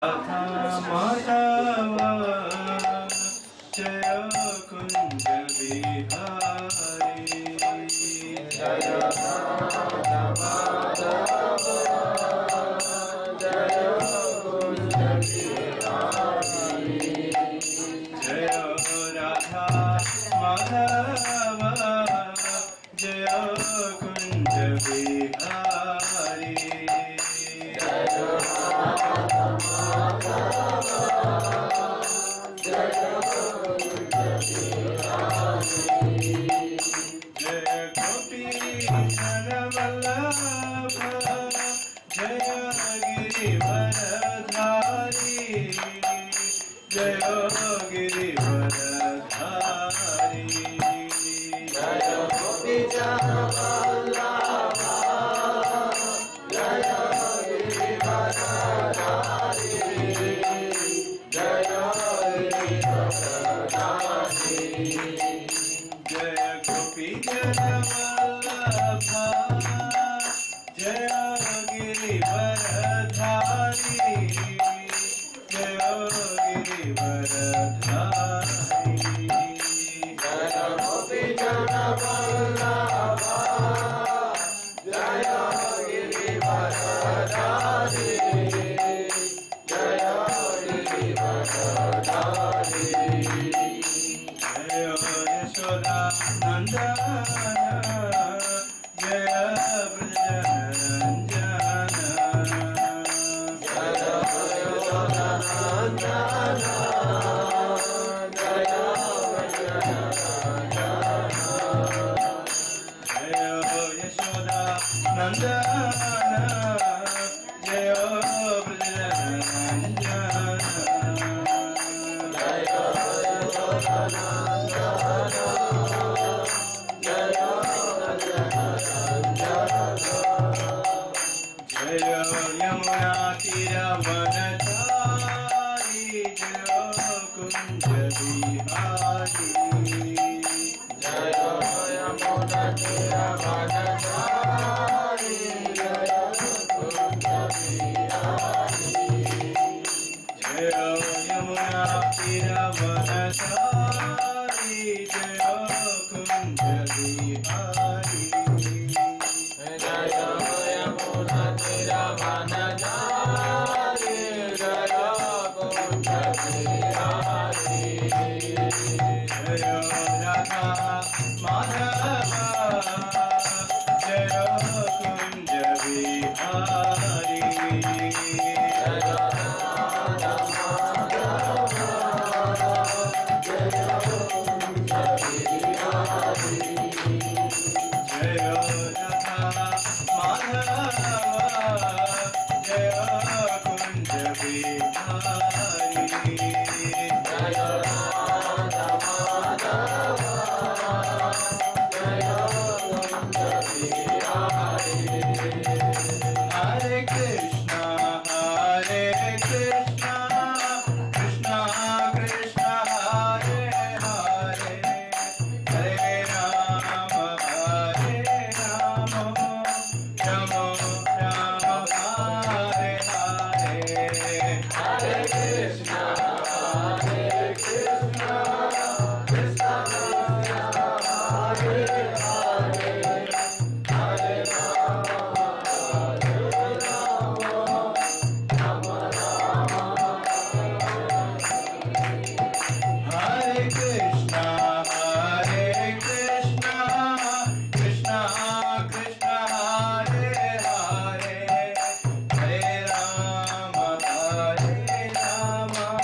माधव जय कुंज बिहारी जय जय राधा माधव जय कुंज बिहारी जय गोपी वल्लभ जय गिरिवरधारी जय गिरिवरधारी जय गोपी जय गोपी वल्लभ जय गिरिवरधारी जय गिरिवरधारी जय गोपी जय यशोदा नंदन जय ब्रजरंजन जय यशोदा नंदन जय ब्रजरंजन जय यमुना तीरवनचारी जय कुंज बिहारी जय यमुना तीरवनचारी जय कुंज बिहारी जय यमुना तीरवनचारी जय कुंज बिहारी जय राधा माधव जय कुंज बिहारी जय राधा माधव जय कुंज बिहारी हरे कृष्णा हरे कृष्णा कृष्णा कृष्णा हरे हरे हरे राम हरे राम राम राम हरे हरे हरे कृष्णा हरे कृष्णा कृष्णा कृष्णा हरे हरे हरे Hare Krishna, Hare Krishna, Krishna Krishna, Hare Hare, Hare Rama, Hare Rama,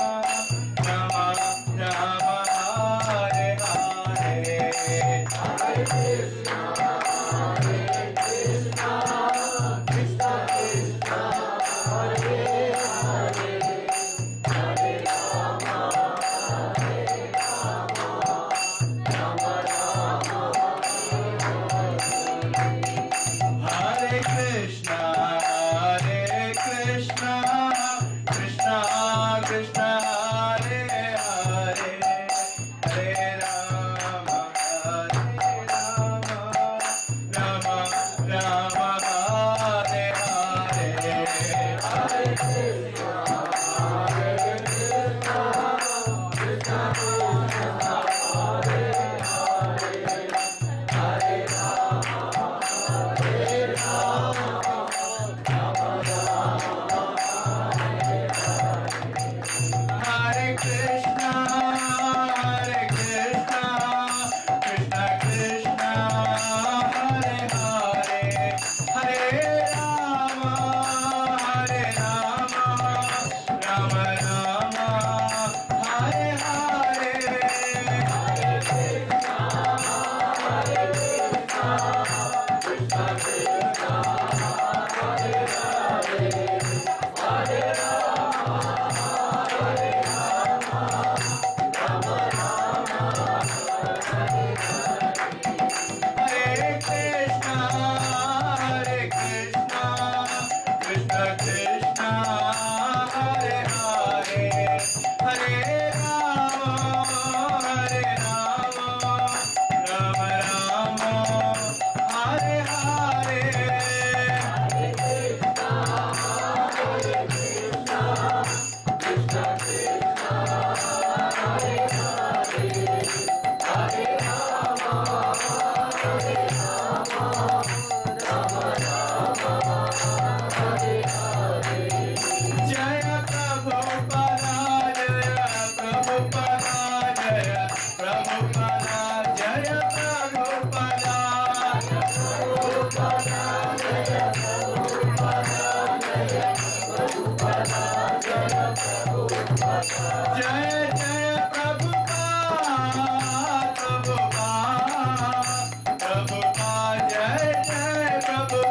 जय जय प्रभुपाद प्रभुपाद प्रभुपाद जय जय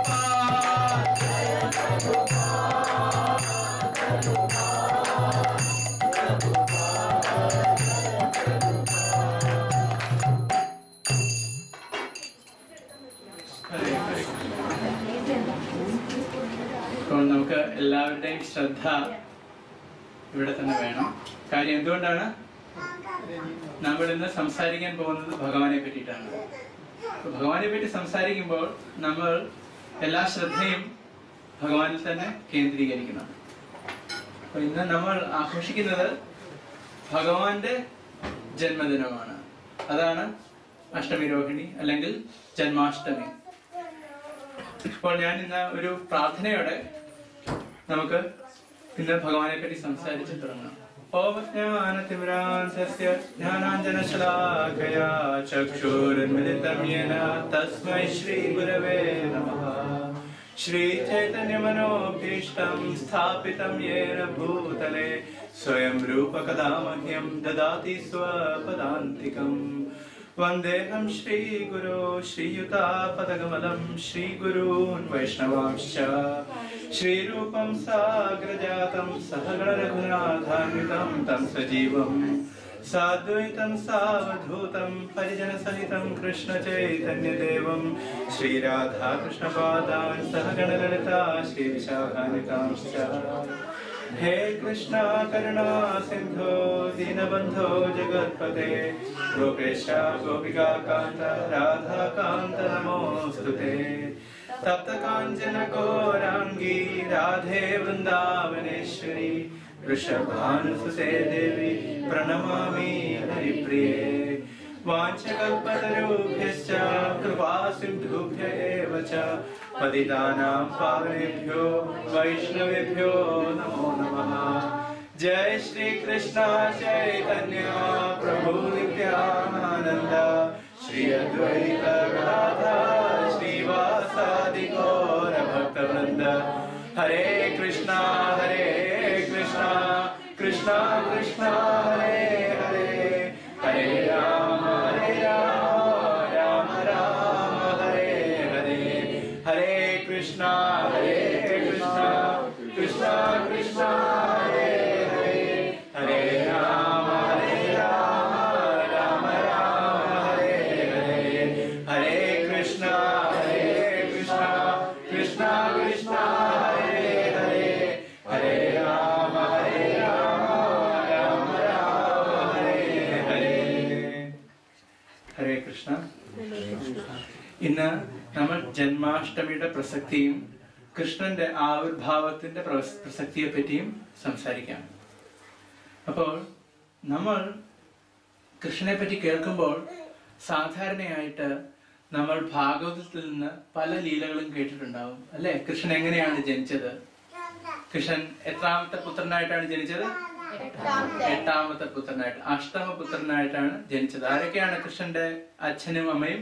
प्रभुपाद ഹരേ കൃഷ്ണ. അപ്പോൾ നമുക്ക് എല്ലാവരുടെയും ശ്രദ്ധ ഇവിടെ തന്നെ വേണം കാര്യം എന്തുകൊണ്ടാണ് നമ്മൾ ഇന്ന് സംസാരിക്കാൻ പോകുന്നത് ഭഗവാനെ പറ്റിയിട്ടാണ് അപ്പോൾ ഭഗവാനെ പറ്റി സംസാരിക്കുമ്പോൾ നമ്മൾ എല്ലാ ശ്രദ്ധയും ഭഗവാനിൽ തന്നെ കേന്ദ്രീകരിക്കണം അപ്പൊ ഇന്ന് നമ്മൾ ആഘോഷിക്കുന്നത് ഭഗവാന്റെ ജന്മദിനമാണ് അതാണ് അഷ്ടമി രോഹിണി അല്ലെങ്കിൽ ജന്മാഷ്ടമി ഇപ്പോൾ ഞാൻ ഇന്ന് ഒരു പ്രാർത്ഥനയോടെ നമുക്ക് ഇന്ന് ഭഗവാനെ പറ്റി സംസാരിച്ച് തുടങ്ങാം ഓമജ്ഞാനതിമിരാന്തസ്യ ജ്ഞാനാഞ്ജനശലാഖയാ ചക്ഷുരുന്മിലിതം യേന തസ്മൈ ശ്രീഗുരവേ നമഃ श्रीचैतन्यमनोभीष्टं स्थापितं येन भूतले स्वयं रूपकदा मह्यं ददाति स्वपदान्तिकम् वन्देऽहं श्रीगुरो श्रीयुतापदकमलं श्रीगुरून् वैष्णवांश्च श्रीरूपं साग्रजातं सहगणरघुनाथान्वितं तं सजीवम् साद्वैतं सावधूतं परिजनसहितं कृष्णचैतन्यदेवं श्रीराधाकृष्णपादान् सहगणललिता श्रीविशाखान्वितांश्च हे कृष्णा करुणा सिन्धो दीनबन्धो जगत्पते गोपेश गोपिका कान्त राधाकान्त नमोऽस्तु ते तप्तकाञ्चन गौराङ्गी राधे वृन्दावनेश्वरी वृषभानुसुते देवी प्रणमामि हरिप्रिये वाञ्छकल्पतरुभ्यश्च कृपा सिन्धुभ्य एव च पतितानां पावनेभ्यो वैष्णवेभ्यो नमो नमः जय श्री कृष्ण चैतन्य प्रभु नित्यानन्द श्री अद्वैत राधा श्रीवासादि गौर भक्तवृन्द हरे कृष्णा हरे कृष्णा कृष्णा कृष्णा हरे हरे हरे राम हरे राम राम राम हरे हरे हरे कृष्णा हरे कृष्णा कृष्णा कृष्णा हरे हरे हरे राम हरे राम राम राम हरे हरे हरे कृष्णा हरे कृष्णा कृष्णा कृष्णा हरे हरे हरे राम हरे राम राम राम हरे हरे ഹരേ കൃഷ്ണ ഇന്ന് നമ്മൾ ജന്മാഷ്ടമിയുടെ പ്രസക്തിയും കൃഷ്ണന്റെ ആവിർഭാവത്തിന്റെ പ്രവസ്- പ്രസക്തിയെ പറ്റിയും സംസാരിക്കാം അപ്പോൾ നമ്മൾ കൃഷ്ണനെ പറ്റി കേൾക്കുമ്പോൾ സാധാരണയായിട്ട് നമ്മൾ ഭാഗവതത്തിൽ നിന്ന് പല ലീലകളും കേട്ടിട്ടുണ്ടാവും അല്ലെ കൃഷ്ണൻ എങ്ങനെയാണ് ജനിച്ചത് കൃഷ്ണൻ എത്രാമത്തെ പുത്രനായിട്ടാണ് ജനിച്ചത് എട്ടാമത്തെ പുത്രനായിട്ട് അഷ്ടമ പുത്രനായിട്ടാണ് ജനിച്ചത് ആരൊക്കെയാണ് കൃഷ്ണന്റെ അച്ഛനും അമ്മയും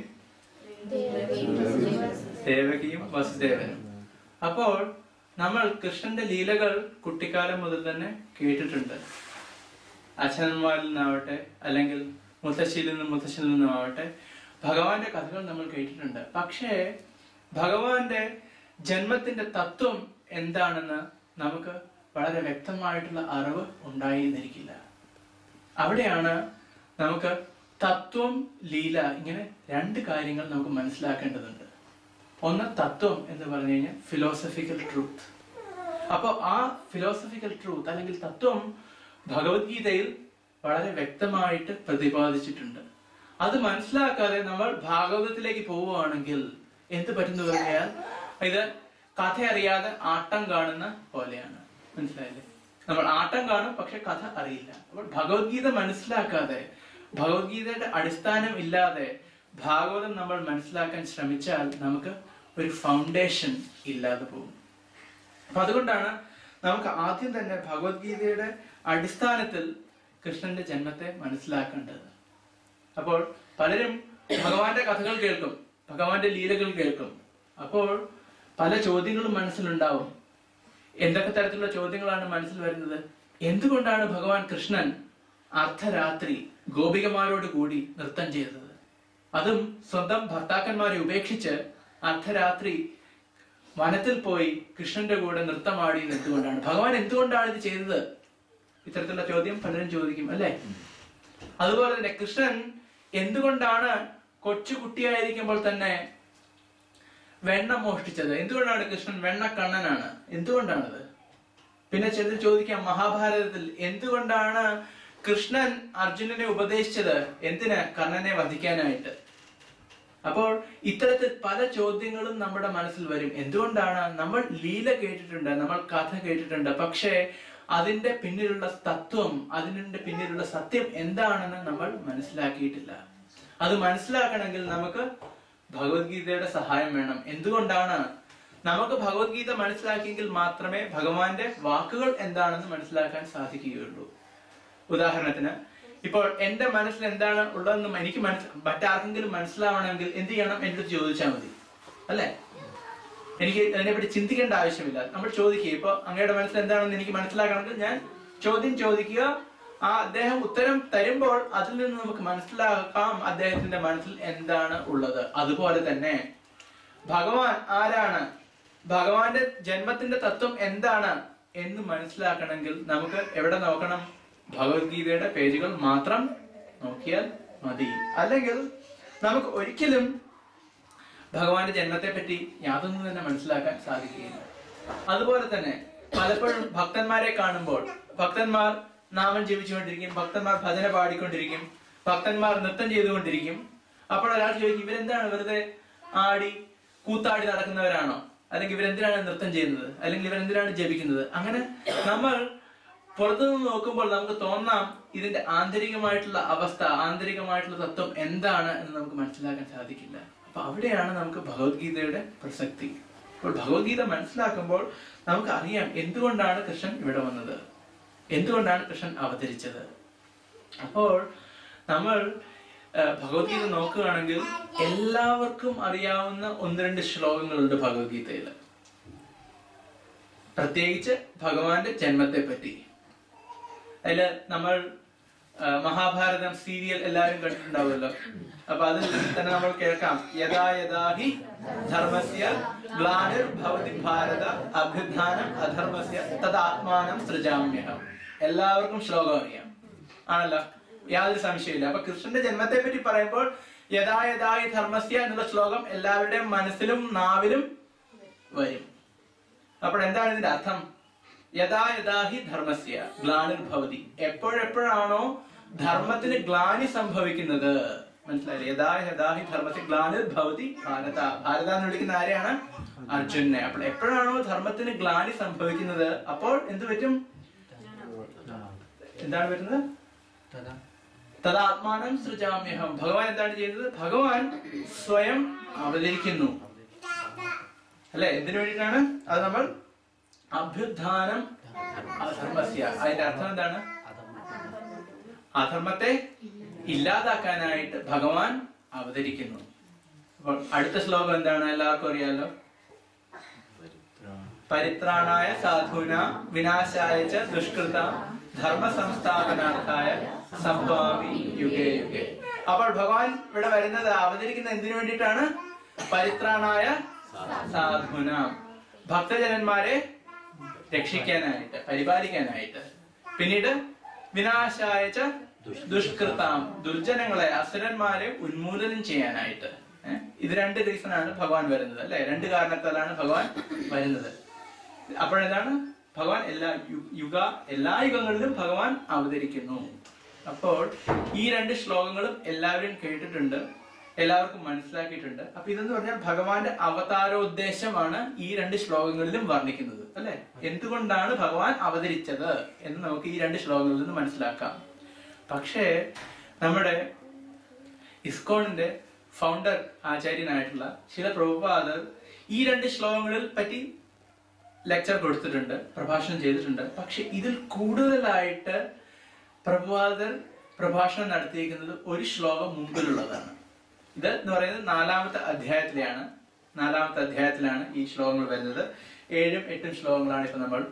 ദേവകിയും വസുദേവനും അപ്പോൾ നമ്മൾ കൃഷ്ണന്റെ ലീലകൾ കുട്ടിക്കാലം മുതൽ തന്നെ കേട്ടിട്ടുണ്ട് അച്ഛനന്മാരിൽ നിന്നാവട്ടെ അല്ലെങ്കിൽ മുത്തശ്ശിയിൽ നിന്നും മുത്തശ്ശനിൽ നിന്നും ആവട്ടെ ഭഗവാന്റെ കഥകൾ നമ്മൾ കേട്ടിട്ടുണ്ട് പക്ഷേ ഭഗവാന്റെ ജന്മത്തിന്റെ തത്വം എന്താണെന്ന് നമുക്ക് വളരെ വ്യക്തമായിട്ടുള്ള അറിവ് ഉണ്ടായിരുന്നിരിക്കില്ല അവിടെയാണ് നമുക്ക് തത്വം ലീല ഇങ്ങനെ രണ്ട് കാര്യങ്ങൾ നമുക്ക് മനസ്സിലാക്കേണ്ടതുണ്ട് ഒന്ന് തത്വം എന്ന് പറഞ്ഞു കഴിഞ്ഞാൽ ഫിലോസഫിക്കൽ ട്രൂത്ത് അപ്പോൾ ആ ഫിലോസഫിക്കൽ ട്രൂത്ത് അല്ലെങ്കിൽ തത്വം ഭഗവത്ഗീതയിൽ വളരെ വ്യക്തമായിട്ട് പ്രതിപാദിച്ചിട്ടുണ്ട് അത് മനസ്സിലാക്കാതെ നമ്മൾ ഭാഗവതത്തിലേക്ക് പോവുകയാണെങ്കിൽ എന്ത് പറ്റുന്നു പറഞ്ഞാൽ ഇത് കഥ അറിയാതെ ആട്ടം കാണുന്ന പോലെയാണ് മനസ്സിലായില്ലേ നമ്മൾ ആട്ടം കാണും പക്ഷെ കഥ അറിയില്ല അപ്പോൾ ഭഗവത്ഗീത മനസ്സിലാക്കാതെ ഭഗവത്ഗീതയുടെ അടിസ്ഥാനം ഇല്ലാതെ ഭാഗവതം നമ്മൾ മനസ്സിലാക്കാൻ ശ്രമിച്ചാൽ നമുക്ക് ഒരു ഫൗണ്ടേഷൻ ഇല്ലാതെ പോകും അപ്പൊ അതുകൊണ്ടാണ് നമുക്ക് ആദ്യം തന്നെ ഭഗവത്ഗീതയുടെ അടിസ്ഥാനത്തിൽ കൃഷ്ണന്റെ ജന്മത്തെ മനസ്സിലാക്കേണ്ടത് അപ്പോൾ പലരും ഭഗവാന്റെ കഥകൾ കേൾക്കും ഭഗവാന്റെ ലീലകൾ കേൾക്കും അപ്പോൾ പല ചോദ്യങ്ങളും മനസ്സിലുണ്ടാവും എന്തൊക്കെ തരത്തിലുള്ള ചോദ്യങ്ങളാണ് മനസ്സിൽ വരുന്നത് എന്തുകൊണ്ടാണ് ഭഗവാൻ കൃഷ്ണൻ അർദ്ധരാത്രി ഗോപികമാരോട് കൂടി നൃത്തം ചെയ്തത് അതും സ്വന്തം ഭർത്താക്കന്മാരെ ഉപേക്ഷിച്ച് അർദ്ധരാത്രി വനത്തിൽ പോയി കൃഷ്ണന്റെ കൂടെ നൃത്തമാടിയത് എന്തുകൊണ്ടാണ് ഭഗവാൻ എന്തുകൊണ്ടാണ് ഇത് ചെയ്തത് ഇത്തരത്തിലുള്ള ചോദ്യം പലരും ചോദിക്കും അല്ലേ അതുപോലെ തന്നെ കൃഷ്ണൻ എന്തുകൊണ്ടാണ് കൊച്ചു കുട്ടിയായിരിക്കുമ്പോൾ തന്നെ വെണ്ണ മോഷ്ടിച്ചത് എന്തുകൊണ്ടാണ് കൃഷ്ണൻ വെണ്ണ കണ്ണനാണ് എന്തുകൊണ്ടാണത് പിന്നെ ചിലർ ചോദിക്കാം മഹാഭാരതത്തിൽ എന്തുകൊണ്ടാണ് കൃഷ്ണൻ അർജുനനെ ഉപദേശിച്ചത് എന്തിന് കർണനെ വധിക്കാനായിട്ട് അപ്പോൾ ഇത്തരത്തിൽ പല ചോദ്യങ്ങളും നമ്മുടെ മനസ്സിൽ വരും എന്തുകൊണ്ടാണ് നമ്മൾ ലീല കേട്ടിട്ടുണ്ട് നമ്മൾ കഥ കേട്ടിട്ടുണ്ട് പക്ഷേ അതിന്റെ പിന്നിലുള്ള തത്വം അതിന്റെ പിന്നിലുള്ള സത്യം എന്താണെന്ന് നമ്മൾ മനസ്സിലാക്കിയിട്ടില്ല അത് മനസ്സിലാക്കണമെങ്കിൽ നമുക്ക് ഭഗവത്ഗീതയുടെ സഹായം വേണം എന്തുകൊണ്ടാണ് നമുക്ക് ഭഗവത്ഗീത മനസ്സിലാക്കിയെങ്കിൽ മാത്രമേ ഭഗവാന്റെ വാക്കുകൾ എന്താണെന്ന് മനസ്സിലാക്കാൻ സാധിക്കുകയുള്ളൂ ഉദാഹരണത്തിന് ഇപ്പോൾ എന്റെ മനസ്സിൽ എന്താണ് ഉള്ളതെന്നും എനിക്ക് മനസ്സ് മറ്റാർക്കെങ്കിലും മനസ്സിലാവണമെങ്കിൽ എന്ത് ചെയ്യണം എന്റെ അടുത്ത് ചോദിച്ചാൽ മതി അല്ലേ എനിക്ക് അതിനെപ്പറ്റി ചിന്തിക്കേണ്ട ആവശ്യമില്ല നമ്മൾ ചോദിക്കുക ഇപ്പൊ അങ്ങയുടെ മനസ്സിൽ എന്താണെന്ന് എനിക്ക് മനസ്സിലാക്കണമെങ്കിൽ ഞാൻ ചോദ്യം ചോദിക്കുക ആ അദ്ദേഹം ഉത്തരം തരുമ്പോൾ അതിൽ നിന്ന് നമുക്ക് മനസ്സിലാക്കാം അദ്ദേഹത്തിന്റെ മനസ്സിൽ എന്താണ് ഉള്ളത് അതുപോലെ തന്നെ ഭഗവാൻ ആരാണ് ഭഗവാന്റെ ജന്മത്തിന്റെ തത്വം എന്താണ് എന്ന് മനസ്സിലാക്കണമെങ്കിൽ നമുക്ക് എവിടെ നോക്കണം ഭഗവത്ഗീതയുടെ പേജുകൾ മാത്രം നോക്കിയാൽ മതി അല്ലെങ്കിൽ നമുക്ക് ഒരിക്കലും ഭഗവാന്റെ ജന്മത്തെ പറ്റി യാതൊന്നും തന്നെ മനസ്സിലാക്കാൻ സാധിക്കുകയില്ല അതുപോലെ തന്നെ പലപ്പോഴും ഭക്തന്മാരെ കാണുമ്പോൾ ഭക്തന്മാർ നാമം ജപിച്ചുകൊണ്ടിരിക്കും ഭക്തന്മാർ ഭജന പാടിക്കൊണ്ടിരിക്കും ഭക്തന്മാർ നൃത്തം ചെയ്തുകൊണ്ടിരിക്കും അപ്പോൾ ഒരാൾ ചോദിക്കും ഇവരെന്താണ് വെറുതെ ആടി കൂത്താടി നടക്കുന്നവരാണോ അല്ലെങ്കിൽ ഇവരെന്തിനാണ് നൃത്തം ചെയ്യുന്നത് അല്ലെങ്കിൽ ഇവരെന്തിനാണ് ജപിക്കുന്നത് അങ്ങനെ നമ്മൾ പുറത്തുനിന്ന് നോക്കുമ്പോൾ നമുക്ക് തോന്നാം ഇതിന്റെ ആന്തരികമായിട്ടുള്ള അവസ്ഥ ആന്തരികമായിട്ടുള്ള തത്വം എന്താണ് എന്ന് നമുക്ക് മനസ്സിലാക്കാൻ സാധിക്കില്ല അപ്പൊ അവിടെയാണ് നമുക്ക് ഭഗവത്ഗീതയുടെ പ്രസക്തി അപ്പോൾ ഭഗവത്ഗീത മനസ്സിലാക്കുമ്പോൾ നമുക്ക് അറിയാം എന്തുകൊണ്ടാണ് കൃഷ്ണൻ ഇവിടെ വന്നത് എന്തുകൊണ്ടാണ് കൃഷ്ണൻ അവതരിച്ചത് അപ്പോൾ നമ്മൾ ആ, ഭഗവത്ഗീത നോക്കുകയാണെങ്കിൽ എല്ലാവർക്കും അറിയാവുന്ന ഒന്ന് രണ്ട് ശ്ലോകങ്ങളുണ്ട് ഭഗവത്ഗീതയിൽ പ്രത്യേകിച്ച് ഭഗവാന്റെ ജന്മത്തെ പറ്റി അതില് നമ്മൾ ആ, മഹാഭാരതം സീരിയൽ എല്ലാവരും കണ്ടിട്ടുണ്ടാവുമല്ലോ അപ്പൊ അതിൽ തന്നെ നമ്മൾ കേൾക്കാം യഥാ യഥാ ഹി ധർമ്മസ്യ ഗ്ലാനിർ ഭവതി ഭാരത അഭ്യുത്ഥാനം അധർമ്മസ്യ തദാത്മാനം സൃജാമ്യഹം എല്ലാവർക്കും ശ്ലോകം അറിയാം ആണല്ലോ യാതൊരു സംശയമില്ല അപ്പൊ കൃഷ്ണന്റെ ജന്മത്തെ പറ്റി പറയുമ്പോൾ യഥാ യഥാ ഹി ധർമ്മസ്യ എന്നുള്ള ശ്ലോകം എല്ലാവരുടെയും മനസ്സിലും നാവിലും വരും അപ്പോൾ എന്താണ് ഇതിന്റെ അർത്ഥം യഥാ യഥാ ഹി ധർമ്മസ്യ ഗ്ലാനിർ ഭവതി എപ്പോഴെപ്പോഴാണോ ധർമ്മത്തിന് ഗ്ലാനി സംഭവിക്കുന്നത് മനസ്സിലായില്ലേ യഥാ യഥാ ഹി ധർമ്മസ്യ ഗ്ലാനിർ ഭവതി ഭാരത ഭാരത എന്ന് വിളിക്കുന്ന ആരെയാണ് അർജുനെ അപ്പോൾ എപ്പോഴാണോ ധർമ്മത്തിന് ഗ്ലാനി സംഭവിക്കുന്നത് അപ്പോൾ എന്ത് പറ്റും എന്താണ് വരുന്നത് തദാത്മാനം സൃജാമ്യഹം ഭഗവാൻ എന്താണ് ചെയ്യുന്നത് ഭഗവാൻ സ്വയം അവതരിക്കുന്നു അല്ലെ എന്തിനു വേണ്ടിയിട്ടാണ് അത് നമ്മൾ അഭ്യുത്ഥാനം അധർമ്മസ്യ അതിന്റെ അർത്ഥം എന്താണ് അധർമ്മത്തെ ഇല്ലാതാക്കാനായിട്ട് ഭഗവാൻ അവതരിക്കുന്നു അപ്പോൾ അടുത്ത ശ്ലോകം എന്താണ് എല്ലാവർക്കും അറിയാലോ പരിത്രാണായ സാധുന വിനാശായ ച ദുഷ്കൃത ധർമ്മ സംസ്ഥാപനാർത്ഥായ സംഭവാമി യുഗേ യുഗേ അപ്പോൾ ഭഗവാൻ ഇവിടെ വരുന്നത് അവതരിക്കുന്ന എന്തിനു വേണ്ടിയിട്ടാണ് പരിത്രാണായ സാധുന ഭക്തജനന്മാരെ രക്ഷിക്കാനായിട്ട് പരിപാലിക്കാനായിട്ട് പിന്നീട് വിനാശായ ച ദുഷ്കൃതാം ദുർജനങ്ങളെ അസുരന്മാരെ ഉന്മൂലനം ചെയ്യാനായിട്ട് ഏഹ്? ഇത് രണ്ട് റീസണാണ് ഭഗവാൻ വരുന്നത് അല്ലെ രണ്ട് കാരണത്താലാണ് ഭഗവാൻ വരുന്നത് അപ്പോഴെന്താണ് ഭഗവാൻ എല്ലാ യു- യുഗ എല്ലാ യുഗങ്ങളിലും ഭഗവാൻ അവതരിക്കുന്നു അപ്പോൾ ഈ രണ്ട് ശ്ലോകങ്ങളും എല്ലാവരും കേട്ടിട്ടുണ്ട് എല്ലാവർക്കും മനസ്സിലാക്കിയിട്ടുണ്ട് അപ്പൊ ഇതെന്ന് പറഞ്ഞാൽ ഭഗവാന്റെ അവതാരോദ്ദേശമാണ് ഈ രണ്ട് ശ്ലോകങ്ങളിലും വർണ്ണിക്കുന്നത് അല്ലെ എന്തുകൊണ്ടാണ് ഭഗവാൻ അവതരിച്ചത് എന്ന് നമുക്ക് ഈ രണ്ട് ശ്ലോകങ്ങളിൽ നിന്ന് മനസ്സിലാക്കാം പക്ഷേ നമ്മുടെ ഇസ്കോണിന്റെ ഫൗണ്ടർ ആചാര്യനായിട്ടുള്ള ശില പ്രഭുപാദർ ഈ രണ്ട് ശ്ലോകങ്ങളിൽ പറ്റി ലെക്ചർ കൊടുത്തിട്ടുണ്ട് പ്രഭാഷണം ചെയ്തിട്ടുണ്ട് പക്ഷെ ഇതിൽ കൂടുതലായിട്ട് പ്രഭുപാദർ പ്രഭാഷണം നടത്തിയിരിക്കുന്നത് ഒരു ശ്ലോകം മുമ്പിലുള്ളതാണ് ഇത് എന്ന് പറയുന്നത് നാലാമത്തെ അധ്യായത്തിലെയാണ് നാലാമത്തെ അധ്യായത്തിലാണ് ഈ ശ്ലോകങ്ങൾ വരുന്നത് ഏഴും എട്ടും ശ്ലോകങ്ങളാണ് ഇപ്പൊ നമ്മൾ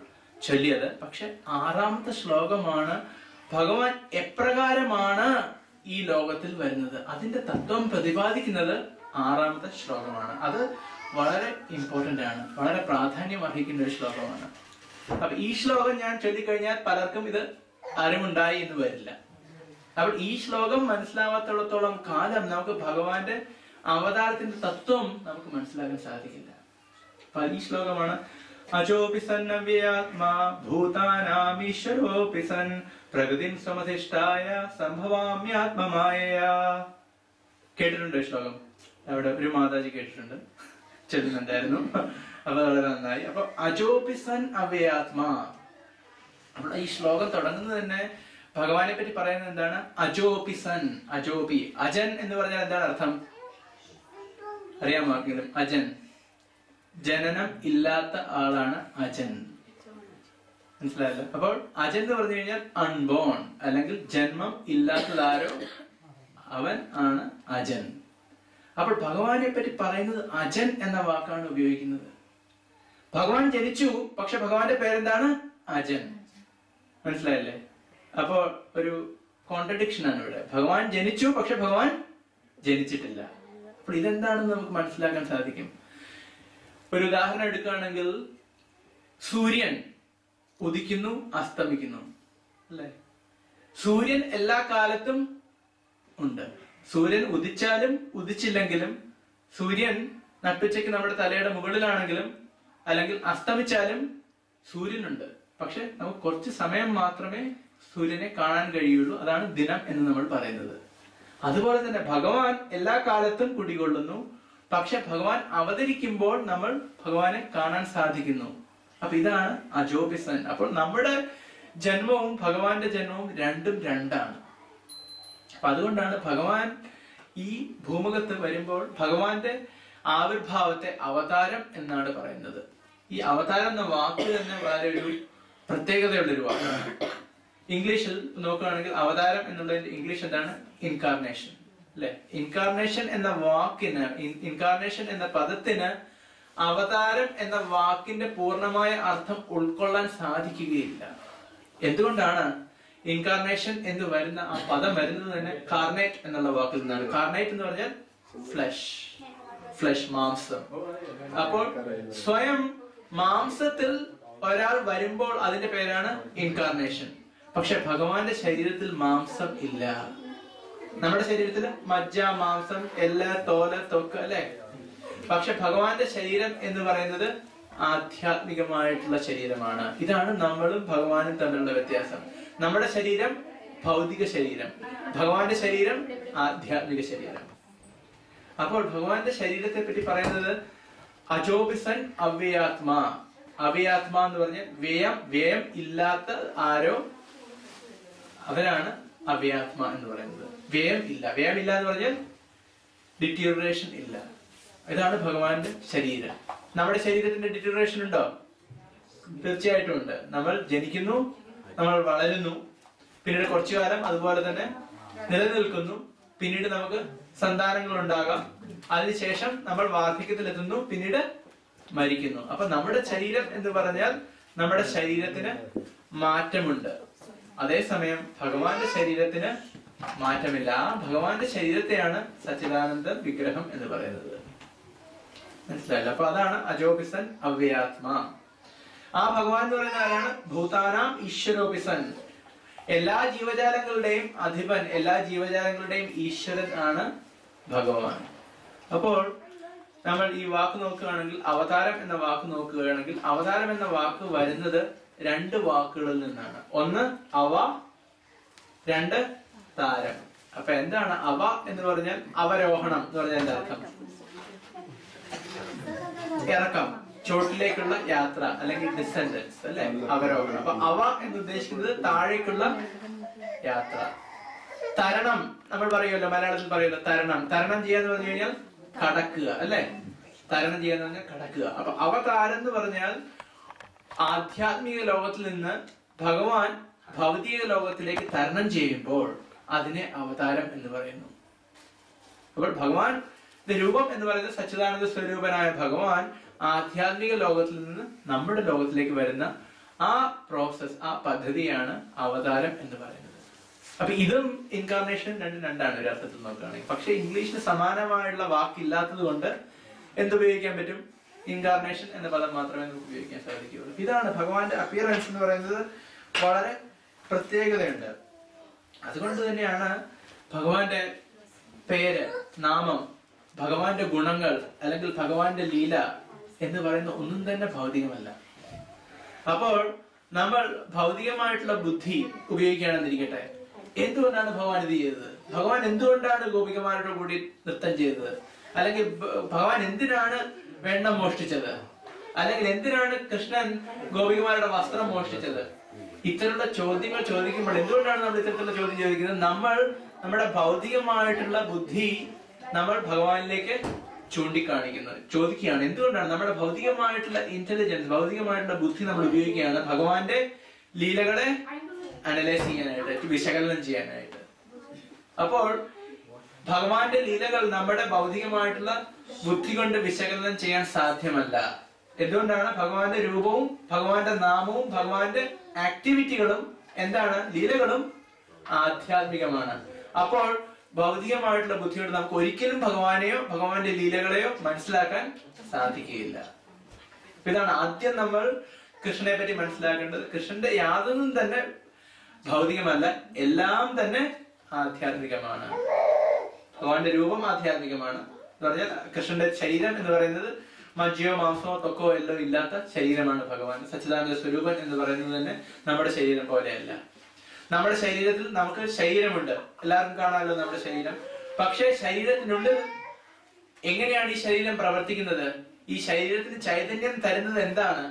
ചൊല്ലിയത് പക്ഷെ ആറാമത്തെ ശ്ലോകമാണ് ഭഗവാൻ എപ്രകാരമാണ് ഈ ലോകത്തിൽ വരുന്നത് അതിന്റെ തത്വം പ്രതിപാദിക്കുന്നത് ആറാമത്തെ ശ്ലോകമാണ് അത് വളരെ ഇമ്പോർട്ടന്റ് ആണ് വളരെ പ്രാധാന്യം അർഹിക്കുന്ന ഒരു ശ്ലോകമാണ് അപ്പൊ ഈ ശ്ലോകം ഞാൻ ചൊല്ലിക്കഴിഞ്ഞാൽ പലർക്കും ഇത് അറിവുണ്ടായി എന്ന് വരില്ല അപ്പോൾ ഈ ശ്ലോകം മനസ്സിലാവാത്തിടത്തോളം കാലം നമുക്ക് ഭഗവാന്റെ അവതാരത്തിന്റെ തത്വം നമുക്ക് മനസ്സിലാക്കാൻ സാധിക്കില്ല അപ്പൊ ഈ ശ്ലോകമാണ് അജോപി സന്നവ്യാത്മാ ഭൂതാനാമീശ്വരോപി സൻ പ്രകൃതിം സമധിഷ്ഠായ സംഭവാമ്യാത്മമായയാ കേട്ടിട്ടുണ്ടോ ഈ ശ്ലോകം അവിടെ ഒരു മാതാജി കേട്ടിട്ടുണ്ട് ചെല്ലുന്നുണ്ടായിരുന്നു അപ്പൊ വളരെ നന്നായി അപ്പൊ അജോപി സൻ അവ്യാത്മാ അപ്പോൾ ഈ ശ്ലോകം തുടങ്ങുന്നത് തന്നെ ഭഗവാനെ പറ്റി പറയുന്നത് എന്താണ് അജോപി സൻ അജോപി അജൻ എന്ന് പറഞ്ഞാൽ എന്താണ് അർത്ഥം അറിയാമോ ആർക്കെങ്കിലും അജൻ ജനനം ഇല്ലാത്ത ആളാണ് അജൻ മനസ്സിലായല്ലോ അപ്പോൾ അജൻ എന്ന് പറഞ്ഞു കഴിഞ്ഞാൽ അൺബോൺ അല്ലെങ്കിൽ ജന്മം ഇല്ലാത്തതാരോ അവൻ ആണ് അജൻ അപ്പോൾ ഭഗവാനെ പറ്റി പറയുന്നത് അജൻ എന്ന വാക്കാണ് ഉപയോഗിക്കുന്നത് ഭഗവാൻ ജനിച്ചു പക്ഷെ ഭഗവാന്റെ പേരെന്താണ് അജൻ മനസ്സിലായല്ലേ അപ്പോ ഒരു കോൺട്രഡിക്ഷൻ ആണ് ഇവിടെ ഭഗവാൻ ജനിച്ചു പക്ഷെ ഭഗവാൻ ജനിച്ചിട്ടില്ല അപ്പോൾ ഇതെന്താണെന്ന് നമുക്ക് മനസ്സിലാക്കാൻ സാധിക്കും ഒരു ഉദാഹരണം എടുക്കുകയാണെങ്കിൽ സൂര്യൻ ഉദിക്കുന്നു അസ്തമിക്കുന്നു അല്ലേ സൂര്യൻ എല്ലാ കാലത്തും ഉണ്ട് സൂര്യൻ ഉദിച്ചാലും ഉദിച്ചില്ലെങ്കിലും സൂര്യൻ നട്ടുച്ചയ്ക്ക് നമ്മുടെ തലയുടെ മുകളിലാണെങ്കിലും അല്ലെങ്കിൽ അസ്തമിച്ചാലും സൂര്യനുണ്ട് പക്ഷെ നമുക്ക് കുറച്ച് സമയം മാത്രമേ സൂര്യനെ കാണാൻ കഴിയുള്ളൂ അതാണ് ദിനം എന്ന് നമ്മൾ പറയുന്നത് അതുപോലെ തന്നെ ഭഗവാൻ എല്ലാ കാലത്തും കുടികൊള്ളുന്നു പക്ഷെ ഭഗവാൻ അവതരിക്കുമ്പോൾ നമ്മൾ ഭഗവാനെ കാണാൻ സാധിക്കുന്നു അപ്പൊ ഇതാണ് അജോപിസൻ അപ്പോൾ നമ്മുടെ ജന്മവും ഭഗവാന്റെ ജന്മവും രണ്ടും രണ്ടാണ് അപ്പൊ അതുകൊണ്ടാണ് ഭഗവാൻ ഈ ഭൂമുഖത്ത് വരുമ്പോൾ ഭഗവാന്റെ ആവിർഭാവത്തെ അവതാരം എന്നാണ് പറയുന്നത് ഈ അവതാരം എന്ന വാക്ക് തന്നെ വളരെ ഒരു പ്രത്യേകതയുള്ള ഒരു വാക്കാണ് ഇംഗ്ലീഷിൽ നോക്കുകയാണെങ്കിൽ അവതാരം എന്നുള്ളതിന്റെ ഇംഗ്ലീഷ് എന്താണ് ഇൻകാർണേഷൻ അല്ലെ ഇൻകാർണേഷൻ എന്ന വാക്കിന് ഇൻകാർണേഷൻ എന്ന പദത്തിന് അവതാരം എന്ന വാക്കിന്റെ പൂർണ്ണമായ അർത്ഥം ഉൾക്കൊള്ളാൻ സാധിക്കുകയില്ല എന്തുകൊണ്ടാണ് ഇൻകാർണേഷൻ എന്ന് വരുന്ന ആ പദം വരുന്നത് തന്നെ കാർണേറ്റ് എന്നുള്ള വാക്കിൽ നിന്നാണ് കാർണേറ്റ് എന്ന് പറഞ്ഞാൽ ഫ്ലഷ് ഫ്ലഷ് മാംസം അപ്പോൾ സ്വയം മാംസത്തിൽ ഒരാൾ വരുമ്പോൾ അതിന്റെ പേരാണ് ഇൻകാർണേഷൻ പക്ഷെ ഭഗവാന്റെ ശരീരത്തിൽ മാംസം ഇല്ല നമ്മുടെ ശരീരത്തിൽ മജ്ജ മാംസം എല്ല് തോല് തൊക്ക് അല്ലെ പക്ഷെ ഭഗവാന്റെ ശരീരം എന്ന് പറയുന്നത് ആധ്യാത്മികമായിട്ടുള്ള ശരീരമാണ് ഇതാണ് നമ്മളും ഭഗവാനും തമ്മിലുള്ള വ്യത്യാസം നമ്മുടെ ശരീരം ഭൗതിക ശരീരം ഭഗവാന്റെ ശരീരം ആധ്യാത്മിക ശരീരം അപ്പോൾ ഭഗവാന്റെ ശരീരത്തെ പറ്റി പറയുന്നത് അജോപിസൻ അവ്യയാത്മാ അവ്യയാത്മാ എന്ന് പറഞ്ഞ വ്യയം വ്യയം ഇല്ലാത്ത ആരോ അവരാണ് അവ്യാത്മ എന്ന് പറയുന്നത് വ്യയം ഇല്ല വ്യയം ഇല്ല എന്ന് പറഞ്ഞാൽ ഡിറ്റീറിയേഷൻ ഇല്ല ഇതാണ് ഭഗവാന്റെ ശരീരം നമ്മുടെ ശരീരത്തിന്റെ ഡിറ്റീറിയേഷൻ ഉണ്ടോ തീർച്ചയായിട്ടും ഉണ്ട് നമ്മൾ ജനിക്കുന്നു നമ്മൾ വളരുന്നു പിന്നീട് കുറച്ചു കാലം അതുപോലെ തന്നെ നിലനിൽക്കുന്നു പിന്നീട് നമുക്ക് സന്താനങ്ങൾ ഉണ്ടാകാം അതിനുശേഷം നമ്മൾ വാർദ്ധക്യത്തിലെത്തുന്നു പിന്നീട് മരിക്കുന്നു അപ്പൊ നമ്മുടെ ശരീരം എന്ന് പറഞ്ഞാൽ നമ്മുടെ ശരീരത്തിന് മാറ്റമുണ്ട് അതേസമയം ഭഗവാന്റെ ശരീരത്തിന് മാറ്റമില്ല ആ ഭഗവാന്റെ ശരീരത്തെയാണ് സച്ചിദാനന്ദ വിഗ്രഹം എന്ന് പറയുന്നത് മനസ്സിലായില്ല അപ്പൊ അതാണ് അജോപിസൻ അവ്യാത്മാ ആ ഭഗവാൻ എന്ന് പറയുന്ന ആരാണ് ഭൂതാനാം ഈശ്വരോപിസൻ എല്ലാ ജീവജാലങ്ങളുടെയും അധിപൻ എല്ലാ ജീവജാലങ്ങളുടെയും ഈശ്വരൻ ആണ് ഭഗവാൻ അപ്പോൾ നമ്മൾ ഈ വാക്ക് നോക്കുകയാണെങ്കിൽ അവതാരം എന്ന വാക്ക് നോക്കുകയാണെങ്കിൽ അവതാരം എന്ന വാക്ക് വരുന്നത് രണ്ട് വാക്കുകളിൽ നിന്നാണ് ഒന്ന് അവ രണ്ട് താരം അപ്പൊ എന്താണ് അവ എന്ന് പറഞ്ഞാൽ അവരോഹണം എന്ന് പറഞ്ഞാൽ എന്താ അർത്ഥം ഇറക്കം ചോട്ടിലേക്കുള്ള യാത്ര അല്ലെങ്കിൽ ഡിസെൻഡൻസ് അല്ലെ അവരോഹണം അപ്പൊ അവ എന്ന് ഉദ്ദേശിക്കുന്നത് താഴേക്കുള്ള യാത്ര തരണം നമ്മൾ പറയുമല്ലോ മലയാളത്തിൽ പറയുമല്ലോ തരണം തരണം ചെയ്യാന്ന് പറഞ്ഞു കഴിഞ്ഞാൽ കടക്കുക അല്ലെ തരണം ചെയ്യാന്ന് പറഞ്ഞാൽ കടക്കുക അപ്പൊ അവതാരം എന്ന് പറഞ്ഞാൽ ആധ്യാത്മിക ലോകത്തിൽ നിന്ന് ഭഗവാൻ ഭൗതിക ലോകത്തിലേക്ക് തരണം ചെയ്യുമ്പോൾ അതിനെ അവതാരം എന്ന് പറയുന്നു അപ്പോൾ ഭഗവാൻ രൂപം എന്ന് പറയുന്നത് സച്ചിദാനന്ദ സ്വരൂപനായ ഭഗവാൻ ആധ്യാത്മിക ലോകത്തിൽ നിന്ന് നമ്മുടെ ലോകത്തിലേക്ക് വരുന്ന ആ പ്രോസസ് ആ പദ്ധതിയാണ് അവതാരം എന്ന് പറയുന്നത് അപ്പൊ ഇതും ഇൻകാർണേഷൻ രണ്ടും രണ്ടാണ് ഒരു അർത്ഥത്തിൽ നോക്കുകയാണെങ്കിൽ പക്ഷെ ഇംഗ്ലീഷിന് സമാനമായുള്ള വാക്കില്ലാത്തത് കൊണ്ട് എന്തുപയോഗിക്കാൻ പറ്റും ഇൻകാർണേഷൻ എന്ന പദം മാത്രമേ നമുക്ക് ഉപയോഗിക്കാൻ സാധിക്കുകയുള്ളൂ ഇതാണ് ഭഗവാന്റെ അപ്പിയറൻസ് എന്ന് പറയുന്നത് വളരെ പ്രത്യേകതയുണ്ട് അതുകൊണ്ട് തന്നെയാണ് ഭഗവാന്റെ പേര് നാമം ഭഗവാന്റെ ഗുണങ്ങൾ അല്ലെങ്കിൽ ഭഗവാന്റെ ലീല എന്ന് പറയുന്ന ഒന്നും തന്നെ ഭൗതികമല്ല അപ്പോൾ നമ്മൾ ഭൗതികമായിട്ടുള്ള ബുദ്ധി ഉപയോഗിക്കുകയാണെന്നിരിക്കട്ടെ എന്തുകൊണ്ടാണ് ഭഗവാൻ ഇത് ചെയ്തത് ഭഗവാൻ എന്തുകൊണ്ടാണ് ഗോപികമാരുടെ കൂടി നൃത്തം ചെയ്തത് അല്ലെങ്കിൽ ഭ- ഭഗവാൻ എന്തിനാണ് വെണ്ണ മോഷ്ടിച്ചത് അല്ലെങ്കിൽ എന്തിനാണ് കൃഷ്ണൻ ഗോപികമാരുടെ വസ്ത്രം മോഷ്ടിച്ചത് ഇത്തരത്തിലുള്ള ചോദ്യങ്ങൾ ചോദിക്കുമ്പോൾ എന്തുകൊണ്ടാണ് നമ്മൾ ഇത്തരത്തിലുള്ള ചോദ്യം ചോദിക്കുന്നത് നമ്മൾ നമ്മുടെ ഭൗതികമായിട്ടുള്ള ബുദ്ധി നമ്മൾ ഭഗവാനിലേക്ക് ചൂണ്ടിക്കാണിക്കുന്നത് ചോദിക്കുകയാണ് എന്തുകൊണ്ടാണ് നമ്മുടെ ഭൗതികമായിട്ടുള്ള ഇന്റലിജൻസ് ഭൗതികമായിട്ടുള്ള ബുദ്ധി നമ്മൾ ഉപയോഗിക്കുകയാണ് ഭഗവാന്റെ ലീലകളെ അനലൈസ് ചെയ്യാനായിട്ട് വിശകലനം ചെയ്യാനായിട്ട് അപ്പോൾ ഭഗവാന്റെ ലീലകൾ നമ്മുടെ ഭൗതികമായിട്ടുള്ള ബുദ്ധി കൊണ്ട് വിശകലനം ചെയ്യാൻ സാധ്യമല്ല എന്തുകൊണ്ടാണ് ഭഗവാന്റെ രൂപവും ഭഗവാന്റെ നാമവും ഭഗവാന്റെ ആക്ടിവിറ്റികളും എന്താണ് ലീലകളും ആധ്യാത്മികമാണ് അപ്പോൾ ഭൗതികമായിട്ടുള്ള ബുദ്ധിയോട് നമുക്ക് ഒരിക്കലും ഭഗവാനെയോ ഭഗവാന്റെ ലീലകളെയോ മനസ്സിലാക്കാൻ സാധിക്കുകയില്ല അപ്പൊ ഇതാണ് ആദ്യം നമ്മൾ കൃഷ്ണനെ പറ്റി മനസ്സിലാക്കേണ്ടത് കൃഷ്ണന്റെ യാതൊന്നും തന്നെ ഭൗതികമല്ല എല്ലാം തന്നെ ആധ്യാത്മികമാണ് ഭഗവാന്റെ രൂപം ആധ്യാത്മികമാണ് എന്ന് പറഞ്ഞാൽ കൃഷ്ണന്റെ ശരീരം എന്ന് പറയുന്നത് മജ്ജയോ മാംസമോ തൊക്കോ എല്ലോ ഇല്ലാത്ത ശരീരമാണ് ഭഗവാൻ സച്ചിദാനന്ദ സ്വരൂപൻ എന്ന് പറയുന്നത് തന്നെ നമ്മുടെ ശരീരം പോലെയല്ല നമ്മുടെ ശരീരത്തിൽ നമുക്ക് ശരീരമുണ്ട് എല്ലാവർക്കും കാണാമല്ലോ നമ്മുടെ ശരീരം പക്ഷേ ശരീരത്തിനുള്ളിൽ എങ്ങനെയാണ് ഈ ശരീരം പ്രവർത്തിക്കുന്നത് ഈ ശരീരത്തിന് ചൈതന്യം തരുന്നത് എന്താണ്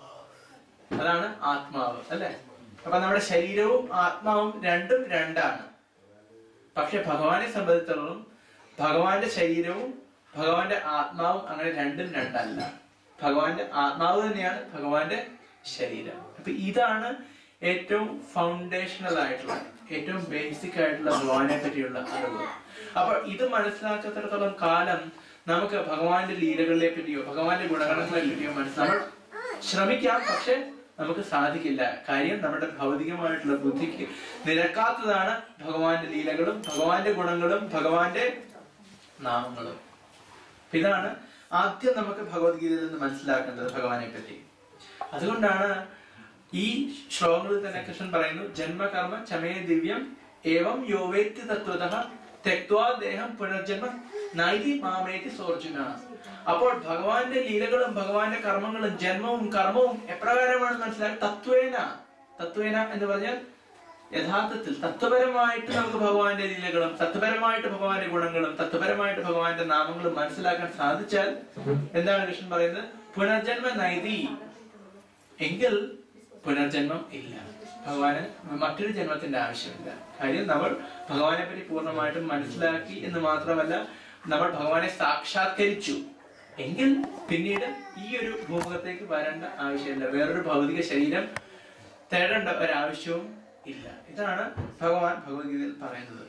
അതാണ് ആത്മാവ് അല്ലെ അപ്പൊ നമ്മുടെ ശരീരവും ആത്മാവും രണ്ടും രണ്ടാണ് പക്ഷെ ഭഗവാനെ സംബന്ധിച്ചിടത്തോളം ഭഗവാന്റെ ശരീരവും ഭഗവാന്റെ ആത്മാവും അങ്ങനെ രണ്ടും രണ്ടല്ല ഭഗവാന്റെ ആത്മാവ് തന്നെയാണ് ഭഗവാന്റെ ശരീരം അപ്പൊ ഇതാണ് ഏറ്റവും ഫൗണ്ടേഷണൽ ആയിട്ടുള്ള ഏറ്റവും ബേസിക് ആയിട്ടുള്ള ഭഗവാനെ പറ്റിയുള്ള അറിവ് അപ്പൊ ഇത് മനസ്സിലാക്കത്തിടത്തോളം കാലം നമുക്ക് ഭഗവാന്റെ ലീലകളെ പറ്റിയോ ഭഗവാന്റെ ഗുണഗണങ്ങളെ പറ്റിയോ മനസ്സിലാക്കാൻ ശ്രമിക്കാം പക്ഷെ നമുക്ക് സാധിക്കില്ല കാര്യം നമ്മുടെ ഭൗതികമായിട്ടുള്ള ബുദ്ധിക്ക് നിരക്കാത്തതാണ് ഭഗവാന്റെ ലീലകളും ഭഗവാന്റെ ഗുണങ്ങളും ഭഗവാന്റെ നാമങ്ങളും അപ്പൊ ഇതാണ് ആദ്യം നമുക്ക് ഭഗവത്ഗീതയിൽ നിന്ന് മനസ്സിലാക്കേണ്ടത് ഭഗവാനെ പറ്റി അതുകൊണ്ടാണ് ഈ ശ്ലോകങ്ങളിൽ തന്നെ കൃഷ്ണൻ പറയുന്നു ജന്മകർമ്മ ചമയ ദിവ്യം ഏവം യോവേത്തി തത്വത തെക്വാ ദേഹം പുനർജന്മ നൈതി മാമേതി സോർജുന അപ്പോൾ ഭഗവാന്റെ ലീലകളും ഭഗവാന്റെ കർമ്മങ്ങളും ജന്മവും കർമ്മവും എപ്രകാരമാണ് മനസ്സിലാക്കുക തത്വേന തത്വേന എന്ന് പറഞ്ഞാൽ യഥാർത്ഥത്തിൽ തത്വപരമായിട്ട് നമുക്ക് ഭഗവാന്റെ ലീലകളും തത്വപരമായിട്ട് ഭഗവാന്റെ ഗുണങ്ങളും തത്വപരമായിട്ട് ഭഗവാന്റെ നാമങ്ങളും മനസ്സിലാക്കാൻ സാധിച്ചാൽ എന്താണ് കൃഷ്ണൻ പറയുന്നത് പുനർജന്മ നൈതി എങ്കിൽ പുനർജന്മം ഇല്ല ഭഗവാന് മറ്റൊരു ജന്മത്തിന്റെ ആവശ്യമില്ല കാര്യം നമ്മൾ ഭഗവാനെ പറ്റി പൂർണ്ണമായിട്ടും മനസ്സിലാക്കി എന്ന് മാത്രമല്ല നമ്മൾ ഭഗവാനെ സാക്ഷാത്കരിച്ചു എങ്കിൽ പിന്നീട് ഈ ഒരു ഭൂമുഖത്തേക്ക് വരേണ്ട ആവശ്യമില്ല വേറൊരു ഭൗതിക ശരീരം തേടേണ്ട ഒരാവശ്യവും ഇല്ല ഇതാണ് ഭഗവാൻ ഭഗവത്ഗീതയിൽ പറയുന്നത്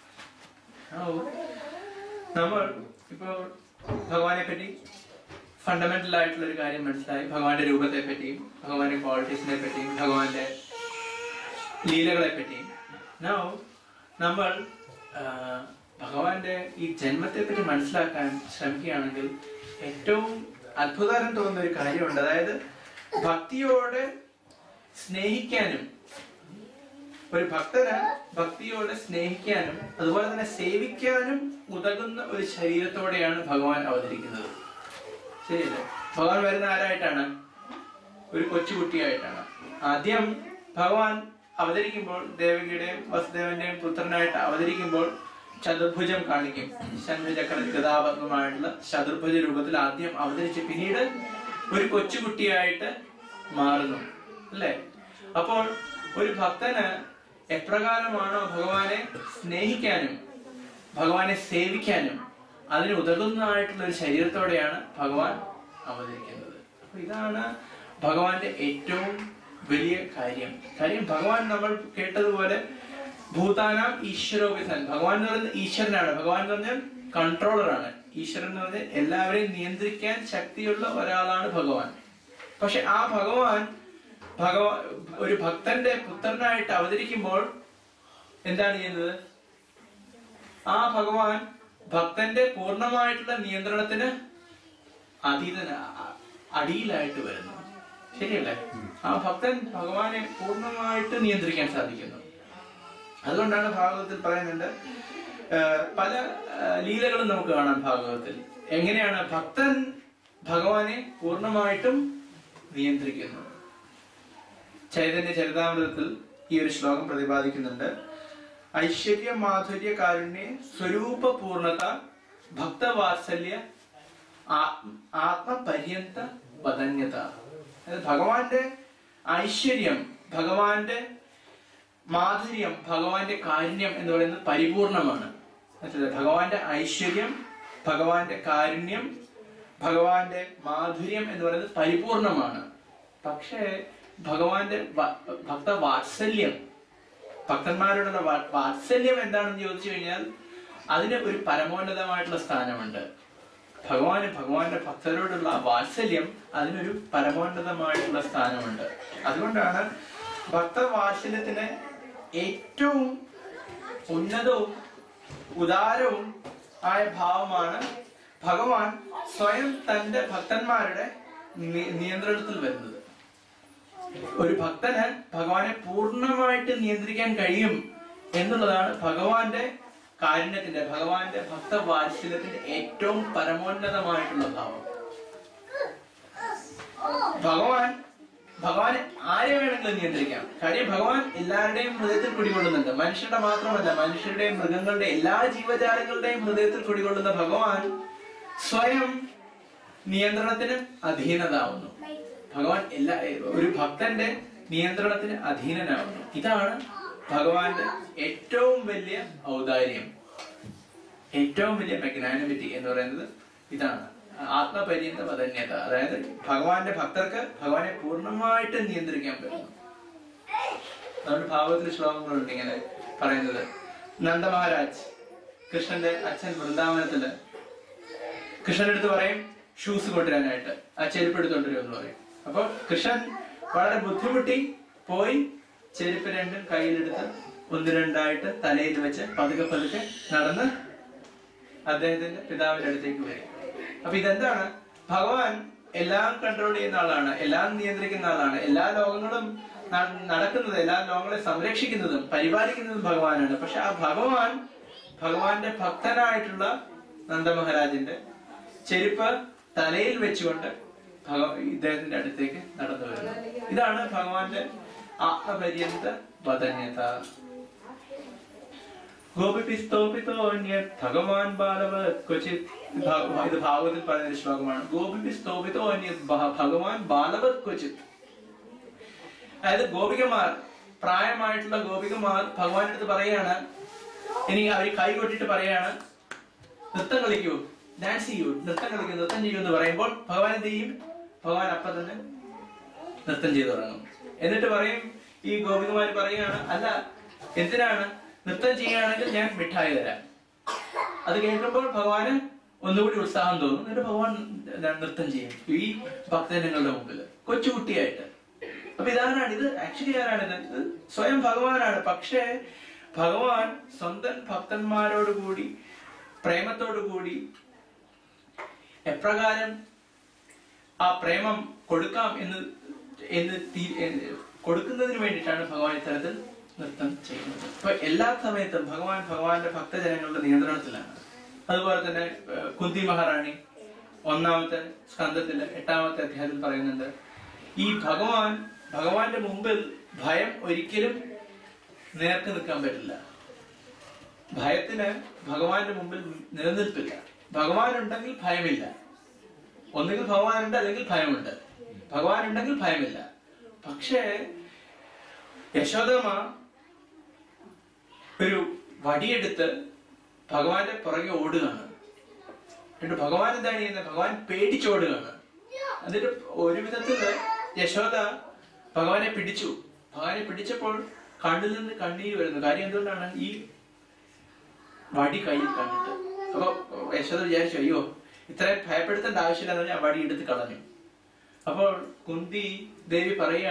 ആ, നമ്മൾ ഇപ്പോൾ ഭഗവാനെ പറ്റി ഫണ്ടമെന്റൽ ആയിട്ടുള്ള ഒരു കാര്യം മനസ്സിലായി ഭഗവാന്റെ രൂപത്തെ പറ്റിയും ഭഗവാന്റെ ക്വാളിറ്റീസിനെ പറ്റിയും ഭഗവാന്റെ ലീലകളെ പറ്റിയും നോ നമ്മൾ ആ, ഭഗവാന്റെ ഈ ജന്മത്തെ പറ്റി മനസ്സിലാക്കാൻ ശ്രമിക്കുകയാണെങ്കിൽ ഏറ്റവും അത്ഭുതകരം തോന്നുന്ന ഒരു കാര്യമുണ്ട് അതായത് ഭക്തിയോടെ സ്നേഹിക്കാനും ഒരു ഭക്തന് ഭക്തിയോടെ സ്നേഹിക്കാനും അതുപോലെ തന്നെ സേവിക്കാനും ഉതകുന്ന ഒരു ശരീരത്തോടെയാണ് ഭഗവാൻ അവതരിക്കുന്നത് ശരിയല്ലേ ഭഗവാൻ വരുന്ന ആരായിട്ടാണ് ഒരു കൊച്ചുകുട്ടിയായിട്ടാണ് ആദ്യം ഭഗവാൻ അവതരിക്കുമ്പോൾ ദേവകിയുടെയും വസുദേവന്റെയും പുത്രനായിട്ട് അവതരിക്കുമ്പോൾ ചതുർഭുജം കാണിക്കും ശംഖചക്ര ഗതാപത്മമായിട്ടുള്ള ചതുർഭുജ രൂപത്തിൽ ആദ്യം അവതരിച്ച് പിന്നീട് ഒരു കൊച്ചുകുട്ടിയായിട്ട് മാറുന്നു അല്ലേ അപ്പോൾ ഒരു ഭക്തന് എപ്രകാരമാണോ ഭഗവാനെ സ്നേഹിക്കാനും ഭഗവാനെ സേവിക്കാനും അതിന് ഉതകുന്നതായിട്ടുള്ള ഒരു ശരീരത്തോടെയാണ് ഭഗവാൻ അവതരിക്കുന്നത് അപ്പൊ ഇതാണ് ഭഗവാന്റെ ഏറ്റവും വലിയ കാര്യം കാര്യം ഭഗവാൻ നമ്മൾ കേട്ടതുപോലെ ഭൂതാനാം ഈശ്വരോപിതൻ ഭഗവാൻ എന്ന് പറയുന്നത് ഈശ്വരനാണ് ഭഗവാൻ എന്ന് പറഞ്ഞാൽ കൺട്രോളറാണ് ഈശ്വരൻ എന്ന് പറഞ്ഞാൽ എല്ലാവരെയും നിയന്ത്രിക്കാൻ ശക്തിയുള്ള ഒരാളാണ് ഭഗവാൻ പക്ഷെ ആ ഭഗവാൻ ഭഗവാൻ ഒരു ഭക്തന്റെ പുത്രനായിട്ട് അവതരിക്കുമ്പോൾ എന്താണ് ചെയ്യുന്നത് ആ ഭഗവാൻ ഭക്തന്റെ പൂർണ്ണമായിട്ടുള്ള നിയന്ത്രണത്തിന് അതീതന അ- അടിയിലായിട്ട് വരുന്നു ശരിയല്ലേ ആ ഭക്തൻ ഭഗവാനെ പൂർണ്ണമായിട്ട് നിയന്ത്രിക്കാൻ സാധിക്കുന്നു അതുകൊണ്ടാണ് ഭാഗവതത്തിൽ പറയുന്നുണ്ട് ആ, പല ആ, ലീലകളും നമുക്ക് കാണാം ഭാഗവതത്തിൽ എങ്ങനെയാണ് ഭക്തൻ ഭഗവാനെ പൂർണ്ണമായിട്ടും നിയന്ത്രിക്കുന്നു ചൈതന്യ ചരിതാമൃതത്തിൽ ഈ ഒരു ശ്ലോകം പ്രതിപാദിക്കുന്നുണ്ട് ഐശ്വര്യ മാധുര്യ കാരുണ്യ സ്വരൂപ പൂർണത ഭക്തവാത്സല്യ ആത്മ- ആത്മപര്യന്ത വദന്യത അതായത് ഭഗവാന്റെ ഐശ്വര്യം ഭഗവാന്റെ മാധുര്യം ഭഗവാന്റെ കാരുണ്യം എന്ന് പറയുന്നത് പരിപൂർണമാണ് മനസ്സിലായോ? ഭഗവാന്റെ ഐശ്വര്യം ഭഗവാന്റെ കാരുണ്യം ഭഗവാന്റെ മാധുര്യം എന്ന് പറയുന്നത് പരിപൂർണമാണ് പക്ഷേ ഭഗവാന്റെ വ- ഭക്ത വാത്സല്യം ഭക്തന്മാരോടുള്ള വാ- വാത്സല്യം എന്താണെന്ന് ചോദിച്ചു കഴിഞ്ഞാൽ അതിന് ഒരു പരമോന്നതമായിട്ടുള്ള സ്ഥാനമുണ്ട് ഭഗവാന് ഭഗവാന്റെ ഭക്തരോടുള്ള വാത്സല്യം അതിനൊരു പരമോന്നതമായിട്ടുള്ള സ്ഥാനമുണ്ട് അതുകൊണ്ടാണ് ഭക്തവാത്സല്യത്തിന് ഏറ്റവും ഉന്നതവും ഉദാരവും ആയ ഭാവമാണ് ഭഗവാൻ സ്വയം തന്റെ ഭക്തന്മാരുടെ നി- നിയന്ത്രണത്തിൽ വരുന്നത് ഒരു ഭക്തന് ഭഗവാനെ പൂർണ്ണമായിട്ട് നിയന്ത്രിക്കാൻ കഴിയും എന്നുള്ളതാണ് ഭഗവാന്റെ കാരുണ്യത്തിന്റെ ഭഗവാന്റെ ഭക്തവാത്സല്യത്തിന്റെ ഏറ്റവും പരമോന്നതമായിട്ടുള്ള ഭാവം ഭഗവാൻ ഭഗവാനെ ആരെ വേണമെങ്കിലും നിയന്ത്രിക്കാം കാര്യം ഭഗവാൻ എല്ലാവരുടെയും ഹൃദയത്തിൽ കുടികൊള്ളുന്നുണ്ട് മനുഷ്യരുടെ മാത്രമല്ല മനുഷ്യരുടെയും മൃഗങ്ങളുടെ എല്ലാ ജീവജാലങ്ങളുടെയും ഹൃദയത്തിൽ കുടികൊള്ളുന്ന ഭഗവാൻ സ്വയം നിയന്ത്രണത്തിന് അധീനതാവുന്നു ഭഗവാൻ എല്ലാ ഒരു ഭക്തന്റെ നിയന്ത്രണത്തിന് അധീനനാവുന്നു ഇതാണ് ഭഗവാന്റെ ഏറ്റവും വലിയ ഔദാര്യം ഏറ്റവും വലിയ മെഗ്നാനിമിറ്റി എന്ന് പറയുന്നത് ഇതാണ് ആത്മപര്യന്ത വധന്യത അതായത് ഭഗവാന്റെ ഭക്തർക്ക് ഭഗവാനെ പൂർണ്ണമായിട്ട് നിയന്ത്രിക്കാൻ പറ്റും നമ്മുടെ ഭാഗവത്തിൽ ശ്ലോകങ്ങളുണ്ട് ഇങ്ങനെ പറയുന്നത് നന്ദ മഹാരാജ് കൃഷ്ണന്റെ അച്ഛൻ വൃന്ദാവനത്തില് കൃഷ്ണന്റെ അടുത്ത് പറയും ഷൂസ് കൊണ്ടുവരാനായിട്ട് ആ ചെരുപ്പ് എടുത്തോണ്ട് വരും എന്ന് പറയും അപ്പൊ കൃഷ്ണൻ വളരെ ബുദ്ധിമുട്ടി പോയി ചെരുപ്പ് രണ്ടും കയ്യിലെടുത്ത് ഒന്ന് രണ്ടായിട്ട് തലയിൽ വെച്ച് പതുക്കെ പതുക്കെ നടന്ന് അദ്ദേഹത്തിന്റെ പിതാവിന്റെ അടുത്തേക്ക് വരും അപ്പൊ ഇതെന്താണ് ഭഗവാൻ എല്ലാം കൺട്രോൾ ചെയ്യുന്ന ആളാണ് എല്ലാം നിയന്ത്രിക്കുന്ന ആളാണ് എല്ലാ ലോകങ്ങളും ന- നടക്കുന്നത് എല്ലാ ലോകങ്ങളെ സംരക്ഷിക്കുന്നതും പരിപാലിക്കുന്നതും ഭഗവാനാണ് പക്ഷെ ആ ഭഗവാൻ ഭഗവാന്റെ ഭക്തനായിട്ടുള്ള നന്ദമഹാരാജിന്റെ ചെരുപ്പ് തലയിൽ വെച്ചുകൊണ്ട് ഭഗ ഇദ്ദേഹത്തിന്റെ അടുത്തേക്ക് നടന്നു വരുന്നു ഇതാണ് ഭഗവാന്റെ ആത്മപര്യന്ത വദന്യത ഗോപിസ്തോപിതോന്യത് ഭഗവാൻ ബാലവത് ക്വചിത് ഇത് ഭാ- ഇത് ഭാഗവതത്തിൽ പറയുന്ന ഒരു ശ്ലോകമാണ് ഗോപിസ്തോപിതോന്യത് ഭ- ഭഗവാൻ ബാലവത് ക്വചിത് അതായത് ഗോപികമാർ പ്രായമായിട്ടുള്ള ഗോപികമാർ ഭഗവാന്റെ അടുത്ത് പറയാണ് ഇനി അവർ കൈ കൊട്ടിട്ട് പറയാണ് നൃത്തം കളിക്കൂ ഡാൻസ് ചെയ്യൂ നൃത്തം കളിക്കൂ നൃത്തം ചെയ്യൂ എന്ന് പറയുമ്പോൾ ഭഗവാൻ എന്ത് ചെയ്യും ഭഗവാൻ അപ്പൊ തന്നെ നൃത്തം ചെയ്തു തുടങ്ങും എന്നിട്ട് പറയും ഈ ഗോപികമാര് പറയുകയാണ് അല്ല എന്തിനാണ് നൃത്തം ചെയ്യുകയാണെങ്കിൽ ഞാൻ മിഠായി തരാം അത് കേൾക്കുമ്പോൾ ഭഗവാന് ഒന്നുകൂടി ഉത്സാഹം തോന്നും എന്നിട്ട് ഭഗവാൻ എന്താണ് നൃത്തം ചെയ്യും ഈ ഭക്തജനങ്ങളുടെ മുമ്പിൽ കൊച്ചുകുട്ടിയായിട്ട് അപ്പൊ ഇതാരാണ് ഇത് ആക്ച്വലി ആരാണ് ഇത് ഇത് സ്വയം ഭഗവാനാണ് പക്ഷേ ഭഗവാൻ സ്വന്തം ഭക്തന്മാരോട് കൂടി പ്രേമത്തോടു കൂടി എപ്രകാരം ആ പ്രേമം കൊടുക്കാം എന്ന് എന്ന് തീ- എന്ന് കൊടുക്കുന്നതിന് വേണ്ടിയിട്ടാണ് ഭഗവാൻ ഇത്തരത്തിൽ നൃത്തം ചെയ്യുന്നത് അപ്പൊ എല്ലാ സമയത്തും ഭഗവാൻ ഭഗവാന്റെ ഭക്തജനങ്ങളുടെ നിയന്ത്രണത്തിലാണ് അതുപോലെ തന്നെ ഏഹ്, കുന്തി മഹാറാണി ഒന്നാമത്തെ സ്കന്ധത്തില് എട്ടാമത്തെ അധ്യായത്തിൽ പറയുന്നുണ്ട് ഈ ഭഗവാൻ ഭഗവാന്റെ മുമ്പിൽ ഭയം ഒരിക്കലും നേർക്ക് നിൽക്കാൻ പറ്റില്ല ഭയത്തിന് ഭഗവാന്റെ മുമ്പിൽ നിലനിൽപ്പില്ല ഭഗവാൻ ഉണ്ടെങ്കിൽ ഭയമില്ല ഒന്നുകിൽ ഭഗവാനുണ്ട് അല്ലെങ്കിൽ ഭയമുണ്ട് ഭഗവാൻ ഉണ്ടെങ്കിൽ ഭയമില്ല പക്ഷേ യശോദമ്മ ഒരു വടിയെടുത്ത് ഭഗവാന്റെ പുറകെ ഓടുകയാണ് എന്നിട്ട് ഭഗവാൻ എന്താണ് ചെയ്യുന്നത് ഭഗവാൻ പേടിച്ചോടുകയാണ് എന്നിട്ട് ഒരു വിധത്തില് യശോദ ഭഗവാനെ പിടിച്ചു ഭഗവാനെ പിടിച്ചപ്പോൾ കണ്ണിൽ നിന്ന് കണ്ണീര് വരുന്നു കാര്യം എന്തുകൊണ്ടാണ് ഈ വടി കയ്യിൽ കണ്ടിട്ട് അപ്പൊ യശോദ വിചാരിച്ചു അയ്യോ ഇത്രയും ഭയപ്പെടുത്തേണ്ട ആവശ്യമില്ലെന്ന് പറഞ്ഞ് ആ വടി എടുത്ത് കളഞ്ഞു അപ്പോൾ കുന്തി ദേവി പറയാണ്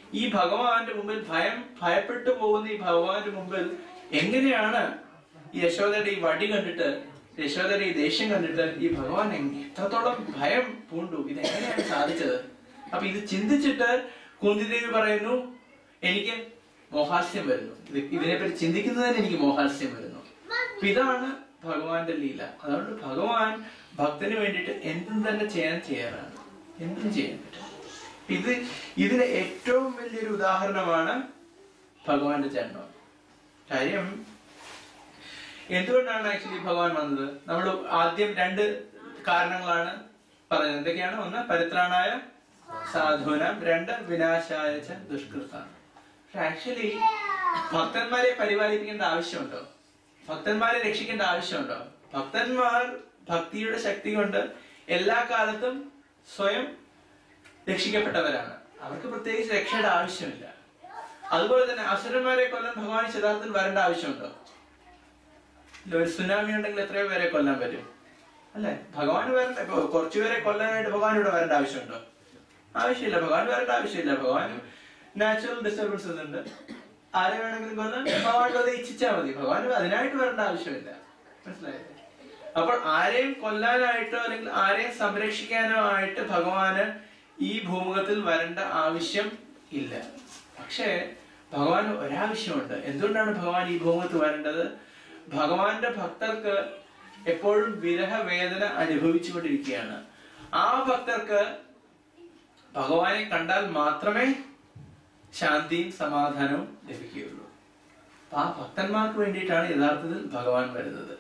ഈ ഭഗവാന്റെ മുമ്പിൽ ഭയം ഭയപ്പെട്ടു പോകുന്ന ഈ ഭഗവാന്റെ മുമ്പിൽ എങ്ങനെയാണ് ഈ യശോദയുടെ ഈ വടി കണ്ടിട്ട് യശോദയുടെ ഈ ദേഷ്യം കണ്ടിട്ട് ഈ ഭഗവാൻ എങ്- എത്രത്തോളം ഭയം പൂണ്ടു ഇത് എങ്ങനെയാണ് സാധിച്ചത് അപ്പൊ ഇത് ചിന്തിച്ചിട്ട് കുന്തിദേവി പറയുന്നു എനിക്ക് മോഹാസ്യം വരുന്നു ഇത് ഇതിനെപ്പറ്റി ചിന്തിക്കുന്നതിന് എനിക്ക് മോഹാസ്യം വരുന്നു അപ്പൊ ഇതാണ് ഭഗവാന്റെ ലീല അതുകൊണ്ട് ഭഗവാൻ ഭക്തന് വേണ്ടിയിട്ട് എന്തും തന്നെ ചെയ്യാൻ ചെയ്യാറാണ് എന്തും ചെയ്യാൻ പറ്റും ഇത് ഇതിന് ഏറ്റവും വലിയൊരു ഉദാഹരണമാണ് ഭഗവാന്റെ ജന്മം കാര്യം എന്തുകൊണ്ടാണ് ആക്ച്വലി ഭഗവാൻ വന്നത് നമ്മൾ ആദ്യം രണ്ട് കാരണങ്ങളാണ് പറഞ്ഞത് എന്തൊക്കെയാണ് ഒന്ന് പരിത്രാണായ സാധുനം രണ്ട് വിനാശായ ച ദുഷ്കൃതാണ് പക്ഷെ ആക്ച്വലി ഭക്തന്മാരെ പരിപാലിപ്പിക്കേണ്ട ആവശ്യമുണ്ടോ ഭക്തന്മാരെ രക്ഷിക്കേണ്ട ആവശ്യമുണ്ടോ ഭക്തന്മാർ ഭക്തിയുടെ ശക്തി കൊണ്ട് എല്ലാ കാലത്തും സ്വയം രക്ഷിക്കപ്പെട്ടവരാണ് അവർക്ക് പ്രത്യേകിച്ച് രക്ഷയുടെ ആവശ്യമില്ല അതുപോലെ തന്നെ അസുരന്മാരെ കൊല്ലാൻ ഭഗവാൻ യഥാർത്ഥത്തിൽ വരേണ്ട ആവശ്യമുണ്ടോ ഇല്ല, ഒരു സുനാമി ഉണ്ടെങ്കിൽ എത്രയോ പേരെ കൊല്ലാൻ പറ്റും അല്ലെ ഭഗവാൻ വരണ്ട ഇപ്പൊ കുറച്ചുപേരെ കൊല്ലാനായിട്ട് ഭഗവാൻ ഇവിടെ വരേണ്ട ആവശ്യമുണ്ടോ ആവശ്യമില്ല ഭഗവാൻ വരേണ്ട ആവശ്യമില്ല ഭഗവാൻ നാച്ചുറൽ ഡിസ്റ്റർബൻസസ് ഉണ്ട് ആരെ വേണമെങ്കിലും കൊല്ലാൻ ഭഗവാൻ അത് ഇച്ഛിച്ചാൽ മതി ഭഗവാൻ അതിനായിട്ട് വരേണ്ട ആവശ്യമില്ല മനസ്സിലായില്ലേ അപ്പോൾ ആരെയും കൊല്ലാനായിട്ടോ അല്ലെങ്കിൽ ആരെയും സംരക്ഷിക്കാനോ ആയിട്ട് ഭഗവാന് ഈ ഭൂമുഖത്തിൽ വരേണ്ട ആവശ്യം ഇല്ല പക്ഷേ ഭഗവാൻ ഒരാവശ്യമുണ്ട് എന്തുകൊണ്ടാണ് ഭഗവാൻ ഈ ഭൂമുഖത്ത് വരേണ്ടത് ഭഗവാന്റെ ഭക്തർക്ക് എപ്പോഴും വിരഹ വേദന അനുഭവിച്ചുകൊണ്ടിരിക്കുകയാണ് ആ ഭക്തർക്ക് ഭഗവാനെ കണ്ടാൽ മാത്രമേ ശാന്തിയും സമാധാനവും ലഭിക്കുകയുള്ളൂ അപ്പൊ ആ ഭക്തന്മാർക്ക് വേണ്ടിയിട്ടാണ് യഥാർത്ഥത്തിൽ ഭഗവാൻ വരുന്നത്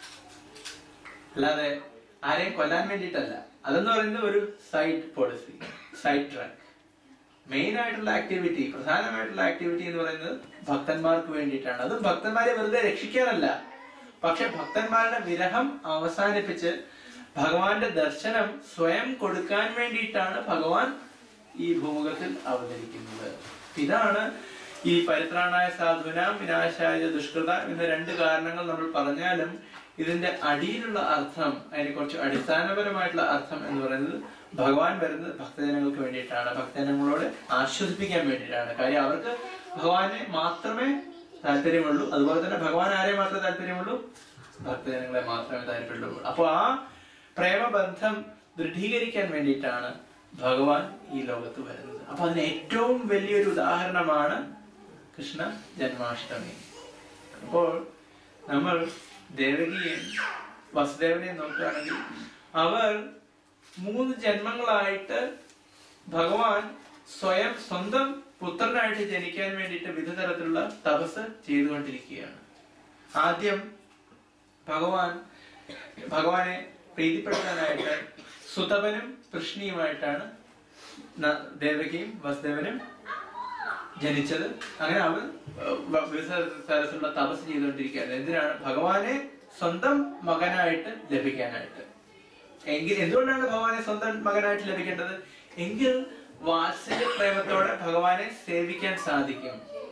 അല്ലാതെ ആരെയും കൊല്ലാൻ വേണ്ടിയിട്ടല്ല അതെന്ന് പറയുന്നത് ഒരു side policy side track main ആയിട്ടുള്ള ആക്ടിവിറ്റി പ്രധാനമായിട്ടുള്ള ആക്ടിവിറ്റി എന്ന് പറയുന്നത് ഭക്തന്മാർക്ക് വേണ്ടിയിട്ടാണ് അതും ഭക്തന്മാരെ വെറുതെ രക്ഷിക്കാനല്ല പക്ഷെ ഭക്തന്മാരുടെ വിരഹം അവസാനിപ്പിച്ച് ഭഗവാന്റെ ദർശനം സ്വയം കൊടുക്കാൻ വേണ്ടിയിട്ടാണ് ഭഗവാൻ ഈ ഭൂമുഖത്തിൽ അവതരിക്കുന്നത് ഇതാണ് ഈ പരിത്രാണായ സാധുനാം വിനാശായ ദുഷ്കൃത എന്ന രണ്ട് കാരണങ്ങൾ നമ്മൾ പറഞ്ഞാലും ഇതിന്റെ അടിയിലുള്ള അർത്ഥം അതിനെ കുറച്ച് അടിസ്ഥാനപരമായിട്ടുള്ള അർത്ഥം എന്ന് പറയുന്നത് ഭഗവാൻ വരുന്നത് ഭക്തജനങ്ങൾക്ക് വേണ്ടിയിട്ടാണ് ഭക്തജനങ്ങളോട് ആശ്വസിപ്പിക്കാൻ വേണ്ടിയിട്ടാണ് കാര്യം അവർക്ക് ഭഗവാനെ മാത്രമേ താല്പര്യമുള്ളൂ അതുപോലെ തന്നെ ഭഗവാൻ ആരെ മാത്രമേ താല്പര്യമുള്ളൂ ഭക്തജനങ്ങളെ മാത്രമേ താല്പര്യമുള്ളൂ അപ്പൊ ആ പ്രേമബന്ധം ദൃഢീകരിക്കാൻ വേണ്ടിയിട്ടാണ് ഭഗവാൻ ഈ ലോകത്ത് വരുന്നത് അപ്പൊ അതിന് ഏറ്റവും വലിയൊരു ഉദാഹരണമാണ് കൃഷ്ണ ജന്മാഷ്ടമി അപ്പോൾ നമ്മൾ ദേവകിയെയും വസുദേവനെയും നോക്കുകയാണെങ്കിൽ അവർ മൂന്ന് ജന്മങ്ങളായിട്ട് ഭഗവാൻ സ്വയം സ്വന്തം പുത്രനായിട്ട് ജനിക്കാൻ വേണ്ടിയിട്ട് വിവിധ തരത്തിലുള്ള തപസ് ചെയ്തുകൊണ്ടിരിക്കുകയാണ് ആദ്യം ഭഗവാൻ ഭഗവാനെ പ്രീതിപ്പെടുത്താനായിട്ട് സുതപനും കൃഷ്ണിയുമായിട്ടാണ് ന- ദേവകിയും വസുദേവനും ജനിച്ചത് അങ്ങനെ അവൻ ഏഹ്, വ- വിവിധ തരത്തിലുള്ള തപസ് ചെയ്തുകൊണ്ടിരിക്കുകയാണ് എന്തിനാണ് ഭഗവാനെ സ്വന്തം മകനായിട്ട് ലഭിക്കാനായിട്ട് എങ്കിൽ എന്തുകൊണ്ടാണ് ഭഗവാനെ സ്വന്തം മകനായിട്ട് ലഭിക്കേണ്ടത് എങ്കിൽ വാത്സല്യ പ്രേമത്തോടെ ഭഗവാനെ സേവിക്കാൻ സാധിക്കും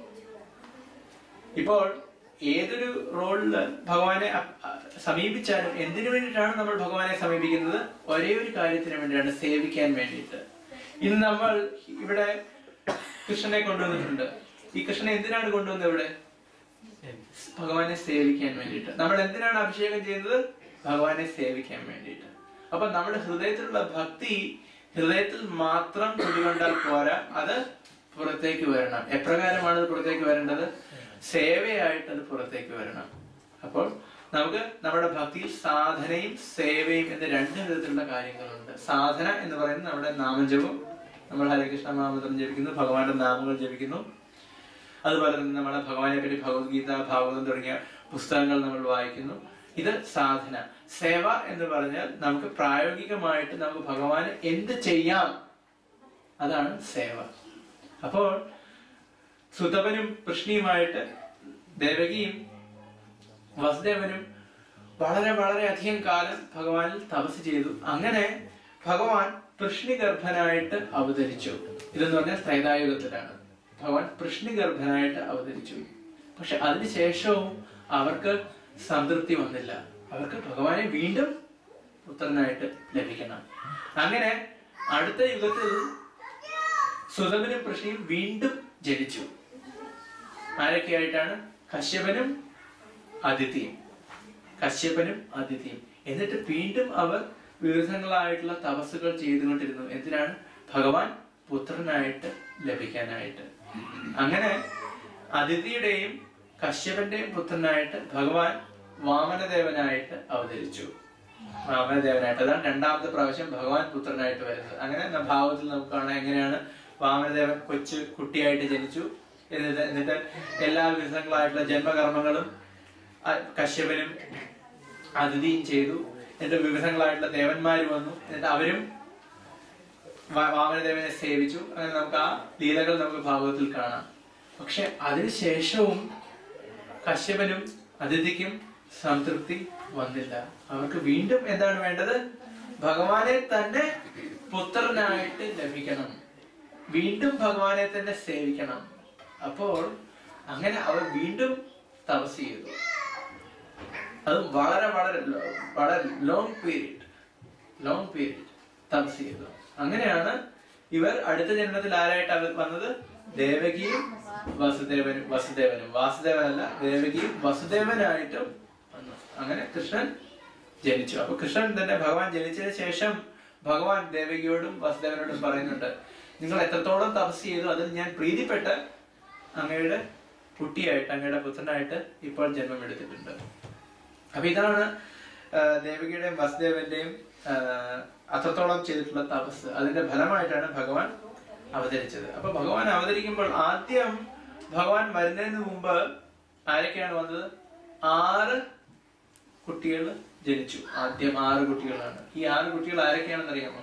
ഇപ്പോൾ ഏതൊരു റോളില് ഭഗവാനെ അ- അ- സമീപിച്ചാലും എന്തിനു വേണ്ടിയിട്ടാണ് നമ്മൾ ഭഗവാനെ സമീപിക്കുന്നത് ഒരേ ഒരു കാര്യത്തിന് വേണ്ടിയാണ് സേവിക്കാൻ വേണ്ടിയിട്ട് ഇന്ന് നമ്മൾ ഇവിടെ കൃഷ്ണനെ കൊണ്ടുവന്നിട്ടുണ്ട് ഈ കൃഷ്ണനെ എന്തിനാണ് കൊണ്ടുവന്നത് ഇവിടെ ഭഗവാനെ സേവിക്കാൻ വേണ്ടിയിട്ട് നമ്മൾ എന്തിനാണ് അഭിഷേകം ചെയ്യുന്നത് ഭഗവാനെ സേവിക്കാൻ വേണ്ടിയിട്ട് അപ്പൊ നമ്മുടെ ഹൃദയത്തിലുള്ള ഭക്തി ഹൃദയത്തിൽ മാത്രം കുടികൊണ്ടാൽ പോരാ അത് പുറത്തേക്ക് വരണം എപ്രകാരമാണ് അത് പുറത്തേക്ക് വരേണ്ടത് സേവയായിട്ട് അത് പുറത്തേക്ക് വരണം അപ്പോൾ നമുക്ക് നമ്മുടെ ഭക്തിയിൽ സാധനയും സേവയും എന്ന രണ്ട് വിധത്തിലുള്ള കാര്യങ്ങളുണ്ട് സാധന എന്ന് പറയുന്നത് നമ്മുടെ നാമജപം നമ്മൾ ഹരകൃഷ്ണ നാമന്ത്രം ജപിക്കുന്നു ഭഗവാന്റെ നാമങ്ങൾ ജപിക്കുന്നു അതുപോലെ തന്നെ നമ്മളെ ഭഗവാനെ പറ്റി ഭഗവത്ഗീത ഭാഗവതം തുടങ്ങിയ പുസ്തകങ്ങൾ നമ്മൾ വായിക്കുന്നു ഇത് സാധന സേവ എന്ന് പറഞ്ഞാൽ നമുക്ക് പ്രായോഗികമായിട്ട് നമുക്ക് ഭഗവാന് എന്ത് ചെയ്യാം അതാണ് സേവ അപ്പോൾ സുതപനും കൃഷ്ണിയുമായിട്ട് ദേവകിയും വസുദേവനും വളരെ വളരെ അധികം കാലം ഭഗവാനിൽ തപസ് ചെയ്തു അങ്ങനെ ഭഗവാൻ കൃഷ്ണിഗർഭനായിട്ട് അവതരിച്ചു ഇതെന്ന് പറഞ്ഞാൽ ത്രൈതായുഗത്തിലാണ് ഭഗവാൻ കൃഷ്ണിഗർഭനായിട്ട് അവതരിച്ചു പക്ഷെ അതിനുശേഷവും അവർക്ക് സംതൃപ്തി വന്നില്ല അവർക്ക് ഭഗവാനെ വീണ്ടും പുത്രനായിട്ട് ലഭിക്കണം അങ്ങനെ അടുത്ത യുഗത്തിൽ സുതമനും കൃഷ്ണയും വീണ്ടും ജനിച്ചു ആരൊക്കെയായിട്ടാണ് കശ്യപനും അതിഥിയും കശ്യപനും അതിഥിയും എന്നിട്ട് വീണ്ടും അവർ വിവിധങ്ങളായിട്ടുള്ള തപസ്സുകൾ ചെയ്തുകൊണ്ടിരുന്നു എന്തിനാണ് ഭഗവാൻ പുത്രനായിട്ട് ലഭിക്കാനായിട്ട് അങ്ങനെ അതിഥിയുടെയും കശ്യപന്റെയും പുത്രനായിട്ട് ഭഗവാൻ വാമനദേവനായിട്ട് അവതരിച്ചു വാമനദേവനായിട്ട് അതാണ് രണ്ടാമത്തെ പ്രാവശ്യം ഭഗവാൻ പുത്രനായിട്ട് വരുന്നത് അങ്ങനെ ന- ഭാവത്തിൽ നമുക്ക് കാണാം എങ്ങനെയാണ് വാമനദേവൻ കൊച്ചു കുട്ടിയായിട്ട് ജനിച്ചു എന്നിട്ട് എന്നിട്ട് എല്ലാ വിധങ്ങളായിട്ടുള്ള ജന്മകർമ്മങ്ങളും അ- കശ്യപനും അതിഥിയും ചെയ്തു എന്നിട്ട് വിവിധങ്ങളായിട്ടുള്ള ദേവന്മാർ വന്നു എന്നിട്ട് അവരും വാ- വാമനദേവനെ സേവിച്ചു അങ്ങനെ നമുക്ക് ആ ലീലകൾ നമുക്ക് ഭാഗവത്തിൽ കാണാം പക്ഷെ അതിനുശേഷവും കശ്യപനും അതിഥിക്കും സംതൃപ്തി വന്നില്ല അവർക്ക് വീണ്ടും എന്താണ് വേണ്ടത് ഭഗവാനെ തന്നെ പുത്രനായിട്ട് ലഭിക്കണം വീണ്ടും ഭഗവാനെ തന്നെ സേവിക്കണം അപ്പോൾ അങ്ങനെ അവർ വീണ്ടും തപസ് ചെയ്തു അത് വളരെ വളരെ ലോ- വളരെ ലോങ് പീരീഡ് ലോങ് പീരീഡ് തപസ് ചെയ്തു അങ്ങനെയാണ് ഇവർ അടുത്ത ജന്മത്തിൽ ആരായിട്ട് അവർ വന്നത് ദേവകിയും വസുദേവനും വസുദേവനും വാസുദേവനല്ല ദേവകിയും വസുദേവനായിട്ടും വന്നു അങ്ങനെ കൃഷ്ണൻ ജനിച്ചു അപ്പൊ കൃഷ്ണൻ തന്നെ ഭഗവാൻ ജനിച്ചതിന് ശേഷം ഭഗവാൻ ദേവകിയോടും വസുദേവനോടും പറയുന്നുണ്ട് നിങ്ങൾ എത്രത്തോളം തപസ് ചെയ്തു അതിൽ ഞാൻ പ്രീതിപ്പെട്ട് അങ്ങയുടെ കുട്ടിയായിട്ട് അങ്ങയുടെ പുത്രനായിട്ട് ഇപ്പോൾ ജന്മം എടുത്തിട്ടുണ്ട് അപ്പൊ ഇതാണ് ആ, ദേവകിയുടെയും വസുദേവന്റെയും ആ, അത്രത്തോളം ചെയ്തിട്ടുള്ള തപസ് അതിന്റെ ഫലമായിട്ടാണ് ഭഗവാൻ അവതരിച്ചത് അപ്പൊ ഭഗവാൻ അവതരിക്കുമ്പോൾ ആദ്യം ഭഗവാൻ വരുന്നതിന് മുമ്പ് ആരൊക്കെയാണ് വന്നത് ആറ് കുട്ടികൾ ജനിച്ചു ആദ്യം ആറ് കുട്ടികളാണ് ഈ ആറ് കുട്ടികൾ ആരൊക്കെയാണെന്ന് അറിയാമോ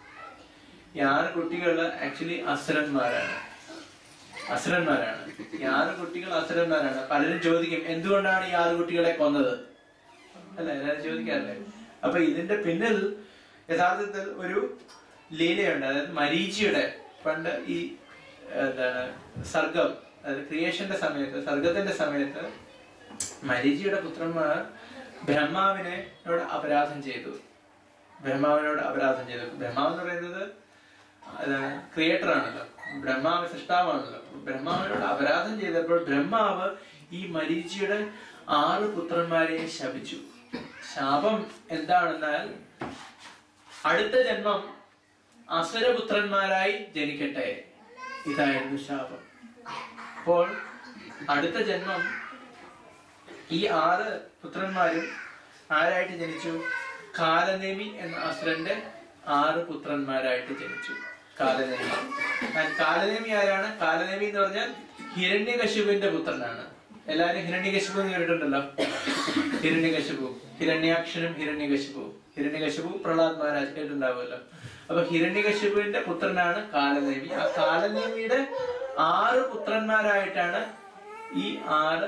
ഈ ആറ് കുട്ടികൾ ആക്ച്വലി അസുരന്മാരാണ് അസുരന്മാരാണ് ഈ ആറ് കുട്ടികൾ അസുരന്മാരാണ് പലരും ചോദിക്കും എന്തുകൊണ്ടാണ് ഈ ആറ് കുട്ടികളെ കൊന്നത് അല്ല എല്ലാവരും ചോദിക്കാറില്ലേ അപ്പൊ ഇതിന്റെ പിന്നിൽ യഥാർത്ഥത്തിൽ ഒരു ലീലയുണ്ട് അതായത് മരീചിയുടെ പണ്ട് ഈ എന്താണ് സർഗം അതായത് ക്രിയേഷന്റെ സമയത്ത് സർഗത്തിന്റെ സമയത്ത് മരീചിയുടെ പുത്രന്മാർ ബ്രഹ്മാവിനോട് അപരാധം ചെയ്തു ബ്രഹ്മാവിനോട് അപരാധം ചെയ്തു ബ്രഹ്മാവ് എന്ന് പറയുന്നത് ക്രിയേറ്റർ ആണല്ലോ ബ്രഹ്മാവ് സൃഷ്ടാവാണല്ലോ ബ്രഹ്മാവിനോട് അപരാധം ചെയ്തപ്പോൾ ബ്രഹ്മാവ് ഈ മരീചിയുടെ ആറ് പുത്രന്മാരെയും ശപിച്ചു ശാപം എന്താണെന്നാൽ അടുത്ത ജന്മം അസുരപുത്രന്മാരായി ജനിക്കട്ടെ ഇതായിരുന്നു ശാപം അപ്പോൾ അടുത്ത ജന്മം ഈ ആറ് പുത്രന്മാരും ആരായിട്ട് ജനിച്ചു കാലനേമി എന്ന അസുരന്റെ ആറ് പുത്രന്മാരായിട്ട് ജനിച്ചു കാലനേമി And കാലനേമി ആരാണ് കാലനേമി എന്ന് പറഞ്ഞാൽ ഹിരണ്യകശിപുവിന്റെ പുത്രനാണ് എല്ലാരും ഹിരണ്യകശിപു എന്ന് കേട്ടിട്ടുണ്ടല്ലോ ഹിരണ്യകശിപു ഹിരണ്യാക്ഷനും ഹിരണ്യകശിപു ഹിരണ്യകശിപു പ്രഹ്ലാദ് മഹാരാജ് കേട്ടിട്ടുണ്ടാവുമല്ലോ അപ്പൊ ഹിരണ്യകശിപുവിന്റെ പുത്രനാണ് കാലനേമി ആ കാലനേമിയുടെ ആറ് പുത്രന്മാരായിട്ടാണ് ഈ ആറ്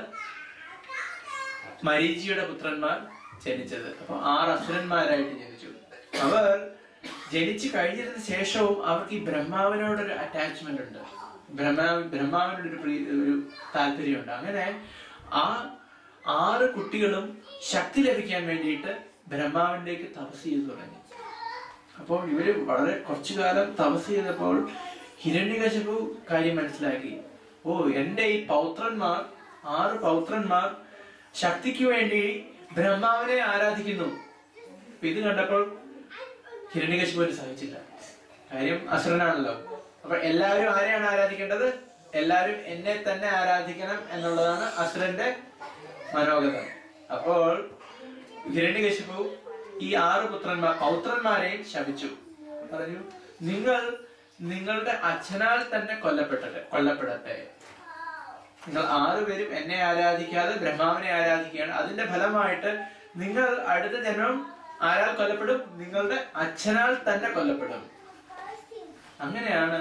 മരീചിയുടെ പുത്രന്മാർ ജനിച്ചത് അപ്പൊ ആറ് അസുരന്മാരായിട്ട് ജനിച്ചു അവർ ജനിച്ചു കഴിഞ്ഞതിന് ശേഷവും അവർക്ക് ഈ ബ്രഹ്മാവിനോടൊരു അറ്റാച്ച്മെന്റ് ഉണ്ട് ബ്രഹ്മാവ് ബ്രഹ്മാവിനോട് ഒരു പ്രീ- ഒരു താല്പര്യമുണ്ട് അങ്ങനെ ആ ആറ് കുട്ടികളും ശക്തി ലഭിക്കാൻ വേണ്ടിയിട്ട് ബ്രഹ്മാവിൻ്റെക്ക് തപസ് ചെയ്തു തുടങ്ങി അപ്പോൾ ഇവര് വളരെ കുറച്ചു കാലം തപസ് ചെയ്തപ്പോൾ ഹിരണ്യകശിപു കാര്യം മനസ്സിലാക്കി ഓ എന്റെ ഈ പൗത്രന്മാർ ആറ് പൗത്രന്മാർ ശക്തിക്ക് വേണ്ടി ബ്രഹ്മാവിനെ ആരാധിക്കുന്നു അപ്പൊ ഇത് കണ്ടപ്പോൾ ഹിരണ്യകശിപുവിന് സഹിച്ചില്ല കാര്യം അസുരനാണല്ലോ അപ്പൊ എല്ലാവരും ആരെയാണ് ആരാധിക്കേണ്ടത് എല്ലാവരും എന്നെ തന്നെ ആരാധിക്കണം എന്നുള്ളതാണ് അസുരന്റെ മനോഗതം അപ്പോൾ ഹിരണ്യകശിപു ഈ ആറ് പുത്രന്മാർ പൗത്രന്മാരെയും ശപിച്ചു പറഞ്ഞു നിങ്ങൾ നിങ്ങളുടെ അച്ഛനാൽ തന്നെ കൊല്ലപ്പെട്ടെ കൊല്ലപ്പെടട്ടെ നിങ്ങൾ ആറുപേരും എന്നെ ആരാധിക്കാതെ ബ്രഹ്മാവിനെ ആരാധിക്കുകയാണ് അതിന്റെ ഫലമായിട്ട് നിങ്ങൾ അടുത്ത ജന്മം ആരാൽ കൊല്ലപ്പെടും നിങ്ങളുടെ അച്ഛനാൽ തന്നെ കൊല്ലപ്പെടും അങ്ങനെയാണ്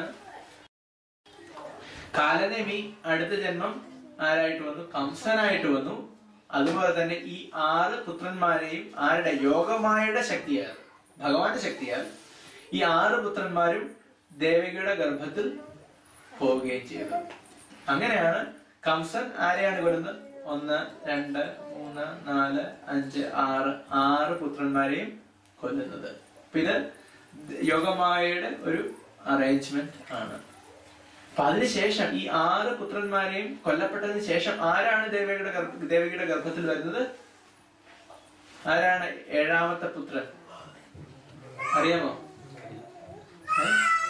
കാലനേമി അടുത്ത ജന്മം ആരായിട്ട് വന്നു കംസനായിട്ട് വന്നു അതുപോലെ തന്നെ ഈ ആറ് പുത്രന്മാരെയും ആരുടെ യോഗമായുടെ ശക്തിയാൽ ഭഗവാന്റെ ശക്തിയാൽ ഈ ആറ് പുത്രന്മാരും ദേവകിയുടെ ഗർഭത്തിൽ പോവുകയും ചെയ്തു അങ്ങനെയാണ് കംസൻ ആരെയാണ് കൊല്ലുന്നത് ഒന്ന് രണ്ട് മൂന്ന് നാല് അഞ്ച് ആറ് ആറ് പുത്രന്മാരെയും കൊല്ലുന്നത് അപ്പൊ ഇത് യോഗമായയുടെ ഒരു അറേഞ്ച്മെന്റ് ആണ് അപ്പൊ അതിനുശേഷം ഈ ആറ് പുത്രന്മാരെയും കൊല്ലപ്പെട്ടതിന് ശേഷം ആരാണ് ദേവകിയുടെ ഗർഭ ദേവകിയുടെ ഗർഭത്തിൽ വരുന്നത് ആരാണ് ഏഴാമത്തെ പുത്രൻ അറിയാമോ ഏ?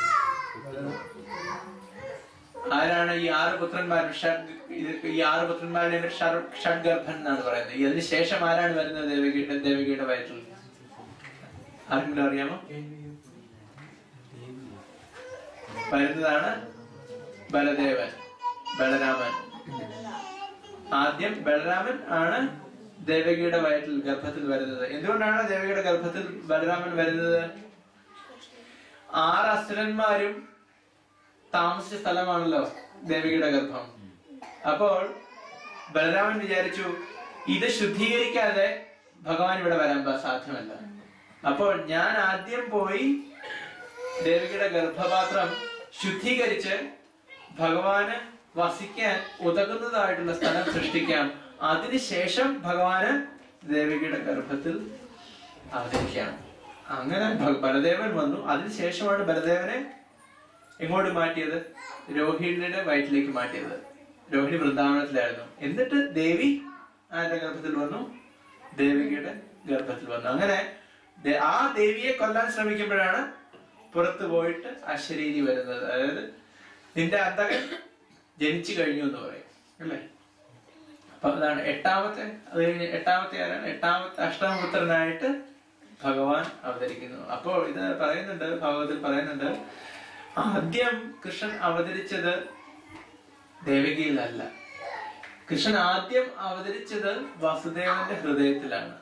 ആരാണ് ഈ ആറ് പുത്രന്മാർ ഷഡ് ഇത് ഈ ആറ് പുത്രന്മാരുടെ ഷഡ് ഗർഭൻ എന്നാണ് പറയുന്നത് ഇതിന് ശേഷം ആരാണ് വരുന്നത് ദേവകിയുടെ ദേവകിയുടെ വയറ്റിൽ ആർക്കെങ്കിലും അറിയാമോ വരുന്നതാണ് ബലദേവൻ ബലരാമൻ ആദ്യം ബലരാമൻ ആണ് ദേവകിയുടെ വയറ്റിൽ ഗർഭത്തിൽ വരുന്നത് എന്തുകൊണ്ടാണ് ദേവകിയുടെ ഗർഭത്തിൽ ബലരാമൻ വരുന്നത് ആറ് അസുരന്മാരും താമസിച്ച സ്ഥലമാണല്ലോ ദേവികയുടെ ഗർഭം അപ്പോൾ ബലരാമൻ വിചാരിച്ചു ഇത് ശുദ്ധീകരിക്കാതെ ഭഗവാൻ ഇവിടെ വരാൻ പ- സാധ്യമല്ല അപ്പോൾ ഞാൻ ആദ്യം പോയി ദേവികയുടെ ഗർഭപാത്രം ശുദ്ധീകരിച്ച് ഭഗവാന് വസിക്കാൻ ഉതകുന്നതായിട്ടുള്ള സ്ഥലം സൃഷ്ടിക്കാം അതിനുശേഷം ഭഗവാന് ദേവികയുടെ ഗർഭത്തിൽ അവതരിക്കാം അങ്ങനെ ഭ- ബലദേവൻ വന്നു അതിനുശേഷമാണ് ബലദേവനെ എങ്ങോട്ട് മാറ്റിയത് രോഹിണിയുടെ വയറ്റിലേക്ക് മാറ്റിയത് രോഹിണി വൃന്ദാവനത്തിലായിരുന്നു എന്നിട്ട് ദേവി ആരുടെ ഗർഭത്തിൽ വന്നു ദേവികയുടെ ഗർഭത്തിൽ വന്നു അങ്ങനെ ദേ- ആ ദേവിയെ കൊല്ലാൻ ശ്രമിക്കുമ്പോഴാണ് പുറത്തു പോയിട്ട് അശരീരി വരുന്നത് അതായത് നിന്റെ അന്തകൻ ജനിച്ചു കഴിഞ്ഞു എന്ന് പറയും അല്ലേ അപ്പൊ അതാണ് എട്ടാമത്തെ അത് കഴിഞ്ഞ് എട്ടാമത്തെ ആരാണ് എട്ടാമത്തെ അഷ്ടമപുത്രനായിട്ട് ഭഗവാൻ അവതരിക്കുന്നു അപ്പോൾ ഇത് പറയുന്നുണ്ട് ഭാഗവതത്തിൽ പറയുന്നുണ്ട് ആദ്യം കൃഷ്ണൻ അവതരിച്ചത് ദേവകിയിലല്ല കൃഷ്ണൻ ആദ്യം അവതരിച്ചത് വസുദേവന്റെ ഹൃദയത്തിലാണ്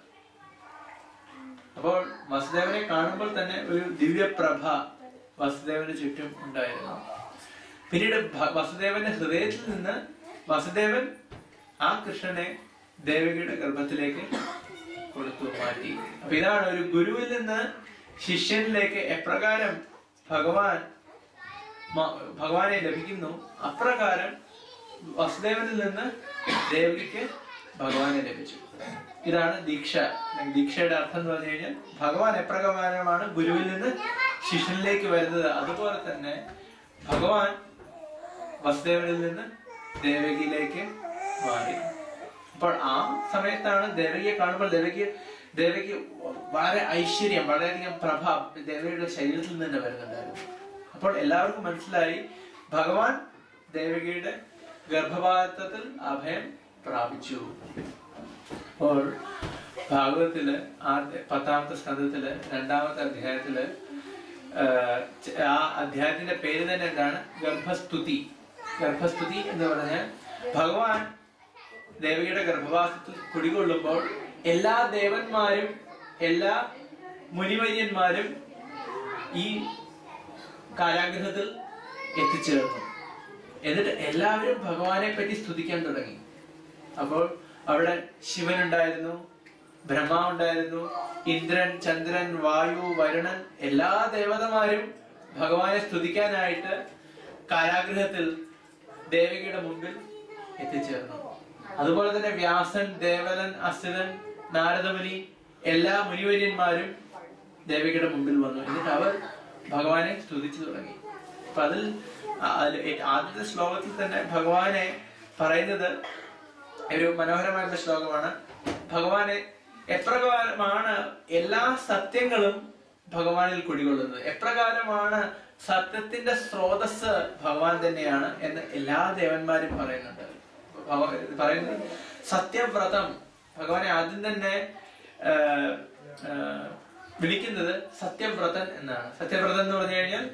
അപ്പോൾ വസുദേവനെ കാണുമ്പോൾ തന്നെ ഒരു ദിവ്യപ്രഭ വസുദേവന് ചുറ്റും ഉണ്ടായിരുന്നു പിന്നീട് ഭ- വസുദേവന്റെ ഹൃദയത്തിൽ നിന്ന് വസുദേവൻ ആ കൃഷ്ണനെ ദേവകിയുടെ ഗർഭത്തിലേക്ക് കൊടുത്തു മാറ്റി അപ്പൊ ഇതാണ് ഒരു ഗുരുവിൽ നിന്ന് ശിഷ്യനിലേക്ക് എപ്രകാരം ഭഗവാൻ മ- ഭഗവാനെ ലഭിക്കുന്നു അപ്രകാരം വസുദേവനിൽ നിന്ന് ദേവിക്ക് ഭഗവാനെ ലഭിച്ചു ഇതാണ് ദീക്ഷ അല്ലെങ്കിൽ ദീക്ഷയുടെ അർത്ഥം എന്ന് പറഞ്ഞു കഴിഞ്ഞാൽ ഭഗവാൻ എപ്രകാരമാണ് ഗുരുവിൽ നിന്ന് ശിഷ്യനിലേക്ക് വരുന്നത് അതുപോലെ തന്നെ ഭഗവാൻ വസുദേവനിൽ നിന്ന് ദേവകിയിലേക്ക് മാറി അപ്പോൾ ആ സമയത്താണ് ദേവകിയെ കാണുമ്പോൾ ദേവകി ദേവകി വളരെ ഐശ്വര്യം വളരെയധികം പ്രഭ ദേവകിയുടെ ശരീരത്തിൽ നിന്ന് വരുന്നുണ്ടായിരുന്നു അപ്പോൾ എല്ലാവർക്കും മനസ്സിലായി ഭഗവാൻ ദേവകിയുടെ ഗർഭപാത്രത്തിൽ അഭയം പ്രാപിച്ചു അപ്പോൾ ഭാഗവതത്തില് ആദ്യ പത്താമത്തെ സ്കന്ധത്തില് രണ്ടാമത്തെ അധ്യായത്തില് ആ, ച- ആ അധ്യായത്തിന്റെ പേര് തന്നെ എന്താണ് ഗർഭസ്തുതി ഗർഭസ്തുതി എന്ന് പറഞ്ഞാൽ ഭഗവാൻ ദേവിയുടെ ഗർഭവാസത്തിൽ കുടികൊള്ളുമ്പോൾ എല്ലാ ദേവന്മാരും എല്ലാ മുനിവര്യന്മാരും ഈ കാരാഗ്രഹത്തിൽ എത്തിച്ചേർന്നു എന്നിട്ട് എല്ലാവരും ഭഗവാനെ പറ്റി സ്തുതിക്കാൻ തുടങ്ങി അപ്പോൾ അവിടെ ശിവൻ ഉണ്ടായിരുന്നു ബ്രഹ്മ ഉണ്ടായിരുന്നു ഇന്ദ്രൻ ചന്ദ്രൻ വായു വരുണൻ എല്ലാ ദേവതമാരും ഭഗവാനെ സ്തുതിക്കാനായിട്ട് കാരാഗ്രഹത്തിൽ ദേവികയുടെ മുമ്പിൽ എത്തിച്ചേർന്നു അതുപോലെ തന്നെ വ്യാസൻ ദേവലൻ അസുരൻ നാരദമുനി എല്ലാ മുനിവര്യന്മാരും ദേവികയുടെ മുമ്പിൽ വന്നു എന്നിട്ട് അവർ ഭഗവാനെ സ്തുതിച്ചു തുടങ്ങി അപ്പൊ അതിൽ ആ- അതിൽ ഏ- ആദ്യത്തെ ശ്ലോകത്തിൽ തന്നെ ഭഗവാനെ പറയുന്നത് ഒരു മനോഹരമായിട്ടുള്ള ശ്ലോകമാണ് ഭഗവാനെ എപ്രകാരമാണ് എല്ലാ സത്യങ്ങളും ഭഗവാനിൽ കുടികൊള്ളുന്നത് എപ്രകാരമാണ് സത്യത്തിന്റെ സ്രോതസ് ഭഗവാൻ തന്നെയാണ് എന്ന് എല്ലാ ദേവന്മാരും പറയുന്നുണ്ട് ഭഗവാൻ പറയുന്നത് സത്യവ്രതം ഭഗവാനെ ആദ്യം തന്നെ ആ, ആ, വിളിക്കുന്നത് സത്യവ്രതൻ എന്നാണ് സത്യവ്രതൻ എന്ന് പറഞ്ഞു കഴിഞ്ഞാൽ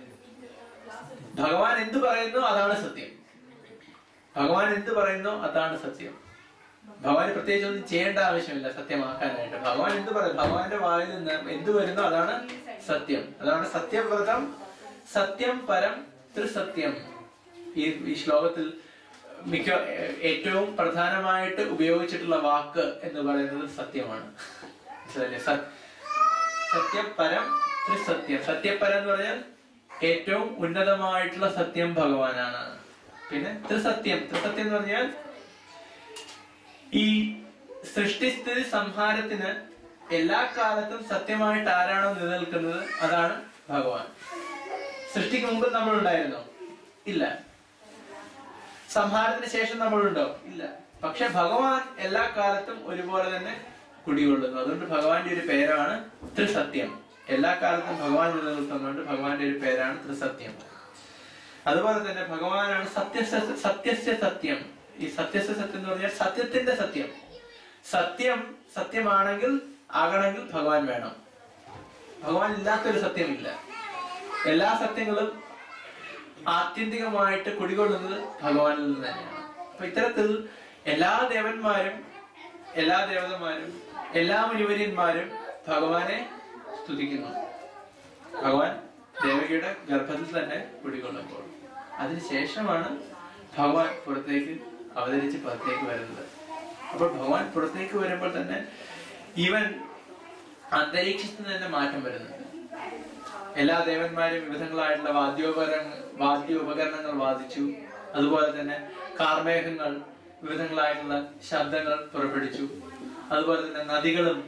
ഭഗവാൻ എന്ത് പറയുന്നു അതാണ് സത്യം ഭഗവാൻ എന്ത് പറയുന്നു അതാണ് സത്യം ഭഗവാൻ പ്രത്യേകിച്ച് ഒന്നും ചെയ്യേണ്ട ആവശ്യമില്ല സത്യമാക്കാനായിട്ട് ഭഗവാൻ എന്ത് പറയും ഭഗവാന്റെ വായിൽ നിന്ന് എന്ത് വരുന്നു അതാണ് സത്യം അതാണ് സത്യവ്രതം സത്യം പരം ത്രിസത്യം ഈ ഈ ശ്ലോകത്തിൽ മിക്ക ഏ- ഏറ്റവും പ്രധാനമായിട്ട് ഉപയോഗിച്ചിട്ടുള്ള വാക്ക് എന്ന് പറയുന്നത് സത്യമാണ് മനസ്സിലായില്ലേ? സ- സത്യം പരം ത്രിസത്യം സത്യപരം എന്ന് പറഞ്ഞാൽ ഏറ്റവും ഉന്നതമായിട്ടുള്ള സത്യം ഭഗവാനാണ് പിന്നെ ത്രിസത്യം ത്രിസത്യം എന്ന് പറഞ്ഞാൽ ഈ സൃഷ്ടിസ്ഥിതി സംഹാരത്തിന് എല്ലാ കാലത്തും സത്യമായിട്ട് ആരാണോ നിലനിൽക്കുന്നത് അതാണ് ഭഗവാൻ സൃഷ്ടിക്ക് മുമ്പ് നമ്മൾ ഉണ്ടായിരുന്നോ ഇല്ല സംഹാരത്തിന് ശേഷം നമ്മളുണ്ടോ ഇല്ല പക്ഷെ ഭഗവാൻ എല്ലാ കാലത്തും ഒരുപോലെ തന്നെ കുടികൊള്ളുന്നു അതുകൊണ്ട് ഭഗവാന്റെ ഒരു പേരാണ് ത്രിസത്യം എല്ലാ കാലത്തും ഭഗവാൻ നിലനിൽക്കുന്നുണ്ട് ഭഗവാന്റെ ഒരു പേരാണ് ത്രിസത്യം അതുപോലെ തന്നെ ഭഗവാനാണ് സത്യസ്യ സത്യസ്യ സത്യം ഈ സത്യസ്യ സത്യം എന്ന് പറഞ്ഞാൽ സത്യത്തിന്റെ സത്യം സത്യം സത്യമാണെങ്കിൽ ആകണമെങ്കിൽ ഭഗവാൻ വേണം ഭഗവാൻ ഇല്ലാത്തൊരു സത്യമില്ല എല്ലാ സത്യങ്ങളും ആത്യന്തികമായിട്ട് കുടികൊള്ളുന്നത് ഭഗവാനിൽ നിന്ന് തന്നെയാണ് അപ്പൊ ഇത്തരത്തിൽ എല്ലാ ദേവന്മാരും എല്ലാ ദേവതന്മാരും എല്ലാ മുനിവര്യന്മാരും ഭഗവാനെ സ്തുതിക്കുന്നു ഭഗവാൻ ദേവകിയുടെ ഗർഭത്തിൽ തന്നെ കുടികൊള്ളുമ്പോൾ അതിനുശേഷമാണ് ഭഗവാൻ പുറത്തേക്ക് അവതരിച്ച് പുറത്തേക്ക് വരുന്നത് അപ്പോൾ ഭഗവാൻ പുറത്തേക്ക് വരുമ്പോൾ തന്നെ ഇവൻ അന്തരീക്ഷത്തിൽ തന്നെ മാറ്റം വരുന്നുണ്ട് എല്ലാ ദേവന്മാരും വിവിധങ്ങളായിട്ടുള്ള വാദ്യോപകരണ വാദ്യ ഉപകരണങ്ങൾ വാദിച്ചു അതുപോലെ തന്നെ കാർമേഘങ്ങൾ വിവിധങ്ങളായിട്ടുള്ള ശബ്ദങ്ങൾ പുറപ്പെടുവിച്ചു അതുപോലെ തന്നെ നദികളും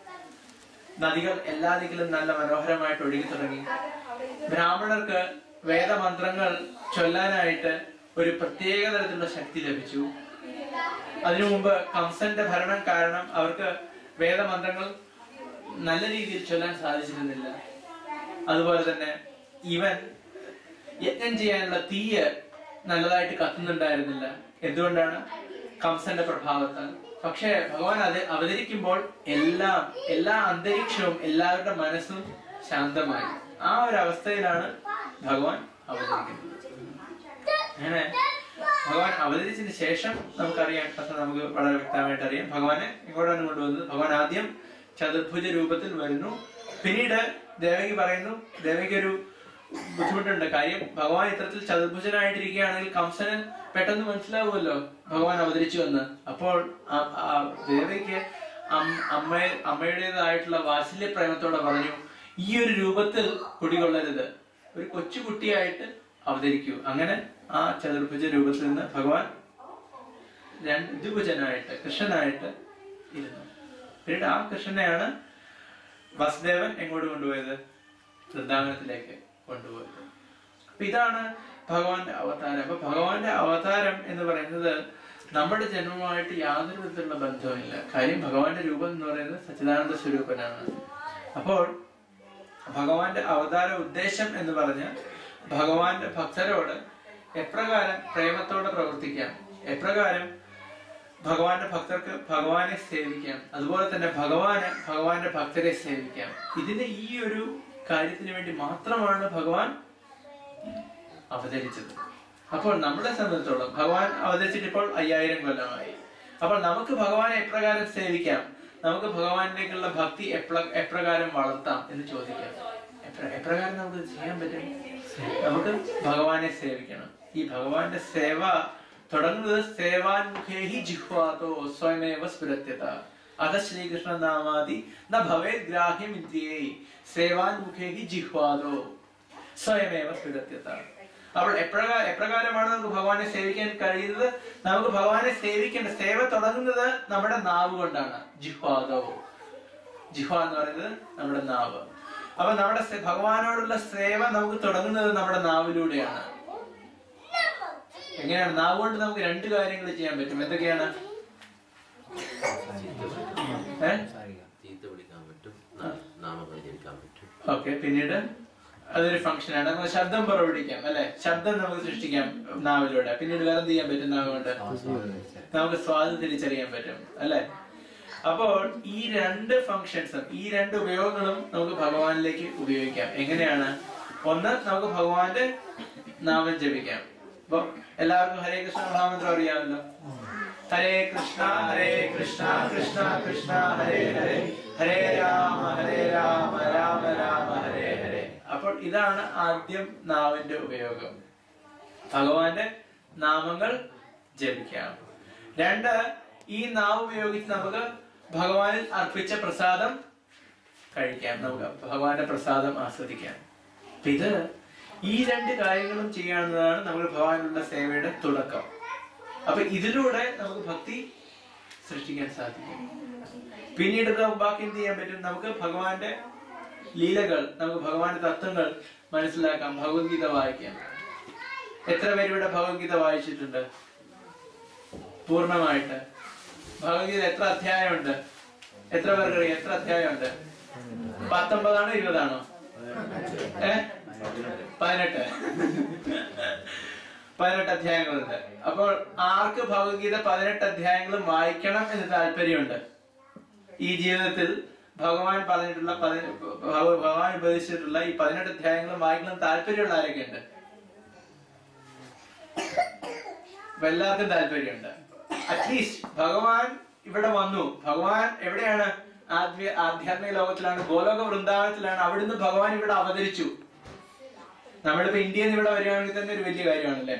നദികൾ എല്ലാ ദിക്കിലും നല്ല മനോഹരമായിട്ട് ഒഴുകി തുടങ്ങി ബ്രാഹ്മണർക്ക് വേദമന്ത്രങ്ങൾ ചൊല്ലാനായിട്ട് ഒരു പ്രത്യേക തരത്തിലുള്ള ശക്തി ലഭിച്ചു അതിനു മുമ്പ് കംസന്റെ ഭരണം കാരണം അവർക്ക് വേദമന്ത്രങ്ങൾ നല്ല രീതിയിൽ ചൊല്ലാൻ സാധിച്ചിരുന്നില്ല അതുപോലെ തന്നെ ഇവൻ യജ്ഞം ചെയ്യാനുള്ള തീയ് നല്ലതായിട്ട് കത്തുന്നുണ്ടായിരുന്നില്ല എന്തുകൊണ്ടാണ് കംസന്റെ പ്രഭാവത്താൽ പക്ഷേ ഭഗവാൻ അത് അവതരിക്കുമ്പോൾ എല്ലാം എല്ലാ അന്തരീക്ഷവും എല്ലാവരുടെ മനസ്സും ശാന്തമായി ആ ഒരു അവസ്ഥയിലാണ് ഭഗവാൻ അവതരിക്കുന്നത് അങ്ങനെ ഭഗവാൻ അവതരിച്ചതിന് ശേഷം നമുക്കറിയാം കഥ നമുക്ക് വളരെ വ്യക്തമായിട്ട് അറിയാം ഭഗവാനെ ഇങ്ങോട്ടാണ് കൊണ്ടുവന്നത് ഭഗവാൻ ആദ്യം ചതുർഭുജ രൂപത്തിൽ വരുന്നു പിന്നീട് ദേവകി പറയുന്നു ദേവകി ഒരു ബുദ്ധിമുട്ടുണ്ട് കാര്യം ഭഗവാൻ ഇത്തരത്തിൽ ചതുർഭുജനായിട്ടിരിക്കുകയാണെങ്കിൽ കംസന് പെട്ടെന്ന് മനസ്സിലാവുമല്ലോ ഭഗവാൻ അവതരിച്ചു എന്ന് അപ്പോൾ ആ- ആ ദേവകിക്ക് അം- അമ്മ അമ്മയുടേതായിട്ടുള്ള വാത്സല്യ പ്രേമത്തോടെ പറഞ്ഞു ഈ ഒരു രൂപത്തിൽ കുടികൊള്ളരുത് ഒരു കൊച്ചുകുട്ടിയായിട്ട് അവതരിക്കൂ അങ്ങനെ ആ ചതുർഭുജ രൂപത്തിൽ നിന്ന് ഭഗവാൻ രണ്ട് ദ്വിഭുജനായിട്ട് കൃഷ്ണനായിട്ട് ഇരുന്നു പിന്നീട് ആ കൃഷ്ണനെയാണ് വസുദേവൻ എങ്ങോട്ട് കൊണ്ടുപോയത് വൃന്ദാവനത്തിലേക്ക് കൊണ്ടുപോയത് അപ്പൊ ഇതാണ് ഭഗവാന്റെ അവതാരം അപ്പൊ ഭഗവാന്റെ അവതാരം എന്ന് പറയുന്നത് നമ്മുടെ ജന്മമായിട്ട് യാതൊരു വിധത്തിലുള്ള ബന്ധവുമില്ല കാര്യം ഭഗവാന്റെ രൂപം എന്ന് പറയുന്നത് സച്ചിദാനന്ദ സ്വരൂപനാണ് അപ്പോൾ ഭഗവാന്റെ അവതാര ഉദ്ദേശം എന്ന് പറഞ്ഞ് ഭഗവാന്റെ ഭക്തരോട് എപ്രകാരം പ്രേമത്തോടെ പ്രവർത്തിക്കാം എപ്രകാരം ഭഗവാന്റെ ഭക്തർക്ക് ഭഗവാനെ സേവിക്കാം അതുപോലെ തന്നെ ഭഗവാന് ഭഗവാന്റെ ഭക്തരെ സേവിക്കാം ഇതിന് ഈ ഒരു കാര്യത്തിന് വേണ്ടി മാത്രമാണ് ഭഗവാൻ അവതരിച്ചത് അപ്പോൾ നമ്മളെ സംബന്ധിച്ചോളം ഭഗവാൻ അവതരിച്ചിട്ട് ഇപ്പോൾ അയ്യായിരം കൊല്ലമായി അപ്പോൾ നമുക്ക് ഭഗവാനെ എപ്രകാരം സേവിക്കാം നമുക്ക് ഭഗവാനിലേക്കുള്ള ഭക്തി എപ്ര- എപ്രകാരം വളർത്താം എന്ന് ചോദിക്കാം എപ്ര- എപ്രകാരം നമുക്ക് ഇത് ചെയ്യാൻ പറ്റും നമുക്ക് ഭഗവാനെ സേവിക്കണം ഈ ഭഗവാന്റെ സേവ തുടങ്ങുന്നത് സേവാൻമുഖേഹി ജിഹ്വാതോ സ്വയമേവ സ്ഫുരത്യത അത ശ്രീകൃഷ്ണ നാമാതി ന ഭവേത് ഗ്രാഹ്യം ഇന്ദ്രിയേ സേവാൻമുഖേഹി ജിഹ്വാതോ സ്വയമേവ സ്ഫുരത്യത അപ്പോൾ എപ്രകാരം എപ്രകാരമാണ് നമുക്ക് ഭഗവാനെ സേവിക്കാൻ കഴിയുന്നത് നമുക്ക് ഭഗവാനെ സേവിക്കേണ്ട സേവ തുടങ്ങുന്നത് നമ്മുടെ നാവ് കൊണ്ടാണ് ജിഹ്വാദോ ജിഹ്വ എന്ന് പറയുന്നത് നമ്മുടെ നാവ് അപ്പൊ നമ്മുടെ സേ- ഭഗവാനോടുള്ള സേവ നമുക്ക് തുടങ്ങുന്നത് നമ്മുടെ നാവിലൂടെയാണ് എങ്ങനെയാണ് നാവ് കൊണ്ട് നമുക്ക് രണ്ട് കാര്യങ്ങൾ ചെയ്യാൻ പറ്റും എന്തൊക്കെയാണ് ഏ ചീത്ത വിളിക്കാൻ പറ്റും ന- നാമങ്ങൾ ജപിക്കാൻ പറ്റും ഓക്കെ പിന്നീട് അതൊരു ഫംഗ്ഷൻ ആണ് നമുക്ക് ശബ്ദം പുറപ്പെടുവിക്കാം അല്ലെ ശബ്ദം നമുക്ക് സൃഷ്ടിക്കാം നാവിലൂടെ പിന്നീട് വേറെ എന്ത് ചെയ്യാൻ പറ്റും നാവ് കൊണ്ട് നമുക്ക് സ്വാദ് തിരിച്ചറിയാൻ പറ്റും അല്ലെ അപ്പോൾ ഈ രണ്ട് ഫങ്ഷൻസും ഈ രണ്ട് ഉപയോഗങ്ങളും നമുക്ക് ഭഗവാനിലേക്ക് ഉപയോഗിക്കാം എങ്ങനെയാണ് ഒന്ന് നമുക്ക് ഭഗവാന്റെ നാമം ജപിക്കാം അപ്പൊ എല്ലാവർക്കും ഹരേ കൃഷ്ണ മഹാമന്ത്രം അറിയാമല്ലോ ഹരേ കൃഷ്ണ ഹരേ കൃഷ്ണ കൃഷ്ണ കൃഷ്ണ ഹരേ ഹരേ ഹരേ രാമ ഹരേ രാമ രാമ രാമ ഹരേ ഹരേ അപ്പോൾ ഇതാണ് ആദ്യം നാവിന്റെ ഉപയോഗം ഭഗവാന്റെ നാമങ്ങൾ ജപിക്കാം രണ്ട് ഈ നാവ് ഉപയോഗിച്ച് നമുക്ക് ഭഗവാനിൽ അർപ്പിച്ച പ്രസാദം കഴിക്കാം നമുക്ക് ഭഗവാന്റെ പ്രസാദം ആസ്വദിക്കാം അപ്പൊ ഇത് ഈ രണ്ട് കാര്യങ്ങളും ചെയ്യാവുന്നതാണ് നമ്മൾ ഭഗവാനുള്ള സേവയുടെ തുടക്കം അപ്പൊ ഇതിലൂടെ നമുക്ക് ഭക്തി സൃഷ്ടിക്കാൻ സാധിക്കും പിന്നീട് നമുക്ക് ബാക്കി എന്ത് ചെയ്യാൻ പറ്റും നമുക്ക് ഭഗവാന്റെ ലീലകൾ നമുക്ക് ഭഗവാന്റെ തത്വങ്ങൾ മനസ്സിലാക്കാം ഭഗവത്ഗീത വായിക്കാം എത്ര പേര് ഇവിടെ ഭഗവത്ഗീത വായിച്ചിട്ടുണ്ട് പൂർണ്ണമായിട്ട് ഭഗവത്ഗീത എത്ര അധ്യായമുണ്ട് എത്ര പേർക്ക് അറിയാം എത്ര അധ്യായമുണ്ട് പത്തൊമ്പതാണോ ഇരുപതാണോ ഏ പതിനെട്ട് പതിനെട്ട് അധ്യായങ്ങളുണ്ട് അപ്പോൾ ആർക്ക് ഭഗവത്ഗീത പതിനെട്ട് അധ്യായങ്ങളും വായിക്കണം എന്ന് താല്പര്യമുണ്ട് ഈ ജീവിതത്തിൽ ഭഗവാൻ പറഞ്ഞിട്ടുള്ള പതി- ഭഗ- ഭഗവാൻ ഉപദേശിച്ചിട്ടുള്ള ഈ പതിനെട്ട് അധ്യായങ്ങളും വായിക്കണം താല്പര്യമുള്ള ആരൊക്കെ ഉണ്ട് അപ്പൊ എല്ലാവർക്കും താല്പര്യമുണ്ട് അറ്റ്ലീസ്റ്റ് ഭഗവാൻ ഇവിടെ വന്നു ഭഗവാൻ എവിടെയാണ് ആധ്യ ആധ്യാത്മിക ലോകത്തിലാണ് ഗോലോക വൃന്ദാവനത്തിലാണ് അവിടുന്ന് ഭഗവാൻ ഇവിടെ അവതരിച്ചു നമ്മളിപ്പോ ഇന്ത്യയിൽ നിന്ന് ഇവിടെ വരികയാണെങ്കിൽ തന്നെ ഒരു വലിയ കാര്യമാണല്ലേ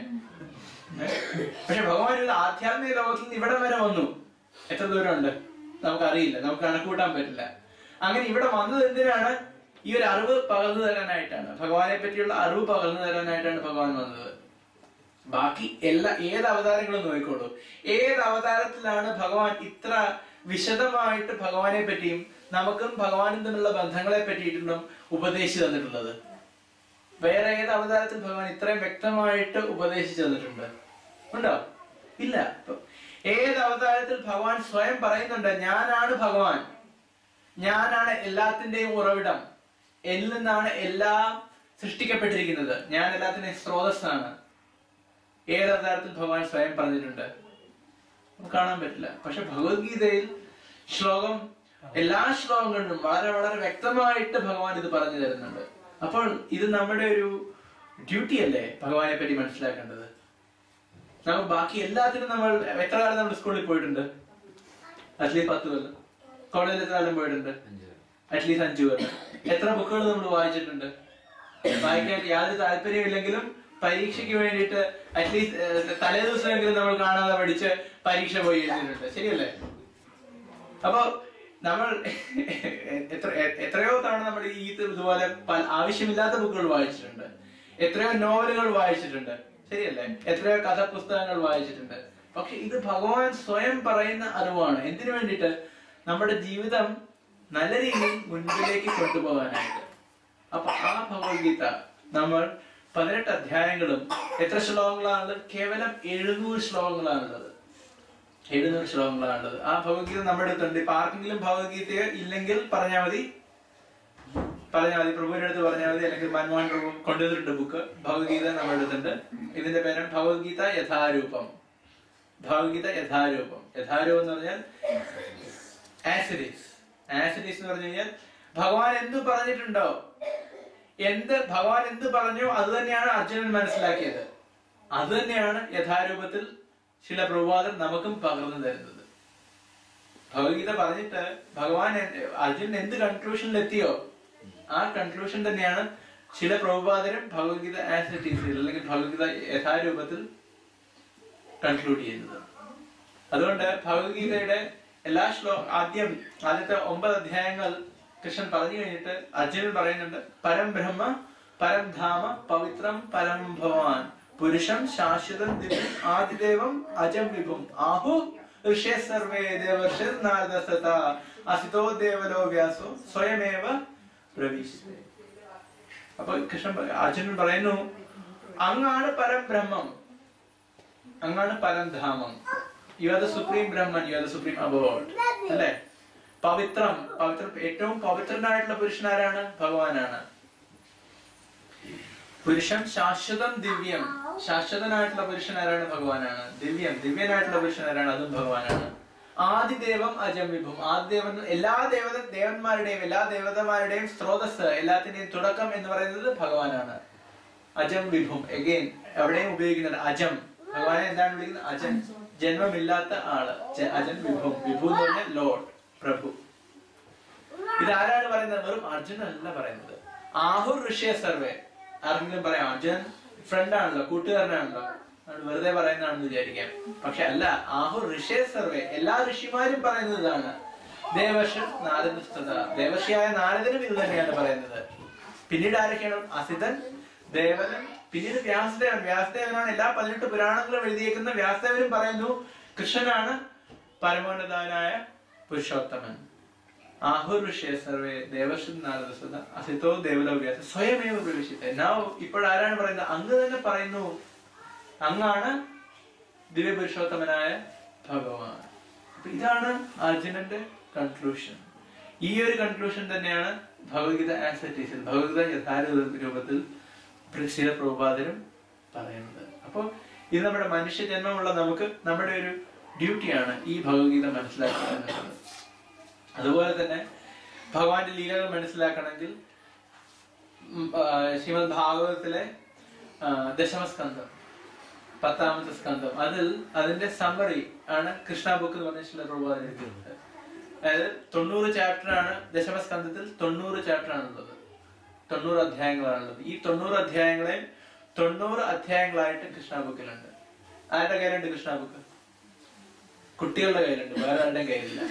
പക്ഷെ ഭഗവാൻ ഇവിടെ ആധ്യാത്മിക ലോകത്തിൽ നിന്ന് ഇവിടെ വരെ വന്നു എത്ര ദൂരമുണ്ട് നമുക്കറിയില്ല നമുക്ക് കണക്കൂട്ടാൻ പറ്റില്ല അങ്ങനെ ഇവിടെ വന്നത് എന്തിനാണ് ഈ ഒരു അറിവ് പകർന്നു തരാനായിട്ടാണ് ഭഗവാനെ പറ്റിയുള്ള അറിവ് പകർന്നു തരാനായിട്ടാണ് ഭഗവാൻ വന്നത് ബാക്കി എല്ലാ ഏത് അവതാരങ്ങളും നോക്കിക്കോളൂ ഏത് അവതാരത്തിലാണ് ഭഗവാൻ ഇത്ര വിശദമായിട്ട് ഭഗവാനെ പറ്റിയും നമുക്കും ഭഗവാനും തമ്മിലുള്ള ബന്ധങ്ങളെ പറ്റിയിട്ടും ഉപദേശിച്ചു തന്നിട്ടുള്ളത് വേറെ ഏത് അവതാരത്തിൽ ഭഗവാൻ ഇത്രയും വ്യക്തമായിട്ട് ഉപദേശിച്ചു തന്നിട്ടുണ്ട് ഉണ്ടോ ഇല്ല അപ്പൊ ഏത് അവതാരത്തിൽ ഭഗവാൻ സ്വയം പറയുന്നുണ്ട് ഞാനാണ് ഭഗവാൻ ഞാനാണ് എല്ലാത്തിന്റെയും ഉറവിടം എന്നിൽ നിന്നാണ് എല്ലാം സൃഷ്ടിക്കപ്പെട്ടിരിക്കുന്നത് ഞാൻ എല്ലാത്തിന്റെയും സ്രോതസ്സാണ് ഏത് അവതാരത്തിൽ ഭഗവാൻ സ്വയം പറഞ്ഞിട്ടുണ്ട് നമുക്ക് കാണാൻ പറ്റില്ല പക്ഷെ ഭഗവത്ഗീതയിൽ ശ്ലോകം എല്ലാ ശ്ലോകങ്ങളിലും വളരെ വളരെ വ്യക്തമായിട്ട് ഭഗവാൻ ഇത് പറഞ്ഞു തരുന്നുണ്ട് അപ്പോൾ ഇത് നമ്മുടെ ഒരു ഡ്യൂട്ടി അല്ലേ ഭഗവാനെ പറ്റി മനസ്സിലാക്കേണ്ടത് നമ്മൾ ബാക്കി എല്ലാത്തിനും നമ്മൾ എത്ര കാലം നമ്മൾ സ്കൂളിൽ പോയിട്ടുണ്ട് അറ്റ്ലീസ്റ്റ് പത്ത് കൊല്ലം കോളേജിൽ എത്ര കാലം പോയിട്ടുണ്ട് അറ്റ്ലീസ്റ്റ് അഞ്ചു കൊല്ലം എത്ര ബുക്കുകൾ നമ്മൾ വായിച്ചിട്ടുണ്ട് വായിക്കാൻ യാതൊരു താല്പര്യമില്ലെങ്കിലും പരീക്ഷയ്ക്ക് വേണ്ടിയിട്ട് അറ്റ്ലീസ്റ്റ് തലേ ദിവസമെങ്കിലും നമ്മൾ കാണാതെ പഠിച്ച് പരീക്ഷ പോയി എഴുതിയിട്ടുണ്ട് ശരിയല്ലേ അപ്പൊ നമ്മൾ എത്ര എ- എത്രയോ തവണ നമ്മൾ ഈ ഇത് ഇതുപോലെ പല ആവശ്യമില്ലാത്ത ബുക്കുകൾ വായിച്ചിട്ടുണ്ട് എത്രയോ നോവലുകൾ വായിച്ചിട്ടുണ്ട് ശരിയല്ലേ എത്രയോ കഥാപുസ്തകങ്ങൾ വായിച്ചിട്ടുണ്ട് പക്ഷെ ഇത് ഭഗവാൻ സ്വയം പറയുന്ന അറിവാണ് എന്തിനു വേണ്ടിയിട്ട് നമ്മുടെ ജീവിതം നല്ല രീതിയിൽ മുൻപിലേക്ക് കൊണ്ടുപോകാനായിട്ട് അപ്പൊ ആ ഭഗവത്ഗീത നമ്മൾ പതിനെട്ട് അധ്യായങ്ങളും എത്ര ശ്ലോകങ്ങളാണുള്ളത് കേവലം എഴുന്നൂറ് ശ്ലോകങ്ങളാണുള്ളത് എഴുന്നൂറ് ശ്ലോകങ്ങളാണുള്ളത് ആ ഭഗവത്ഗീത നമ്മുടെ അടുത്തുണ്ട് ഇപ്പൊ ആർക്കെങ്കിലും ഭഗവത്ഗീത ഇല്ലെങ്കിൽ പറഞ്ഞാൽ മതി പറഞ്ഞാൽ മതി പ്രഭുവിന്റെ അടുത്ത് പറഞ്ഞാൽ മതി അല്ലെങ്കിൽ മൻമോഹൻ പ്രഭു കൊണ്ടുവന്നിട്ടുണ്ട് ബുക്ക് ഭഗവത്ഗീത നമ്മുടെ അടുത്തുണ്ട് ഇതിന്റെ പേരാണ് ഭഗവത്ഗീത യഥാരൂപം ഭഗവത്ഗീത യഥാരൂപം യഥാരൂപം എന്ന് പറഞ്ഞാൽ ആസിഡീസ് ആസിഡീസ് എന്ന് പറഞ്ഞു കഴിഞ്ഞാൽ ഭഗവാൻ എന്ത് പറഞ്ഞിട്ടുണ്ടോ എന്ത് ഭഗവാൻ എന്ത് പറഞ്ഞോ അത് തന്നെയാണ് അർജുനൻ മനസ്സിലാക്കിയത് അത് തന്നെയാണ് യഥാരൂപത്തിൽ ചില പ്രഭാതം നമുക്കും പകർന്നു തരുന്നത് ഭഗവത്ഗീത പറഞ്ഞിട്ട് ഭഗവാൻ എന്ത്- അർജുനൻ എന്ത് കൺക്ലൂഷനിൽ എത്തിയോ ആ കൺക്ലൂഷൻ തന്നെയാണ് ചില പ്രഭുപാതരും ഭഗവത്ഗീത ആസ് ഇറ്റ് ഈസ് അല്ലെങ്കിൽ ഭഗവത്ഗീത യഥാരൂപത്തിൽ കൺക്ലൂഡ് ചെയ്യുന്നത് അതുകൊണ്ട് ഭഗവത്ഗീതയുടെ എല്ലാ ശ്ലോ ആദ്യം ആദ്യത്തെ ഒമ്പത് അധ്യായങ്ങൾ കൃഷ്ണൻ പറഞ്ഞു കഴിഞ്ഞിട്ട് അർജുനൻ പറയുന്നുണ്ട് പരം ബ്രഹ്മ പരം ധാമ പവിത്രം പരം ഭവാൻ പുരുഷം ശാശ്വതം ദിവ്യം ആദിദേവം അജം വിഭും ആഹു ഋഷേ സർവേ ദേവർഷ നാരദ സത അസിതോ ദേവലോ വ്യാസോ സ്വയമേവ പ്രവിശിച്ചേ അപ്പൊ കൃഷ്ണൻ പറ- അർജുനൻ പറയുന്നു അങ്ങാണ് പരം ബ്രഹ്മം അങ്ങാണ് പരംധാമം you are the supreme Brahman you are the supreme abode അല്ലെ പവിത്രം പവിത്രം ഏറ്റവും പവിത്രനായിട്ടുള്ള പുരുഷൻ ആരാണ് ഭഗവാനാണ് പുരുഷൻ ശാശ്വതം ദിവ്യം ശാശ്വതനായിട്ടുള്ള പുരുഷൻ ആരാണ് ഭഗവാനാണ് ദിവ്യം ദിവ്യനായിട്ടുള്ള പുരുഷൻ ആരാണ് അതും ഭഗവാനാണ് ആദിദേവം അജം വിഭും ആദിദേവൻ എല്ലാ ദേവത ദേവന്മാരുടെയും എല്ലാ ദേവതമാരുടെയും സ്രോതസ് എല്ലാത്തിന്റെയും തുടക്കം എന്ന് പറയുന്നത് ഭഗവാനാണ് അജം വിഭും എഗെയിൻ എവിടെയും ഉപയോഗിക്കുന്നുണ്ട് അജം ഭഗവാനെ എന്താണ് വിളിക്കുന്നത് അജൻ ജന്മമില്ലാത്ത ആള് ജ- അജൻ വിഭും വിഭു എന്ന് പറഞ്ഞാൽ ലോഡ് പ്രഭു ഇതാരാണ് പറയുന്നത് വെറും അർജുൻ അല്ല പറയുന്നത് ആഹുർ ഋഷിയ സർവേ ആർക്കെങ്കിലും പറയാം അർജുൻ ഫ്രണ്ട് ആണല്ലോ കൂട്ടുകാരനാണല്ലോ അത് വെറുതെ പറയുന്നതാണെന്ന് വിചാരിക്കാം പക്ഷെ അല്ല ആഹുർ ഋഷിയ സർവേ എല്ലാ ഋഷിമാരും പറയുന്നത് ഇതാണ് ദേവർഷ നാരദസ്തത ദേവർഷിയായ നാരദനും ഇത് തന്നെയാണ് പറയുന്നത് പിന്നീട് ആരൊക്കെയാണ് അസിതൻ ദേവനൻ പിന്നീട് വ്യാസദേവൻ വ്യാസദേവനാണ് എല്ലാ പതിനെട്ട് പുരാണങ്ങളും എഴുതിയേക്കുന്ന വ്യാസദേവനും പറയുന്നു കൃഷ്ണനാണ് പരമോന്നതനായ പുരുഷോത്തമൻ ആഹുർഷയ സർവേ ദേവർഷൻ നാരദസ്വത അസിതോ ദേവലോവ്യാസ സ്വയമേവ പ്രവേശിത്തെ നാ ഇപ്പോഴാരാണ് പറയുന്നത് അങ്ങ് തന്നെ പറയുന്നു അങ്ങാണ് ദിവ്യപുരുഷോത്തമനായ ഭഗവാൻ അപ്പൊ ഇതാണ് അർജുനന്റെ കൺക്ലൂഷൻ ഈ ഒരു കൺക്ലൂഷൻ തന്നെയാണ് Bhagavad Gita as it is Bhagavad Gita യഥാർത്ഥ രൂപത്തിൽ ശില പ്രഭുപാദരും പറയുന്നത് അപ്പോൾ ഇത് നമ്മുടെ മനുഷ്യ ജന്മമുള്ള നമുക്ക് നമ്മുടെ ഒരു ഡ്യൂട്ടിയാണ് ഈ ഭഗവത്ഗീത മനസ്സിലാക്കുക എന്നുള്ളത് അതുപോലെ തന്നെ ഭഗവാന്റെ ലീലകൾ മനസ്സിലാക്കണമെങ്കിൽ ഉം, ആ, ശ്രീമദ് ഭാഗവതത്തിലെ ആ, ദശമസ്കന്ധം പത്താമത്തെ സ്കന്ധം അതിൽ അതിന്റെ സമ്മറി ആണ് കൃഷ്ണ ബുക്ക് എന്ന് പറഞ്ഞ ചില പ്രഭുപാദൻ എഴുതിയിട്ടുണ്ട് അതായത് തൊണ്ണൂറ് ചാപ്റ്റർ ആണ് ദശമസ്കന്ധത്തിൽ തൊണ്ണൂറ് ചാപ്റ്റർ ആണുള്ളത് തൊണ്ണൂറ് അധ്യായങ്ങളാണുള്ളത് ഈ തൊണ്ണൂറ് അധ്യായങ്ങളെ തൊണ്ണൂറ് അധ്യായങ്ങളായിട്ട് കൃഷ്ണ ബുക്കിലുണ്ട് ആരുടെ കയ്യിലുണ്ട് കൃഷ്ണ ബുക്ക് കുട്ടികളുടെ കയ്യിലുണ്ട് വേറെ ആരുടെയും കയ്യിലില്ല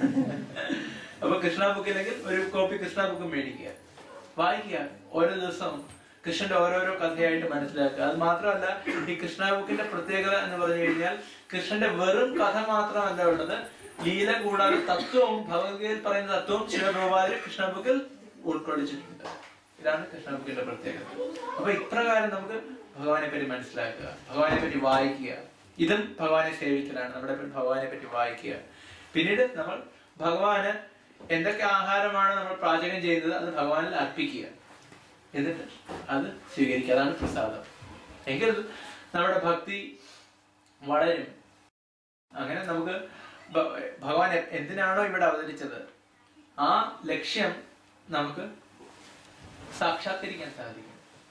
അപ്പൊ കൃഷ്ണ ബുക്കില്ലെങ്കിൽ ഒരു കോപ്പി കൃഷ്ണ ബുക്ക് മേടിക്കുക വായിക്കുക ഓരോ ദിവസവും കൃഷ്ണന്റെ ഓരോരോ കഥയായിട്ട് മനസ്സിലാക്കുക അത് മാത്രമല്ല ഈ കൃഷ്ണ ബുക്കിന്റെ പ്രത്യേകത എന്ന് പറഞ്ഞു കഴിഞ്ഞാൽ കൃഷ്ണന്റെ വെറും കഥ മാത്രമല്ല ഉള്ളത് ലീല കൂടാതെ തത്വവും ഭഗവത്ഗീതയിൽ പറയുന്ന തത്വവും ശിവപ്രഭാതിൽ കൃഷ്ണ ബുക്കിൽ ഉൾക്കൊള്ളിച്ചിട്ടുണ്ട് ഇതാണ് കൃഷ്ണ ബുക്കിന്റെ പ്രത്യേകത അപ്പൊ ഇപ്രകാരം നമുക്ക് ഭഗവാനെ പറ്റി മനസ്സിലാക്കുക ഭഗവാനെ പറ്റി വായിക്കുക ഇതും ഭഗവാനെ സേവിക്കലാണ് നമ്മുടെ ഭഗവാനെ പറ്റി വായിക്കുക പിന്നീട് നമ്മൾ ഭഗവാന് എന്തൊക്കെ ആഹാരമാണ് നമ്മൾ പാചകം ചെയ്യുന്നത് അത് ഭഗവാനിൽ അർപ്പിക്കുക എന്നിട്ട് അത് സ്വീകരിക്കുക അതാണ് പ്രസാദം എങ്കിൽ നമ്മുടെ ഭക്തി വളരും അങ്ങനെ നമുക്ക് ഭ- ഭഗവാൻ എ- എന്തിനാണോ ഇവിടെ അവതരിച്ചത് ആ ലക്ഷ്യം നമുക്ക് സാക്ഷാത്കരിക്കാൻ സാധിക്കും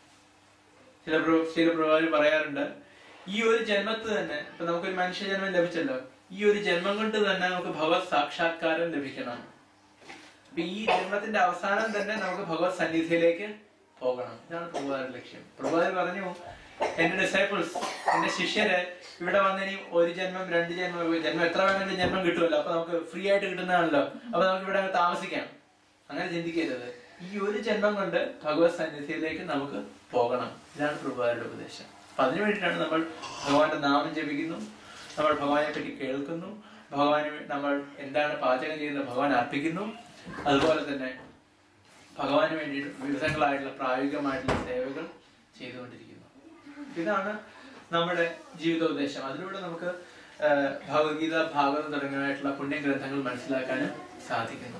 ചില പ്രഭു- ചില പ്രഭാവർ പറയാറുണ്ട് ഈ ഒരു ജന്മത്ത് തന്നെ ഇപ്പൊ നമുക്കൊരു മനുഷ്യ ജന്മം ലഭിച്ചല്ലോ ഈ ഒരു ജന്മം കൊണ്ട് തന്നെ നമുക്ക് ഭഗവത് സാക്ഷാത്കാരം ലഭിക്കണം അപ്പൊ ഈ ജന്മത്തിന്റെ അവസാനം തന്നെ നമുക്ക് ഭഗവത് സന്നിധിയിലേക്ക് പോകണം ഇതാണ് പ്രഭുപാദന്റെ ലക്ഷ്യം പ്രഭുപാദൻ പറഞ്ഞു എന്റെ ഡിസൈപ്പിൾസ് എന്റെ ശിഷ്യര് ഇവിടെ വന്ന് ഇനി ഒരു ജന്മം രണ്ട് ജന്മം ജന്മം എത്ര വേണമെങ്കിലും ജന്മം കിട്ടുമല്ലോ അപ്പൊ നമുക്ക് ഫ്രീ ആയിട്ട് കിട്ടുന്നതാണല്ലോ അപ്പൊ നമുക്ക് ഇവിടെ അങ്ങ് താമസിക്കാം അങ്ങനെ ചിന്തിക്കരുത് ഈ ഒരു ജന്മം കൊണ്ട് ഭഗവത് സന്നിധിയിലേക്ക് നമുക്ക് പോകണം ഇതാണ് പ്രഭുപാദരുടെ ഉപദേശം അപ്പൊ അതിനു വേണ്ടിയിട്ടാണ് നമ്മൾ ഭഗവാന്റെ നാമം ജപിക്കുന്നു നമ്മൾ ഭഗവാനെ പറ്റി കേൾക്കുന്നു ഭഗവാന് വേ- നമ്മൾ എന്താണ് പാചകം ചെയ്യുന്നത് ഭഗവാൻ അർപ്പിക്കുന്നു അതുപോലെ തന്നെ ഭഗവാന് വേണ്ടിയിട്ട് വിവിധങ്ങളായിട്ടുള്ള പ്രായോഗികമായിട്ടുള്ള സേവകൾ ചെയ്തുകൊണ്ടിരിക്കുന്നു ഇതാണ് നമ്മുടെ ജീവിതോദ്ദേശം അതിലൂടെ നമുക്ക് ആ, ഭഗവത്ഗീത ഭാഗവതം തുടങ്ങിയതായിട്ടുള്ള പുണ്യ ഗ്രന്ഥങ്ങൾ മനസ്സിലാക്കാനും സാധിക്കുന്നു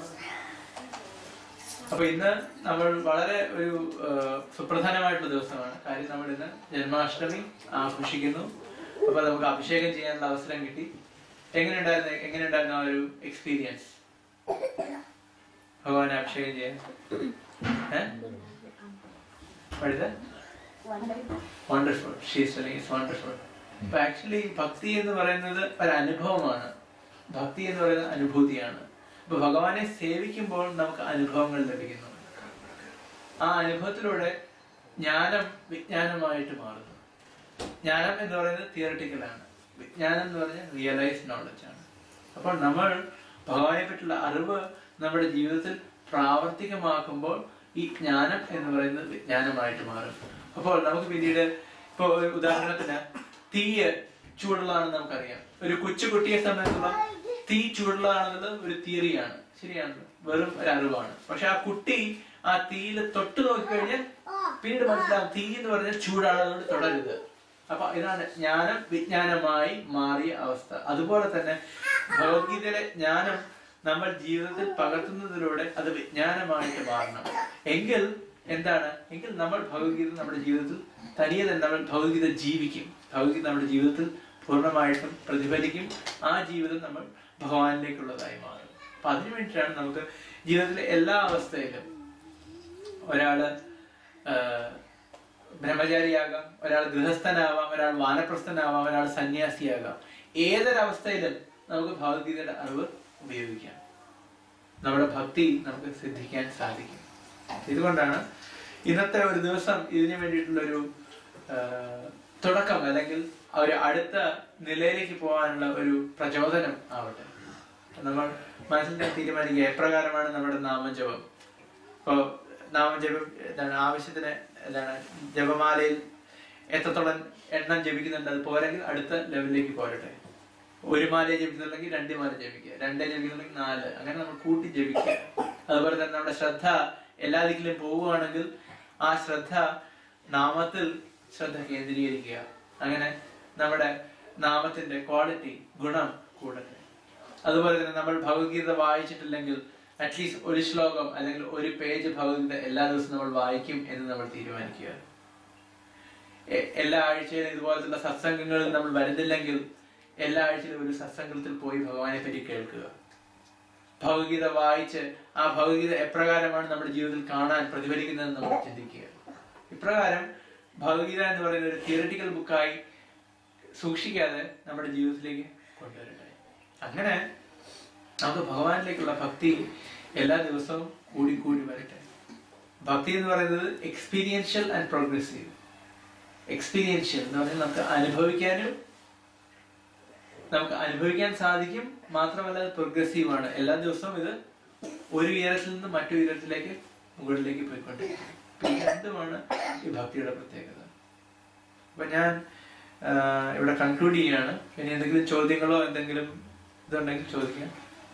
അപ്പൊ ഇന്ന് നമ്മൾ വളരെ ഒരു ആ, സുപ്രധാനമായിട്ടുള്ള ദിവസമാണ് കാര്യം നമ്മൾ ഇന്ന് ജന്മാഷ്ടമി ആഘോഷിക്കുന്നു അപ്പൊ നമുക്ക് അഭിഷേകം ചെയ്യാനുള്ള അവസരം കിട്ടി എങ്ങനെയുണ്ടായിരുന്നു എങ്ങനെയുണ്ടായിരുന്നു ആ ഒരു എക്സ്പീരിയൻസ് ഭഗവാനെ അഭിഷേകം ചെയ്യാൻ eh wonderful she's it's wonderful അപ്പൊ ആക്ച്വലി ഭക്തി എന്ന് പറയുന്നത് ഒരു അനുഭവമാണ് ഭക്തി എന്ന് പറയുന്നത് അനുഭൂതിയാണ് അപ്പൊ ഭഗവാനെ സേവിക്കുമ്പോൾ നമുക്ക് അനുഭവങ്ങൾ ലഭിക്കുന്നു ആ അനുഭവത്തിലൂടെ ജ്ഞാനം വിജ്ഞാനമായിട്ട് മാറുന്നു ജ്ഞാനം എന്ന് പറയുന്നത് തിയറട്ടിക്കലാണ് വിജ്ഞാനം എന്ന് പറഞ്ഞാൽ റിയലൈസ് നോളജ് ആണ് അപ്പോൾ നമ്മൾ ഭഗവാനെ പറ്റിയുള്ള അറിവ് നമ്മുടെ ജീവിതത്തിൽ പ്രാവർത്തികമാക്കുമ്പോൾ ഈ ജ്ഞാനം എന്ന് പറയുന്നത് വിജ്ഞാനമായിട്ട് മാറും അപ്പോൾ നമുക്ക് പിന്നീട് ഇപ്പൊ ഒരു ഉദാഹരണത്തിന് തീയ് ചൂടുള്ളതാണെന്ന് നമുക്കറിയാം ഒരു കൊച്ചു കുട്ടിയെ സംബന്ധിച്ചുള്ള തീ ചൂടുള്ളതാണെന്നുള്ളത് ഒരു തിയറിയാണ് ശരിയാണ് വെറും ഒരു അറിവാണ് പക്ഷെ ആ കുട്ടി ആ തീയിൽ തൊട്ട് നോക്കിക്കഴിഞ്ഞാൽ പിന്നീട് മനസ്സിലാവും തീ എന്ന് പറഞ്ഞാൽ ചൂടാണ് അതുകൊണ്ട് തുടരുത് അപ്പൊ ഇതാണ് ജ്ഞാനം വിജ്ഞാനമായി മാറിയ അവസ്ഥ അതുപോലെ തന്നെ ഭഗവത്ഗീതയിലെ ജ്ഞാനം നമ്മൾ ജീവിതത്തിൽ പകർത്തുന്നതിലൂടെ അത് വിജ്ഞാനമായിട്ട് മാറണം എങ്കിൽ എന്താണ് എങ്കിൽ നമ്മൾ ഭഗവത്ഗീത നമ്മുടെ ജീവിതത്തിൽ തനിയെ തന്നെ നമ്മൾ ഭഗവത്ഗീത ജീവിക്കും ഭഗവത്ഗീത നമ്മുടെ ജീവിതത്തിൽ പൂർണ്ണമായിട്ടും പ്രതിഫലിക്കും ആ ജീവിതം നമ്മൾ ഭഗവാനിലേക്കുള്ളതായി മാറും അപ്പൊ അതിനു വേണ്ടിയിട്ടാണ് നമുക്ക് ജീവിതത്തിലെ എല്ലാ അവസ്ഥയിലും ഒരാള് ആ, ബ്രഹ്മചാരിയാകാം ഒരാൾ ഗൃഹസ്ഥനാവാം ഒരാൾ വാനപ്രസ്ഥനാവാം ഒരാൾ സന്യാസിയാകാം ഏതൊരവസ്ഥയിലും നമുക്ക് ഭഗവത്ഗീതയുടെ അറിവ് ഉപയോഗിക്കാം നമ്മുടെ ഭക്തി നമുക്ക് സിദ്ധിക്കാൻ സാധിക്കും ഇതുകൊണ്ടാണ് ഇന്നത്തെ ഒരു ദിവസം ഇതിനു വേണ്ടിയിട്ടുള്ള ഒരു തുടക്കം അല്ലെങ്കിൽ ഒരു അടുത്ത നിലയിലേക്ക് പോകാനുള്ള ഒരു പ്രചോദനം ആവട്ടെ നമ്മൾ മനസ്സിൽ തന്നെ തീരുമാനിക്കുക എപ്രകാരമാണ് നമ്മുടെ നാമജപം ഇപ്പോ നാമജപം എന്താണ് ആവശ്യത്തിന് എന്താണ് ജപമാലയിൽ എത്രത്തോളം എണ്ണം ജപിക്കുന്നുണ്ട് അത് പോരെങ്കിൽ അടുത്ത ലെവലിലേക്ക് പോരട്ടെ ഒരു മാല ജപിക്കുന്നുണ്ടെങ്കിൽ രണ്ട് മാല ജപിക്കുക രണ്ടേ ജപിക്കുന്നുണ്ടെങ്കിൽ നാല് അങ്ങനെ നമ്മൾ കൂട്ടി ജപിക്കുക അതുപോലെ തന്നെ നമ്മുടെ ശ്രദ്ധ എല്ലാ ദിക്കിലും പോവുകയാണെങ്കിൽ ആ ശ്രദ്ധ നാമത്തിൽ ശ്രദ്ധ കേന്ദ്രീകരിക്കുക അങ്ങനെ നമ്മുടെ നാമത്തിന്റെ ക്വാളിറ്റി ഗുണം കൂടട്ടെ അതുപോലെ തന്നെ നമ്മൾ ഭഗവത്ഗീത വായിച്ചിട്ടില്ലെങ്കിൽ അറ്റ്ലീസ്റ്റ് ഒരു ശ്ലോകം അല്ലെങ്കിൽ ഒരു പേജ് ഭഗവത്ഗീത എല്ലാ ദിവസവും നമ്മൾ വായിക്കും എന്ന് നമ്മൾ തീരുമാനിക്കുക എ- എല്ലാ ആഴ്ചയിലും ഇതുപോലത്തുള്ള സത്സംഗങ്ങളിൽ നമ്മൾ വരുന്നില്ലെങ്കിൽ എല്ലാ ആഴ്ചയിലും ഒരു സത്സംഗത്തിൽ പോയി ഭഗവാനെ പറ്റി കേൾക്കുക ഭഗവത്ഗീത വായിച്ച് ആ ഭഗവത്ഗീത എപ്രകാരമാണ് നമ്മുടെ ജീവിതത്തിൽ കാണാൻ പ്രതിഫലിക്കുന്നതെന്ന് നമ്മൾ ചിന്തിക്കുക ഇപ്രകാരം ഭഗവത്ഗീത എന്ന് പറയുന്ന ഒരു തിയററ്റിക്കൽ ബുക്കായി സൂക്ഷിക്കാതെ നമ്മുടെ ജീവിതത്തിലേക്ക് കൊണ്ടുവരട്ടെ അങ്ങനെ നമുക്ക് ഭഗവാനിലേക്കുള്ള ഭക്തി എല്ലാ ദിവസവും കൂടി കൂടി വരട്ടെ ഭക്തി എന്ന് പറയുന്നത് എക്സ്പീരിയൻഷ്യൽ ആൻഡ് പ്രോഗ്രസീവ് എക്സ്പീരിയൻഷ്യൽ എന്ന് പറഞ്ഞാൽ നമുക്ക് അനുഭവിക്കാനും നമുക്ക് അനുഭവിക്കാൻ സാധിക്കും മാത്രമല്ല അത് പ്രോഗ്രസീവ് ആണ് എല്ലാ ദിവസവും ഇത് ഒരു ഉയരത്തിൽ നിന്ന് മറ്റൊരു ഉയരത്തിലേക്ക് മുകളിലേക്ക് പോയിക്കൊണ്ടിരിക്കും അപ്പൊ ഈ രണ്ടുമാണ് ഈ ഭക്തിയുടെ പ്രത്യേകത അപ്പൊ ഞാൻ ആ, ഇവിടെ കൺക്ലൂഡ് ചെയ്യാണ് ഇനി എന്തെങ്കിലും ചോദ്യങ്ങളോ എന്തെങ്കിലും ഇതുണ്ടെങ്കിൽ ചോദിക്കാം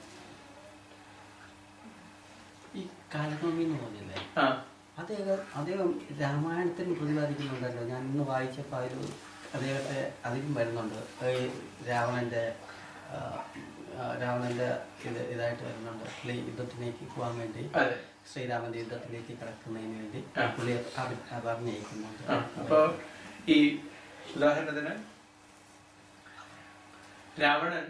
ഈ കാലക്രമി എന്ന് പറഞ്ഞില്ലേ ആ അദ്ദേഹം അദ്ദേഹം രാമായണത്തിന് പ്രതിപാദിക്കുന്നുണ്ടല്ലോ ഞാൻ ഇന്ന് വായിച്ചപ്പോൾ അതിൽ അദ്ദേഹത്തെ അതിലും വരുന്നുണ്ട് ഈ രാവണന്റെ ആ, ആ, രാവണന്റെ ഇത് ഇതായിട്ട് വരുന്നുണ്ട് പുള്ളി യുദ്ധത്തിലേക്ക് പോകാൻ വേണ്ടി അതെ ശ്രീരാമന്റെ യുദ്ധത്തിലേക്ക് കിടക്കുന്നതിന് വേണ്ടി ആ. പുള്ളി അവ- പറഞ്ഞയക്കുന്നുണ്ട് ആ, അപ്പൊ ഈ ഉദാഹരണത്തിന് രാവണൻ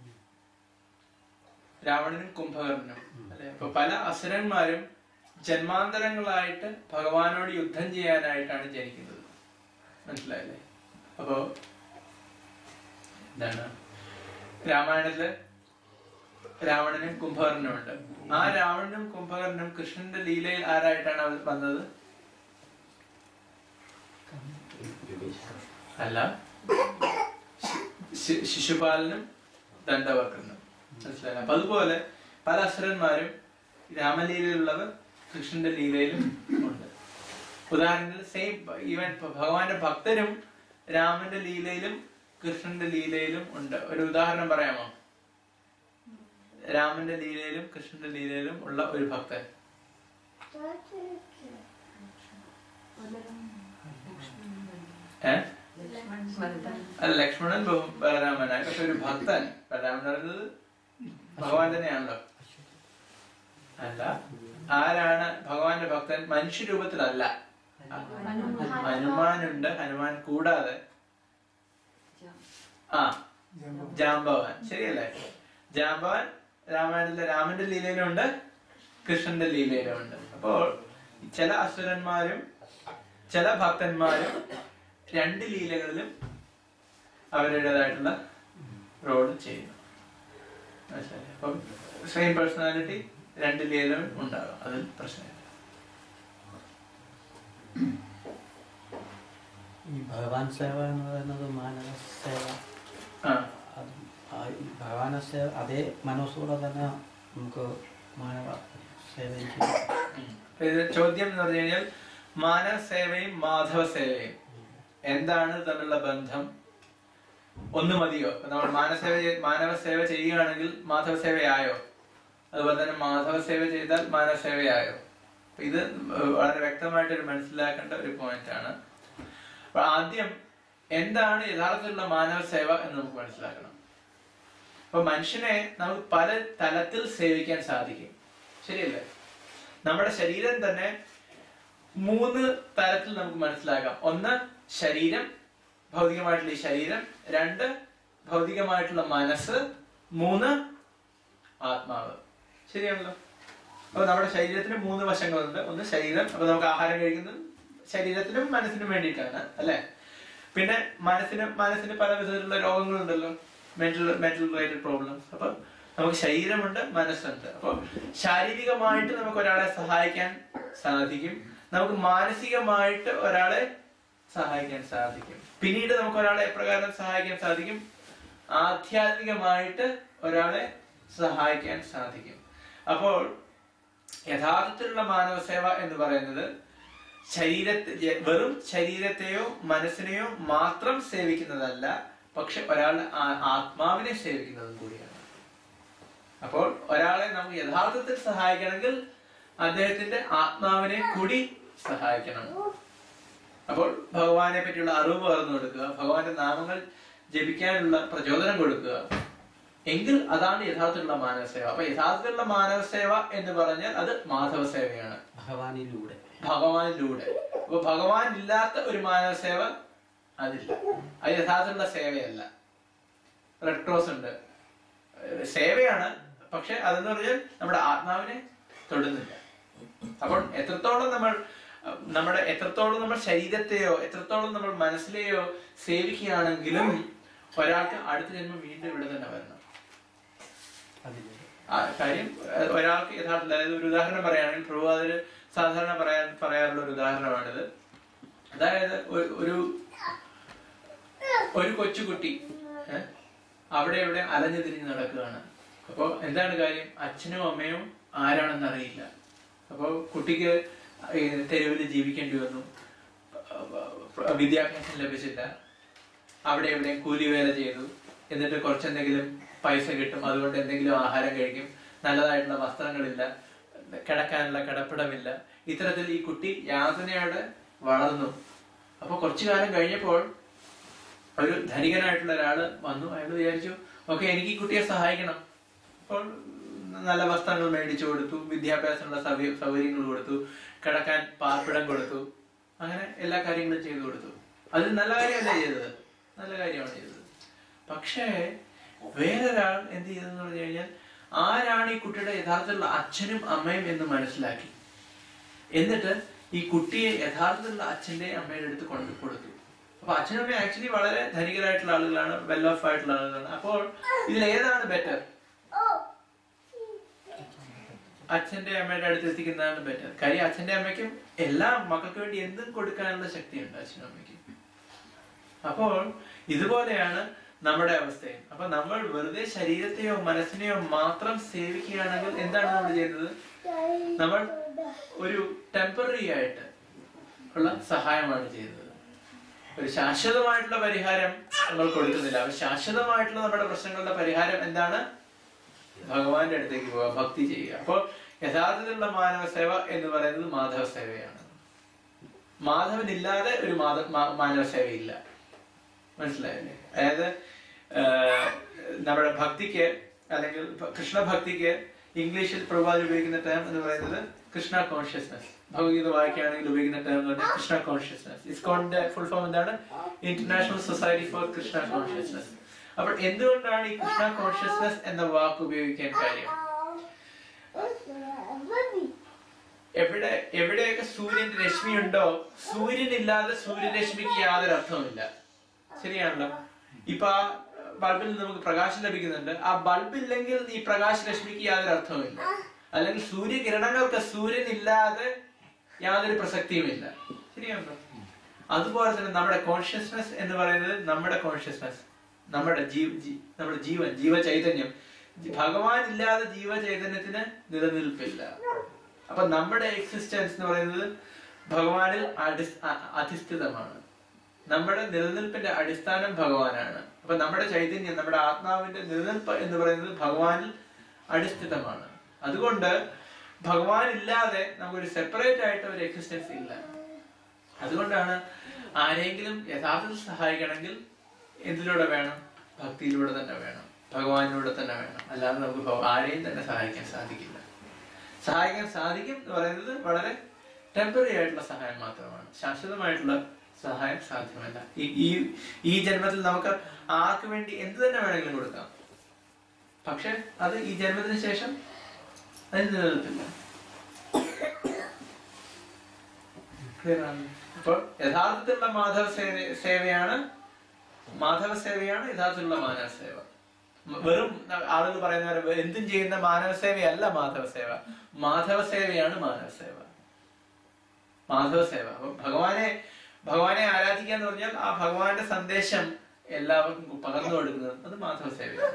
രാവണനും കുംഭകർണനും അല്ലെ അപ്പൊ പല അസുരന്മാരും ജന്മാന്തരങ്ങളായിട്ട് ഭഗവാനോട് യുദ്ധം ചെയ്യാനായിട്ടാണ് ജനിക്കുന്നത് മനസ്സിലായില്ലേ അപ്പോ എന്താണ് രാമായണത്തില് രാവണനും കുംഭകർണനും ഉണ്ട് ആ രാവണനും കുംഭകർണനും കൃഷ്ണന്റെ ലീലയിൽ ആരായിട്ടാണ് അവർ വന്നത് അല്ല ശി- ശിശുപാലനും ദണ്ഡവക്രനും മനസ്സിലായില്ല അപ്പൊ അതുപോലെ പല അസുരന്മാരും രാമലീലയിലുള്ളവർ കൃഷ്ണന്റെ ലീലയിലും ഉണ്ട് ഉദാഹരണത്തിന് സെയിം ഈവൻ ഭഗവാന്റെ ഭക്തരും രാമന്റെ ലീലയിലും കൃഷ്ണന്റെ ലീലയിലും ഉണ്ട് ഒരു ഉദാഹരണം പറയാമോ രാമന്റെ ലീലയിലും കൃഷ്ണന്റെ ലീലയിലും ഉള്ള ഒരു ഭക്തൻ ഏഹ് അല്ല ലക്ഷ്മണൻ ബഹു- ബലരാമനായി പക്ഷെ ഒരു ഭക്തൻ ബലരാമൻ എന്ന് പറയുന്നത് ഭഗവാൻ തന്നെയാണല്ലോ അല്ല ആരാണ് ഭഗവാന്റെ ഭക്തൻ മനുഷ്യരൂപത്തിലല്ല ഹനുമാനുണ്ട് ഹനുമാൻ കൂടാതെ ആ ജാംബവാൻ ശരിയല്ലേ ജാംബവാൻ രാമായണത്തിലെ രാമന്റെ ലീലയിലുണ്ട് കൃഷ്ണന്റെ ലീലയിലുണ്ട് അപ്പോൾ ചില അസുരന്മാരും ചില ഭക്തന്മാരും രണ്ട് ലീലകളിലും അവരുടേതായിട്ടുള്ള റോൾ ചെയ്യുന്നു മനസ്സിലായില്ലേ? അപ്പം സെയിം പേഴ്സണാലിറ്റി രണ്ട് ലീലകളും ഉണ്ടാകും അതിൽ പ്രശ്നമില്ല ഈ ഭഗവാൻ സേവ എന്ന് പറയുന്നത് മാനവ സേവ ആ അത് ആ ഈ ഭഗവാന സേവ അതേ മനസ്സോടെ തന്നെ നമുക്ക് മാനവ സേവയും ചെയ്യാം അപ്പൊ ഇത് ചോദ്യം എന്ന് പറഞ്ഞു കഴിഞ്ഞാൽ മാനവ സേവയും മാധവ സേവയും എന്താണ് തമ്മിലുള്ള ബന്ധം ഒന്ന് മതിയോ ഇപ്പൊ നമ്മൾ മാനസേവ ചെയ്- മാനവ സേവ ചെയ്യുകയാണെങ്കിൽ മാധവ സേവയായോ അതുപോലെ തന്നെ മാധവ സേവ ചെയ്താൽ മാനവ സേവയായോ അപ്പൊ ഇത് വളരെ വ്യക്തമായിട്ട് ഒരു മനസ്സിലാക്കേണ്ട ഒരു പോയിന്റ് ആണ് അപ്പൊ ആദ്യം എന്താണ് യഥാർത്ഥത്തിലുള്ള മാനവ സേവ എന്ന് നമുക്ക് മനസ്സിലാക്കണം അപ്പൊ മനുഷ്യനെ നമുക്ക് പല തലത്തിൽ സേവിക്കാൻ സാധിക്കും ശരിയല്ലേ നമ്മുടെ ശരീരം തന്നെ മൂന്ന് തരത്തിൽ നമുക്ക് മനസ്സിലാക്കാം ഒന്ന് ശരീരം ഭൗതികമായിട്ടുള്ള ഈ ശരീരം രണ്ട് ഭൗതികമായിട്ടുള്ള മനസ്സ് മൂന്ന് ആത്മാവ് ശരിയാണല്ലോ അപ്പൊ നമ്മുടെ ശരീരത്തിന് മൂന്ന് വശങ്ങളുണ്ട് ഒന്ന് ശരീരം അപ്പൊ നമുക്ക് ആഹാരം കഴിക്കുന്നത് ശരീരത്തിനും മനസ്സിനും വേണ്ടിയിട്ടാണ് അല്ലെ പിന്നെ മനസ്സിന് മനസ്സിന് പല വിധത്തിലുള്ള രോഗങ്ങളുണ്ടല്ലോ മെന്റൽ മെന്റൽ റിലേറ്റഡ് പ്രോബ്ലംസ് അപ്പൊ നമുക്ക് ശരീരമുണ്ട് മനസ്സുണ്ട് അപ്പൊ ശാരീരികമായിട്ട് നമുക്ക് ഒരാളെ സഹായിക്കാൻ സാധിക്കും നമുക്ക് മാനസികമായിട്ട് ഒരാളെ സഹായിക്കാൻ സാധിക്കും പിന്നീട് നമുക്ക് ഒരാളെ എപ്രകാരം സഹായിക്കാൻ സാധിക്കും ആധ്യാത്മികമായിട്ട് ഒരാളെ സഹായിക്കാൻ സാധിക്കും അപ്പോൾ യഥാർത്ഥത്തിലുള്ള മാനവ സേവ എന്ന് പറയുന്നത് ശരീരത്തെ ജ- വെറും ശരീരത്തെയോ മനസ്സിനെയോ മാത്രം സേവിക്കുന്നതല്ല പക്ഷെ ഒരാളുടെ ആ- ആത്മാവിനെ സേവിക്കുന്നതും കൂടിയാണ് അപ്പോൾ ഒരാളെ നമുക്ക് യഥാർത്ഥത്തിൽ സഹായിക്കണമെങ്കിൽ അദ്ദേഹത്തിന്റെ ആത്മാവിനെ കൂടി സഹായിക്കണം അപ്പോൾ ഭഗവാനെ പറ്റിയുള്ള അറിവ് പകർന്നു കൊടുക്കുക ഭഗവാന്റെ നാമങ്ങൾ ജപിക്കാനുള്ള പ്രചോദനം കൊടുക്കുക എങ്കിൽ അതാണ് യഥാർത്ഥത്തിലുള്ള മാനവ സേവ അപ്പൊ യഥാർത്ഥത്തിലുള്ള മാനവ സേവ എന്ന് പറഞ്ഞാൽ അത് മാധവ സേവയാണ് ഭഗവാനിലൂടെ ഭഗവാനിലൂടെ അപ്പൊ ഭഗവാൻ ഇല്ലാത്ത ഒരു മാനവ സേവ അതില്ല അത് യഥാർത്ഥത്തിലുള്ള സേവയല്ല റെഡ് ക്രോസ് ഉണ്ട് ഏഹ് സേവയാണ് പക്ഷെ അതെന്ന് പറഞ്ഞാൽ നമ്മുടെ ആത്മാവിനെ തൊടുന്നില്ല അപ്പോൾ എത്രത്തോളം നമ്മൾ അഹ് നമ്മുടെ എത്രത്തോളം നമ്മൾ ശരീരത്തെയോ എത്രത്തോളം നമ്മൾ മനസ്സിലെയോ സേവിക്കുകയാണെങ്കിലും ഒരാൾക്ക് അടുത്ത ജന്മം വീണ്ടും ഇവിടെ തന്നെ വരണം അതിലൂടെ ആ കാര്യം അഹ് ഒരാൾക്ക് യഥാർത്ഥത്തിൽ അതായത് ഒരു ഉദാഹരണം പറയുകയാണെങ്കിൽ പ്രഭുവാതിൽ സാധാരണ പറയാൻ പറയാറുള്ള ഒരു ഉദാഹരണമാണിത് അതായത് ഒരു- ഒരു ഒരു കൊച്ചുകുട്ടി ഏ, അവിടെ ഇവിടെ അലഞ്ഞു തിരിഞ്ഞ് നടക്കുകയാണ് അപ്പോ എന്താണ് കാര്യം അച്ഛനും അമ്മയും ആരാണെന്ന് അറിയില്ല അപ്പോ കുട്ടിക്ക് ഈ തെരുവിൽ ജീവിക്കേണ്ടി വന്നു അഹ് വിദ്യാഭ്യാസം ലഭിച്ചില്ല അവിടെ എവിടെയും കൂലിവേല ചെയ്തു എന്നിട്ട് കുറച്ചെന്തെങ്കിലും പൈസ കിട്ടും അതുകൊണ്ട് എന്തെങ്കിലും ആഹാരം കഴിക്കും നല്ലതായിട്ടുള്ള വസ്ത്രങ്ങളില്ല കിടക്കാനുള്ള കിടപ്പിടമില്ല ഇത്തരത്തിൽ ഈ കുട്ടി യാതനയോടെ വളർന്നു അപ്പൊ കുറച്ചു കാലം കഴിഞ്ഞപ്പോൾ ഒരു ധനികനായിട്ടുള്ള ഒരാള് വന്നു അയാൾ വിചാരിച്ചു ഓക്കെ എനിക്ക് ഈ കുട്ടിയെ സഹായിക്കണം അപ്പോൾ നല്ല വസ്ത്രങ്ങൾ മേടിച്ചു കൊടുത്തു വിദ്യാഭ്യാസമുള്ള സൗകര്യ സൗകര്യങ്ങൾ കൊടുത്തു കിടക്കാൻ പാർപ്പിടം കൊടുത്തു അങ്ങനെ എല്ലാ കാര്യങ്ങളും ചെയ്തു കൊടുത്തു അത് നല്ല കാര്യമല്ല ചെയ്തത് നല്ല കാര്യമാണ് ചെയ്തത് പക്ഷേ വേറൊരാൾ എന്ത് ചെയ്തെന്ന് പറഞ്ഞു കഴിഞ്ഞാൽ ആരാണ് ഈ കുട്ടിയുടെ യഥാർത്ഥത്തിലുള്ള അച്ഛനും അമ്മയും എന്ന് മനസ്സിലാക്കി എന്നിട്ട് ഈ കുട്ടിയെ യഥാർത്ഥത്തിലുള്ള അച്ഛന്റെ അമ്മയുടെ അടുത്ത് കൊണ്ടു കൊടുത്തു അപ്പൊ അച്ഛനും അമ്മയും ആക്ച്വലി വളരെ ധനികരായിട്ടുള്ള ആളുകളാണ് വെൽ ഓഫ് ആയിട്ടുള്ള ആളുകളാണ് അപ്പോൾ ഇതിൽ ഏതാണ് ബെറ്റർ അച്ഛന്റെ അമ്മയുടെ അടുത്ത് എത്തിക്കുന്നതാണ് ബെറ്റർ കാര്യം അച്ഛന്റെ അമ്മയ്ക്കും എല്ലാ മക്കൾക്ക് വേണ്ടി എന്തും കൊടുക്കാനുള്ള ശക്തിയുണ്ട് അച്ഛനും അമ്മയ്ക്കും അപ്പോൾ ഇതുപോലെയാണ് നമ്മുടെ അവസ്ഥയും അപ്പൊ നമ്മൾ വെറുതെ ശരീരത്തെയോ മനസ്സിനെയോ മാത്രം സേവിക്കുകയാണെങ്കിൽ എന്താണ് നമ്മൾ ചെയ്യുന്നത് നമ്മൾ ഒരു ടെമ്പററി ആയിട്ട് ഉള്ള സഹായമാണ് ചെയ്യുന്നത് ഒരു ശാശ്വതമായിട്ടുള്ള പരിഹാരം നമ്മൾ കൊടുക്കുന്നില്ല അപ്പൊ ശാശ്വതമായിട്ടുള്ള നമ്മുടെ പ്രശ്നങ്ങളുടെ പരിഹാരം എന്താണ് ഭഗവാന്റെ അടുത്തേക്ക് പോവുക ഭക്തി ചെയ്യുക അപ്പോൾ യഥാർത്ഥത്തിലുള്ള മാനവ സേവ എന്ന് പറയുന്നത് മാധവ സേവയാണ് മാധവനില്ലാതെ ഒരു മാധ മാ- മാനവ സേവയില്ല മനസ്സിലായില്ലേ അതായത് ആ, നമ്മുടെ ഭക്തിക്ക് അല്ലെങ്കിൽ ഭ- കൃഷ്ണഭക്തിക്ക് ഇംഗ്ലീഷിൽ പ്രഭാതി ഉപയോഗിക്കുന്ന ടേം എന്ന് പറയുന്നത് കൃഷ്ണ കോൺഷ്യസ്നസ് ഭഗവത്ഗീത വായിക്കുകയാണെങ്കിൽ ഉപയോഗിക്കുന്ന ടേം എന്ന് പറഞ്ഞാൽ കൃഷ്ണ കോൺഷ്യസ്നസ് ഇസ്കോണിന്റെ ഫുൾ ഫോം എന്താണ് international society for Krishna consciousness അപ്പോൾ എന്തുകൊണ്ടാണ് ഈ കൃഷ്ണ കോൺഷ്യസ്നസ് എന്ന വാക്ക് ഉപയോഗിക്കാൻ കാര്യം എവിടെ എവിടെയൊക്കെ സൂര്യന്റെ രശ്മി ഉണ്ടോ സൂര്യൻ ഇല്ലാതെ സൂര്യരശ്മിക്ക് യാതൊരു അർത്ഥവുമില്ല ശരിയാണല്ലോ ഇപ്പൊ ആ ബൾബിൽ നിന്ന് നമുക്ക് പ്രകാശം ലഭിക്കുന്നുണ്ട് ആ ബൾബ് ഇല്ലെങ്കിൽ ഈ പ്രകാശ രശ്മിക്ക് യാതൊരു അർത്ഥവുമില്ല അല്ലെങ്കിൽ സൂര്യകിരണങ്ങൾക്ക് സൂര്യൻ ഇല്ലാതെ യാതൊരു പ്രസക്തിയുമില്ല ശരിയാണല്ലോ അതുപോലെ തന്നെ നമ്മുടെ കോൺഷ്യസ്നസ് എന്ന് പറയുന്നത് നമ്മുടെ കോൺഷ്യസ്നസ് നമ്മുടെ ജീവ ജീ- നമ്മുടെ ജീവൻ ജീവചൈതന്യം ജി- ഭഗവാൻ ഇല്ലാതെ ജീവചൈതന്യത്തിന് നിലനിൽപ്പില്ല അപ്പൊ നമ്മുടെ എക്സിസ്റ്റൻസ് എന്ന് പറയുന്നത് ഭഗവാനിൽ അടിസ് അ- അധിഷ്ഠിതമാണ് നമ്മുടെ നിലനിൽപ്പിന്റെ അടിസ്ഥാനം ഭഗവാനാണ് അപ്പൊ നമ്മുടെ ചൈതന്യം നമ്മുടെ ആത്മാവിന്റെ നിലനിൽപ്പ് എന്ന് പറയുന്നത് ഭഗവാനിൽ അടിസ്ഥിതമാണ് അതുകൊണ്ട് ഭഗവാൻ ഇല്ലാതെ നമുക്കൊരു സെപ്പറേറ്റ് ആയിട്ട് ഒരു എക്സിസ്റ്റൻസ് ഇല്ല അതുകൊണ്ടാണ് ആരെങ്കിലും യഥാർത്ഥത്തിൽ സഹായിക്കണമെങ്കിൽ എന്തിലൂടെ വേണം ഭക്തിയിലൂടെ തന്നെ വേണം ഭഗവാനിലൂടെ തന്നെ വേണം അല്ലാതെ നമുക്ക് ഭഗ- ആരെയും തന്നെ സഹായിക്കാൻ സാധിക്കില്ല സഹായിക്കാൻ സാധിക്കും എന്ന് പറയുന്നത് വളരെ ടെമ്പററി ആയിട്ടുള്ള സഹായം മാത്രമാണ് ശാശ്വതമായിട്ടുള്ള സഹായം സാധ്യമല്ല ഈ ഈ ഈ ജന്മത്തിൽ നമുക്ക് ആർക്ക് വേണ്ടി എന്ത് തന്നെ വേണമെങ്കിലും കൊടുക്കാം പക്ഷെ അത് ഈ ജന്മത്തിന് ശേഷം അതിന് നിലനിൽപ്പില്ല Clear ആണ്? അപ്പോൾ യഥാർത്ഥത്തിലുള്ള മാധവ സേവ സേവയാണ് മാധവ സേവയാണ് യഥാർത്ഥത്തിലുള്ള മാനവ സേവ മ- വെറും ആളുകൾ പറയുന്ന പോലെ എന്തും ചെയ്യുന്ന മാനവ സേവയല്ല മാധവ സേവ മാധവ സേവയാണ് മാനവ സേവ മാധവ സേവ അപ്പൊ ഭഗവാനെ ഭഗവാനെ ആരാധിക്കുക എന്ന് പറഞ്ഞാൽ ആ ഭഗവാന്റെ സന്ദേശം എല്ലാവർക്കും പകർന്നു കൊടുക്കുന്നത് അത് മാധവ സേവയാണ്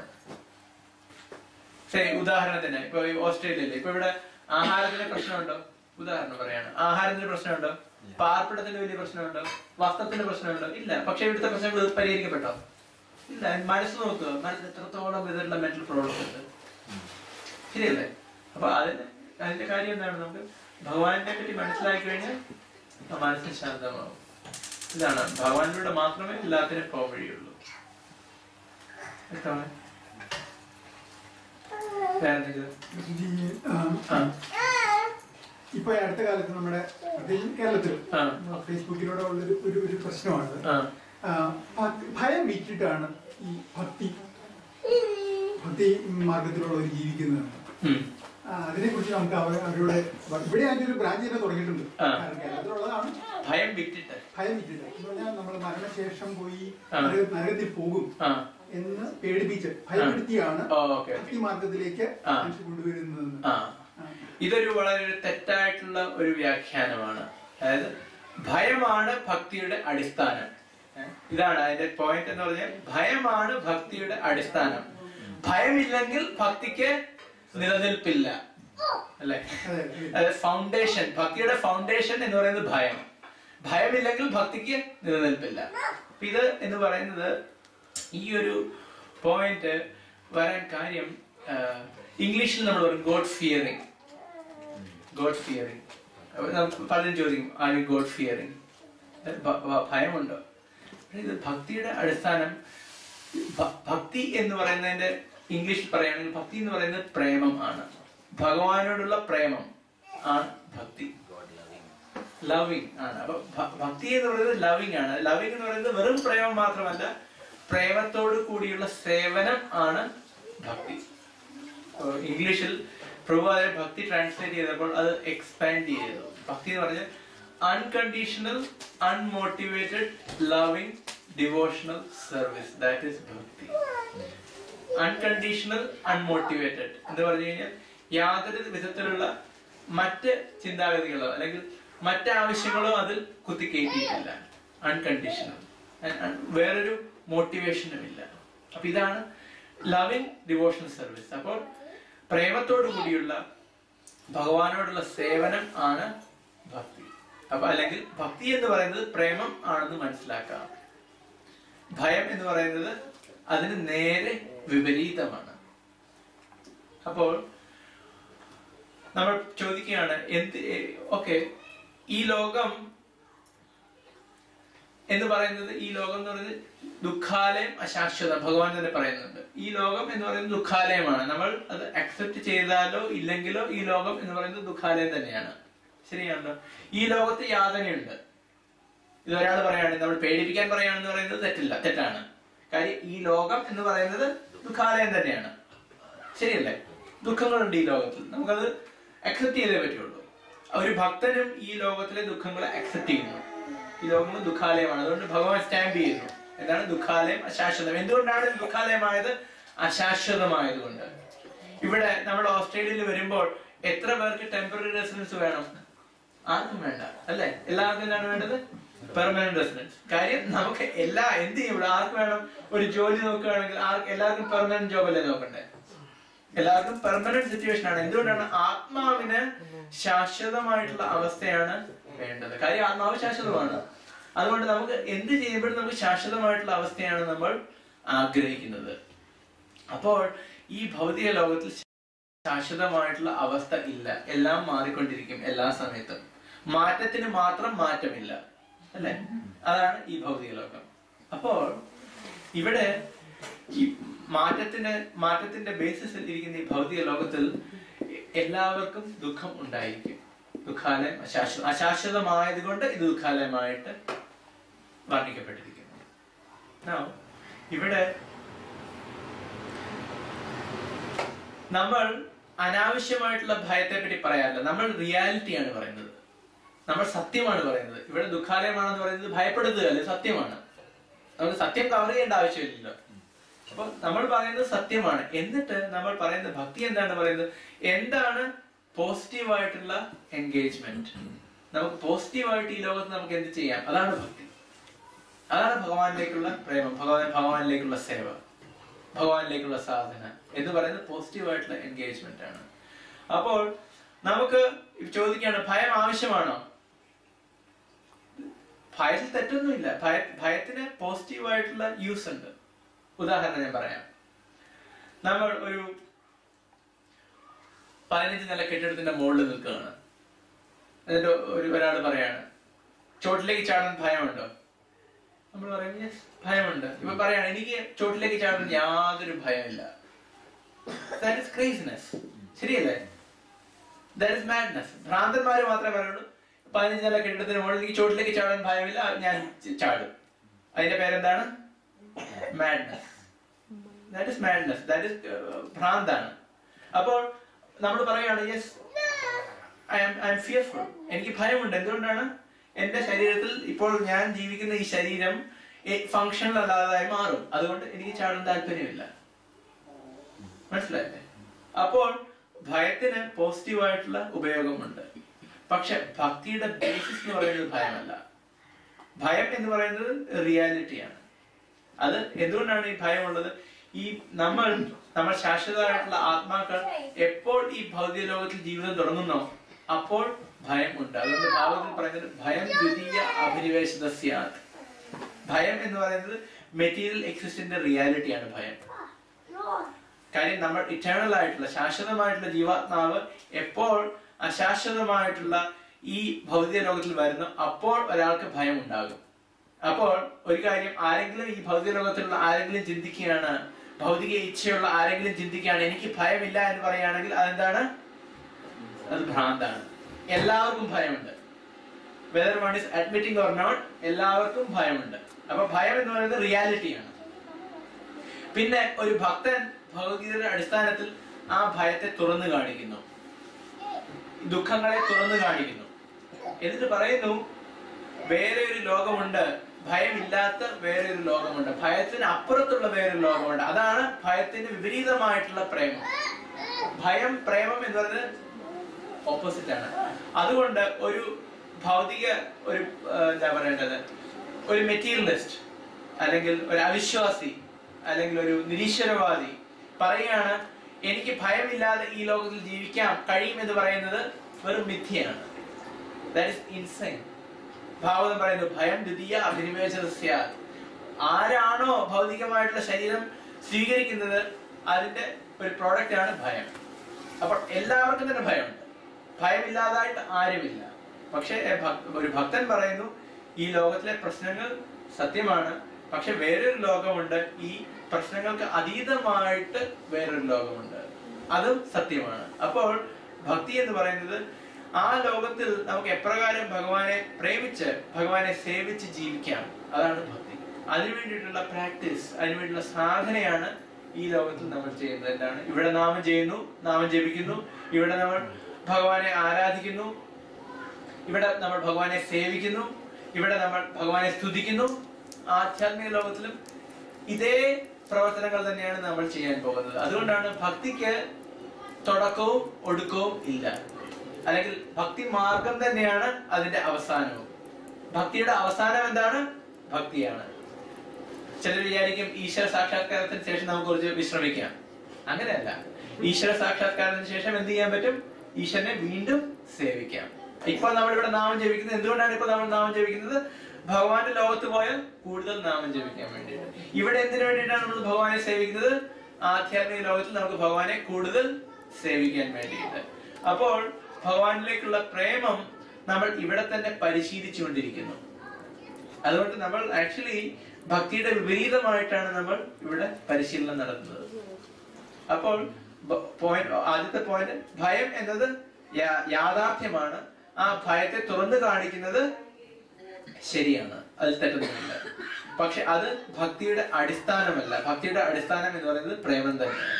ശരി ഉദാഹരണത്തിന് ഇപ്പൊ ഈ ഓസ്ട്രേലിയയിൽ ഇപ്പൊ ഇവിടെ ആഹാരത്തിന് പ്രശ്നമുണ്ടോ ഉദാഹരണം പറയാണ് ആഹാരത്തിന് പ്രശ്നമുണ്ടോ പാർപ്പിടത്തിന് വലിയ പ്രശ്നമുണ്ടോ വസ്ത്രത്തിന് പ്രശ്നമുണ്ടോ ഇല്ല പക്ഷെ ഇവിടുത്തെ പ്രശ്നങ്ങൾ പരിഹരിക്കപ്പെട്ടോ ഇല്ല മനസ്സ് നോക്കുക മനസ്സ് എത്രത്തോളം വിധത്തിലുള്ള മെന്റൽ പ്രോബ്ലംസ് ഉണ്ട് ശരിയല്ലേ അപ്പൊ അതിന് അതിന്റെ കാര്യം എന്താണ് നമുക്ക് ഭഗവാനെ പറ്റി മനസ്സിലാക്കി കഴിഞ്ഞാൽ ആ മനസ്സിന് ശാന്തമാവും ഇതാണ് ഭഗവാനിലൂടെ മാത്രമേ എല്ലാത്തിനും പോകാൻ വഴിയുള്ളൂ വ്യക്തമാണ് വേറെന്തെങ്കിലും ഈ, ആ, ആ ഇപ്പൊ ഈ അടുത്ത കാലത്ത് നമ്മുടെ പ്രത്യേകിച്ച് കേരളത്തിൽ ആ. ഫേസ്ബുക്കിലൂടെ ഉള്ളൊരു ഒരു ഒരു പ്രശ്നമാണ് ആ ആ, ഭ- ഭയം വിറ്റിട്ടാണ് ഈ ഭക്തി ഭക്തി മാർഗത്തിലുള്ളവർ ജീവിക്കുന്നത് ഉം. അതിനെ കുറിച്ച് നമുക്ക് അവർ- അവരുടെ ഇവിടെ അതിന്റെ ഒരു ബ്രാഞ്ച് തന്നെ തുടങ്ങിയിട്ടുണ്ട് ആ. കാരണം കേരളത്തിലുള്ളതാണ് ഭയം വിട്ടിട്ട് ഭയം വിറ്റിട്ട് എന്ന് പറഞ്ഞാൽ നമ്മൾ മരണശേഷം പോയി ആ. നരക- നരകത്തിൽ പോകും ആ എന്ന് പേടിപ്പിച്ച് ഭയപ്പെടുത്തിയാണ് ഓ ഓക്കെ ഭക്തി മാർഗത്തിലേക്ക് ആ. മനുഷ്യർ കൊണ്ടുവരുന്നതെന്ന് ആ ഇതൊരു വളരെ ഒരു തെറ്റായിട്ടുള്ള ഒരു വ്യാഖ്യാനമാണ് അതായത് ഭയമാണ് ഭക്തിയുടെ അടിസ്ഥാനം ഏ? ഇതാണ് അതിന്റെ പോയിന്റ് എന്ന് പറഞ്ഞാൽ ഭയമാണ് ഭക്തിയുടെ അടിസ്ഥാനം ഭയമില്ലെങ്കിൽ ഭക്തിക്ക് നിലനിൽപ്പില്ല അല്ലെ അതെ അതായത് ഫൗണ്ടേഷൻ ഭക്തിയുടെ ഫൗണ്ടേഷൻ എന്ന് പറയുന്നത് ഭയം ഭയമില്ലെങ്കിൽ ഭക്തിക്ക് നിലനിൽപ്പില്ല അപ്പൊ ഇത് എന്ന് പറയുന്നത് ഈ ഒരു പോയിന്റ് വരാൻ കാര്യം ആ, ഇംഗ്ലീഷിൽ നമ്മൾ പറയും ഗോഡ് ഫിയറിംഗ് ഗോഡ് ഫിയറിംഗ് പലരും ചോദിക്കും ആർ യു ഗോഡ് ഫിയറിംഗ് ഭയമുണ്ടോ ഇത് ഭക്തിയുടെ അടിസ്ഥാനം ഭ- ഭക്തി എന്ന് പറയുന്നതിന്റെ ഇംഗ്ലീഷിൽ പറയുകയാണെങ്കിൽ ഭക്തി എന്ന് പറയുന്നത് പ്രേമം ആണ് ഭഗവാനോടുള്ള പ്രേമം ആണ് ഭക്തി God loving. ലവിങ് ആണ് അപ്പൊ ഭ- ഭക്തി എന്ന് പറയുന്നത് ലവിങ് ആണ് ലവിങ് എന്ന് പറയുന്നത് വെറും പ്രേമം മാത്രമല്ല പ്രേമത്തോട് കൂടിയുള്ള സേവനം ആണ് ഭക്തി അപ്പൊ ഇംഗ്ലീഷിൽ പ്രഭു അതിനെ ഭക്തി ട്രാൻസ്ലേറ്റ് ചെയ്തപ്പോൾ അത് എക്സ്പാൻഡ് ചെയ്തു ഭക്തി എന്ന് പറഞ്ഞാൽ unconditional unmotivated loving devotional service that is bhakti unconditional unmotivated എന്ന് പറഞ്ഞു കഴിഞ്ഞാൽ യാതൊരു വിധത്തിലുള്ള മറ്റ് ചിന്താഗതികളോ അല്ലെങ്കിൽ മറ്റ് ആവശ്യങ്ങളോ അതിൽ കുത്തിക്കയറ്റിയിട്ടില്ല അൺകണ്ടീഷണൽ വേറൊരു മോട്ടിവേഷനും ഇല്ല അപ്പൊ ഇതാണ് ലവിങ് ഡിവോഷണൽ സർവീസ് അപ്പോൾ പ്രേമത്തോടു കൂടിയുള്ള ഭഗവാനോടുള്ള സേവനം ആണ് ഭക്തി അപ്പൊ അല്ലെങ്കിൽ ഭക്തി എന്ന് പറയുന്നത് പ്രേമം ആണെന്ന് മനസ്സിലാക്കാം ഭയം എന്ന് പറയുന്നത് അതിന് നേരെ വിപരീതമാണ് അപ്പോൾ നമ്മൾ ചോദിക്കുകയാണ് എന്ത് ഓക്കെ ഈ ലോകം എന്ന് പറയുന്നത് ഈ ലോകം എന്ന് പറയുന്നത് ദുഃഖാലയം അശാശ്വതം ഭഗവാൻ തന്നെ പറയുന്നുണ്ട് ഈ ലോകം എന്ന് പറയുന്നത് ദുഃഖാലയമാണ് നമ്മൾ അത് അക്സെപ്റ്റ് ചെയ്താലോ ഇല്ലെങ്കിലോ ഈ ലോകം എന്ന് പറയുന്നത് ദുഃഖാലയം തന്നെയാണ് ശരിയാണല്ലോ ഈ ലോകത്ത് യാതനയുണ്ട് ഇത് ഒരാൾ പറയുകയാണെങ്കിൽ നമ്മൾ പേടിപ്പിക്കാൻ പറയുകയാണെന്ന് പറയുന്നത് തെറ്റില്ല തെറ്റാണ് കാര്യം ഈ ലോകം എന്ന് പറയുന്നത് ദുഃഖാലയം തന്നെയാണ് ശരിയല്ലേ ദുഃഖങ്ങളുണ്ട് ഈ ലോകത്തിൽ നമുക്കത് അക്സെപ്റ്റ് ചെയ്തേ പറ്റുള്ളൂ ഒരു ഭക്തനും ഈ ലോകത്തിലെ ദുഃഖങ്ങളെ അക്സെപ്റ്റ് ചെയ്യുന്നു ഈ ലോകം ദുഃഖാലയമാണ് അതുകൊണ്ട് ഭഗവാൻ സ്റ്റാമ്പ് ചെയ്യുന്നു എന്താണ് ദുഃഖാലയം അശാശ്വതം എന്തുകൊണ്ടാണ് ഇത് ദുഃഖാലയമായത് അശാശ്വതമായതുകൊണ്ട് ഇവിടെ നമ്മൾ ഓസ്ട്രേലിയയിൽ വരുമ്പോൾ എത്ര പേർക്ക് ടെമ്പററി റെസിഡൻസ് വേണം ആർക്കും വേണ്ട അല്ലേ എല്ലാവർക്കും എന്താണ് വേണ്ടത് പെർമനന്റ് റെസിഡൻസ് കാര്യം നമുക്ക് എല്ലാ എന്ത് ചെയ്യും ഇവിടെ ആർക്ക് വേണം ഒരു ജോലി നോക്കുകയാണെങ്കിൽ ആർക്ക് എല്ലാവർക്കും പെർമനന്റ് ജോബ് അല്ലേ നോക്കണ്ടേ എല്ലാവർക്കും പെർമനന്റ് സിറ്റുവേഷൻ ആണ് എന്തുകൊണ്ടാണ് ആത്മാവിന് ശാശ്വതമായിട്ടുള്ള അവസ്ഥയാണ് വേണ്ടത് കാര്യം ആത്മാവ് ശാശ്വതമാണ് അതുകൊണ്ട് നമുക്ക് എന്ത് ചെയ്യുമ്പോഴും നമുക്ക് ശാശ്വതമായിട്ടുള്ള അവസ്ഥയാണ് നമ്മൾ ആഗ്രഹിക്കുന്നത് അപ്പോൾ ഈ ഭൗതിക ലോകത്തിൽ ശാശ്വതമായിട്ടുള്ള അവസ്ഥ ഇല്ല എല്ലാം മാറിക്കൊണ്ടിരിക്കും എല്ലാ സമയത്തും മാറ്റത്തിന് മാത്രം മാറ്റമില്ല അല്ലെ അതാണ് ഈ ഭൗതിക ലോകം അപ്പോൾ ഇവിടെ ഈ മാറ്റത്തിന് മാറ്റത്തിന്റെ ബേസിസിൽ ഇരിക്കുന്ന ഈ ഭൗതിക ലോകത്തിൽ എല്ലാവർക്കും ദുഃഖം ഉണ്ടായിരിക്കും ദുഃഖാലയം അശാശ്വത അശാശ്വതമായതുകൊണ്ട് ഇത് ദുഃഖാലയമായിട്ട് വർണ്ണിക്കപ്പെട്ടിരിക്കുന്നു Now, ഇവിടെ നമ്മൾ അനാവശ്യമായിട്ടുള്ള ഭയത്തെ പറ്റി പറയാറില്ല നമ്മൾ റിയാലിറ്റിയാണ് പറയുന്നത് നമ്മൾ സത്യമാണ് പറയുന്നത് ഇവിടെ ദുഃഖാലയമാണെന്ന് പറയുന്നത് ഭയപ്പെടുത്തുകയല്ല സത്യമാണ് നമുക്ക് സത്യം കവർ ചെയ്യേണ്ട ആവശ്യമില്ലല്ലോ അപ്പൊ നമ്മൾ പറയുന്നത് സത്യമാണ് എന്നിട്ട് നമ്മൾ പറയുന്നത് ഭക്തി എന്താണ് പറയുന്നത് എന്താണ് പോസിറ്റീവ് ആയിട്ടുള്ള എൻഗേജ്മെന്റ് നമുക്ക് പോസിറ്റീവായിട്ട് ഈ ലോകത്ത് നമുക്ക് എന്ത് ചെയ്യാം അതാണ് ഭക്തി അതാണ് ഭഗവാനിലേക്കുള്ള പ്രേമം ഭഗവാൻ ഭഗവാനിലേക്കുള്ള സേവ ഭഗവാനിലേക്കുള്ള സാധന എന്ന് പറയുന്നത് പോസിറ്റീവ് ആയിട്ടുള്ള എൻഗേജ്മെന്റ് ആണ് അപ്പോൾ നമുക്ക് ചോദിക്കുകയാണ് ഭയം ആവശ്യമാണോ ഭയത്തിൽ തെറ്റൊന്നുമില്ല ഭയ ഭയത്തിന് പോസിറ്റീവ് ആയിട്ടുള്ള യൂസ് ഉണ്ട് ഉദാഹരണം ഞാൻ പറയാം നമ്മൾ ഒരു പതിനഞ്ച് നില കെട്ടിടത്തിന്റെ മുകളിൽ നിൽക്കുകയാണ് എന്നിട്ട് ഒരു ഒരാൾ പറയാണ് ചോട്ടിലേക്ക് ചാടാൻ ഭയമുണ്ടോ നമ്മൾ പറയും yes ഭയമുണ്ട് ഇപ്പൊ പറയാണ് എനിക്ക് ചോട്ടിലേക്ക് ചാടാൻ യാതൊരു ഭയമില്ല ദാറ്റ് ഇസ് ക്രേസിനെസ് ശരിയല്ലേ ദാറ്റ് ഇസ് മാഡ്നസ് ഭ്രാന്തന്മാര് മാത്രമേ പറയുള്ളൂ പതിനഞ്ച് നില കെട്ടിടത്തിന് മുകളിൽ എനിക്ക് ചോട്ടിലേക്ക് ചാടാൻ ഭയമില്ല ഞാൻ ച- ചാടും അതിന്റെ പേരെന്താണ് madness that is madness that is ഭ്രാന്താണ് അപ്പോൾ നമ്മൾ പറയുകയാണ് yes I am I am fearful എനിക്ക് ഭയമുണ്ട് എന്തുകൊണ്ടാണ് എന്റെ ശരീരത്തിൽ ഇപ്പോൾ ഞാൻ ജീവിക്കുന്ന ഈ ശരീരം ഫങ്ഷണൽ അല്ലാതായി മാറും അതുകൊണ്ട് എനിക്ക് ചാടാൻ താല്പര്യമില്ല മനസ്സിലായില്ലേ അപ്പോൾ ഭയത്തിന് പോസിറ്റീവായിട്ടുള്ള ഉപയോഗമുണ്ട് പക്ഷെ ഭക്തിയുടെ ബേസിസ് എന്ന് പറയുന്നത് ഭയമല്ല ഭയം എന്ന് പറയുന്നത് റിയാലിറ്റിയാണ് അത് എന്തുകൊണ്ടാണ് ഈ ഭയമുള്ളത് ഈ നമ്മൾ നമ്മൾ ശാശ്വതമായിട്ടുള്ള ആത്മാക്കൾ എപ്പോൾ ഈ ഭൗതിക ലോകത്തിൽ ജീവിതം തുടങ്ങുന്നോ അപ്പോൾ ഭയം ഉണ്ട് അതുകൊണ്ട് ഭാവത്തിൽ പറയുന്നത് ഭയം ദ്വിതീയ അഭിനിവേശത സ്യാത് ഭയം എന്ന് പറയുന്നത് മെറ്റീരിയൽ എക്സിസ്റ്റിന്റെ റിയാലിറ്റിയാണ് ഭയം കാര്യം നമ്മൾ ഇറ്റേണൽ ആയിട്ടുള്ള ശാശ്വതമായിട്ടുള്ള ജീവാത്മാവ് എപ്പോൾ അശാശ്വതമായിട്ടുള്ള ഈ ഭൗതിക ലോകത്തിൽ വരുന്നു അപ്പോൾ ഒരാൾക്ക് ഭയം ഉണ്ടാകും അപ്പോൾ ഒരു കാര്യം ആരെങ്കിലും ഈ ഭൗതിക ലോകത്തിലുള്ള ആരെങ്കിലും ചിന്തിക്കുകയാണ് ഭൗതിക ഇച്ഛയുള്ള ആരെങ്കിലും ചിന്തിക്കുകയാണ് എനിക്ക് ഭയമില്ല എന്ന് പറയുകയാണെങ്കിൽ അതെന്താണ് അത് ഭ്രാന്താണ് എല്ലാവർക്കും ഭയമുണ്ട് whether one is admitting or not എല്ലാവർക്കും ഭയമുണ്ട് അപ്പൊ ഭയം എന്ന് പറയുന്നത് റിയാലിറ്റിയാണ് പിന്നെ ഒരു ഭക്തൻ ഭഗവത്ഗീതയുടെ അടിസ്ഥാനത്തിൽ ആ ഭയത്തെ തുറന്നു കാണിക്കുന്നു ദുഃഖങ്ങളെ തുറന്നു കാണിക്കുന്നു എന്നിട്ട് പറയുന്നു വേറെ ഒരു ലോകമുണ്ട് ഭയമില്ലാത്ത വേറെ ഒരു ലോകമുണ്ട് ഭയത്തിന് അപ്പുറത്തുള്ള വേറൊരു ലോകമുണ്ട് അതാണ് ഭയത്തിന് വിപരീതമായിട്ടുള്ള പ്രേമം ഭയം പ്രേമം എന്ന് പറയുന്നത് ഓപ്പോസിറ്റ് ആണ് അതുകൊണ്ട് ഒരു ഭൗതിക ഒരു ആ, എന്താ പറയേണ്ടത് ഒരു മെറ്റീരിയലിസ്റ്റ് അല്ലെങ്കിൽ ഒരു അവിശ്വാസി അല്ലെങ്കിൽ ഒരു നിരീശ്വരവാദി പറയുകയാണ് എനിക്ക് ഭയമില്ലാതെ ഈ ലോകത്തിൽ ജീവിക്കാം കഴിയുമെന്ന് പറയുന്നത് വെറും മിഥ്യയാണ് ദാറ്റ് ഇസ് ഇൻസൈൻ ഭാഗവതം പറയുന്നു ഭയം ദ്വിതീയ അഭിനിവേശത സ്യാത് ആരാണോ ഭൗതികമായിട്ടുള്ള ശരീരം സ്വീകരിക്കുന്നത് അതിന്റെ ഒരു പ്രോഡക്റ്റ് ആണ് ഭയം അപ്പോൾ എല്ലാവർക്കും തന്നെ ഭയമുണ്ട് ഭയമില്ലാതായിട്ട് ആരുമില്ല പക്ഷേ ഭക്- ഒരു ഭക്തൻ പറയുന്നു ഈ ലോകത്തിലെ പ്രശ്നങ്ങൾ സത്യമാണ് പക്ഷെ വേറൊരു ലോകമുണ്ട് ഈ പ്രശ്നങ്ങൾക്ക് അതീതമായിട്ട് വേറൊരു ലോകമുണ്ട് അതും സത്യമാണ് അപ്പോൾ ഭക്തി എന്ന് പറയുന്നത് ആ ലോകത്തിൽ നമുക്ക് എപ്രകാരം ഭഗവാനെ പ്രേമിച്ച് ഭഗവാനെ സേവിച്ച് ജീവിക്കാം അതാണ് ഭക്തി അതിനു വേണ്ടിയിട്ടുള്ള പ്രാക്ടീസ് അതിനു വേണ്ടിയുള്ള സാധനയാണ് ഈ ലോകത്തിൽ നമ്മൾ ചെയ്യുന്നത് എന്താണ് ഇവിടെ നാമം ചെയ്യുന്നു നാമം ജപിക്കുന്നു ഇവിടെ നമ്മൾ ഭഗവാനെ ആരാധിക്കുന്നു ഇവിടെ നമ്മൾ ഭഗവാനെ സേവിക്കുന്നു ഇവിടെ നമ്മൾ ഭഗവാനെ സ്തുതിക്കുന്നു ആധ്യാത്മിക ലോകത്തിലും ഇതേ പ്രവർത്തനങ്ങൾ തന്നെയാണ് നമ്മൾ ചെയ്യാൻ പോകുന്നത് അതുകൊണ്ടാണ് ഭക്തിക്ക് തുടക്കവും ഒടുക്കവും ഇല്ല അല്ലെങ്കിൽ ഭക്തി മാർഗം തന്നെയാണ് അതിന്റെ അവസാനവും ഭക്തിയുടെ അവസാനം എന്താണ് ഭക്തിയാണ് ചിലർ വിചാരിക്കും ഈശ്വര സാക്ഷാത്കാരത്തിന് ശേഷം നമുക്ക് കുറച്ച് വിശ്രമിക്കാം അങ്ങനെയല്ല ഈശ്വര സാക്ഷാത്കാരത്തിന് ശേഷം എന്ത് ചെയ്യാൻ പറ്റും ഈശ്വരനെ വീണ്ടും സേവിക്കാം ഇപ്പോൾ നമ്മൾ ഇവിടെ നാമം ജപിക്കുന്നത് എന്തുകൊണ്ടാണ് ഇപ്പോൾ നമ്മൾ നാമം ജപിക്കുന്നത് ഭഗവാന്റെ ലോകത്ത് പോയാൽ കൂടുതൽ നാമം ജപിക്കാൻ വേണ്ടിയിട്ട് ഇവിടെ എന്തിനു വേണ്ടിയിട്ടാണ് നമ്മൾ ഭഗവാനെ സേവിക്കുന്നത് ആധ്യാത്മിക ലോകത്തിൽ നമുക്ക് ഭഗവാനെ കൂടുതൽ സേവിക്കാൻ വേണ്ടിയിട്ട് അപ്പോൾ ഭഗവാനിലേക്കുള്ള പ്രേമം നമ്മൾ ഇവിടെ തന്നെ പരിശീലിച്ചുകൊണ്ടിരിക്കുന്നു അതുകൊണ്ട് നമ്മൾ ആക്ച്വലി ഭക്തിയുടെ വിപരീതമായിട്ടാണ് നമ്മൾ ഇവിടെ പരിശീലനം നടത്തുന്നത് അപ്പോൾ പോയിന്റ് ആദ്യത്തെ പോയിന്റ് ഭയം എന്നത് യാ- യാഥാർത്ഥ്യമാണ് ആ ഭയത്തെ തുറന്നു കാണിക്കുന്നത് ശരിയാണ് അതിൽ തെറ്റൊന്നുമില്ല പക്ഷെ അത് ഭക്തിയുടെ അടിസ്ഥാനമല്ല ഭക്തിയുടെ അടിസ്ഥാനം എന്ന് പറയുന്നത് പ്രേമം തന്നെയാണ്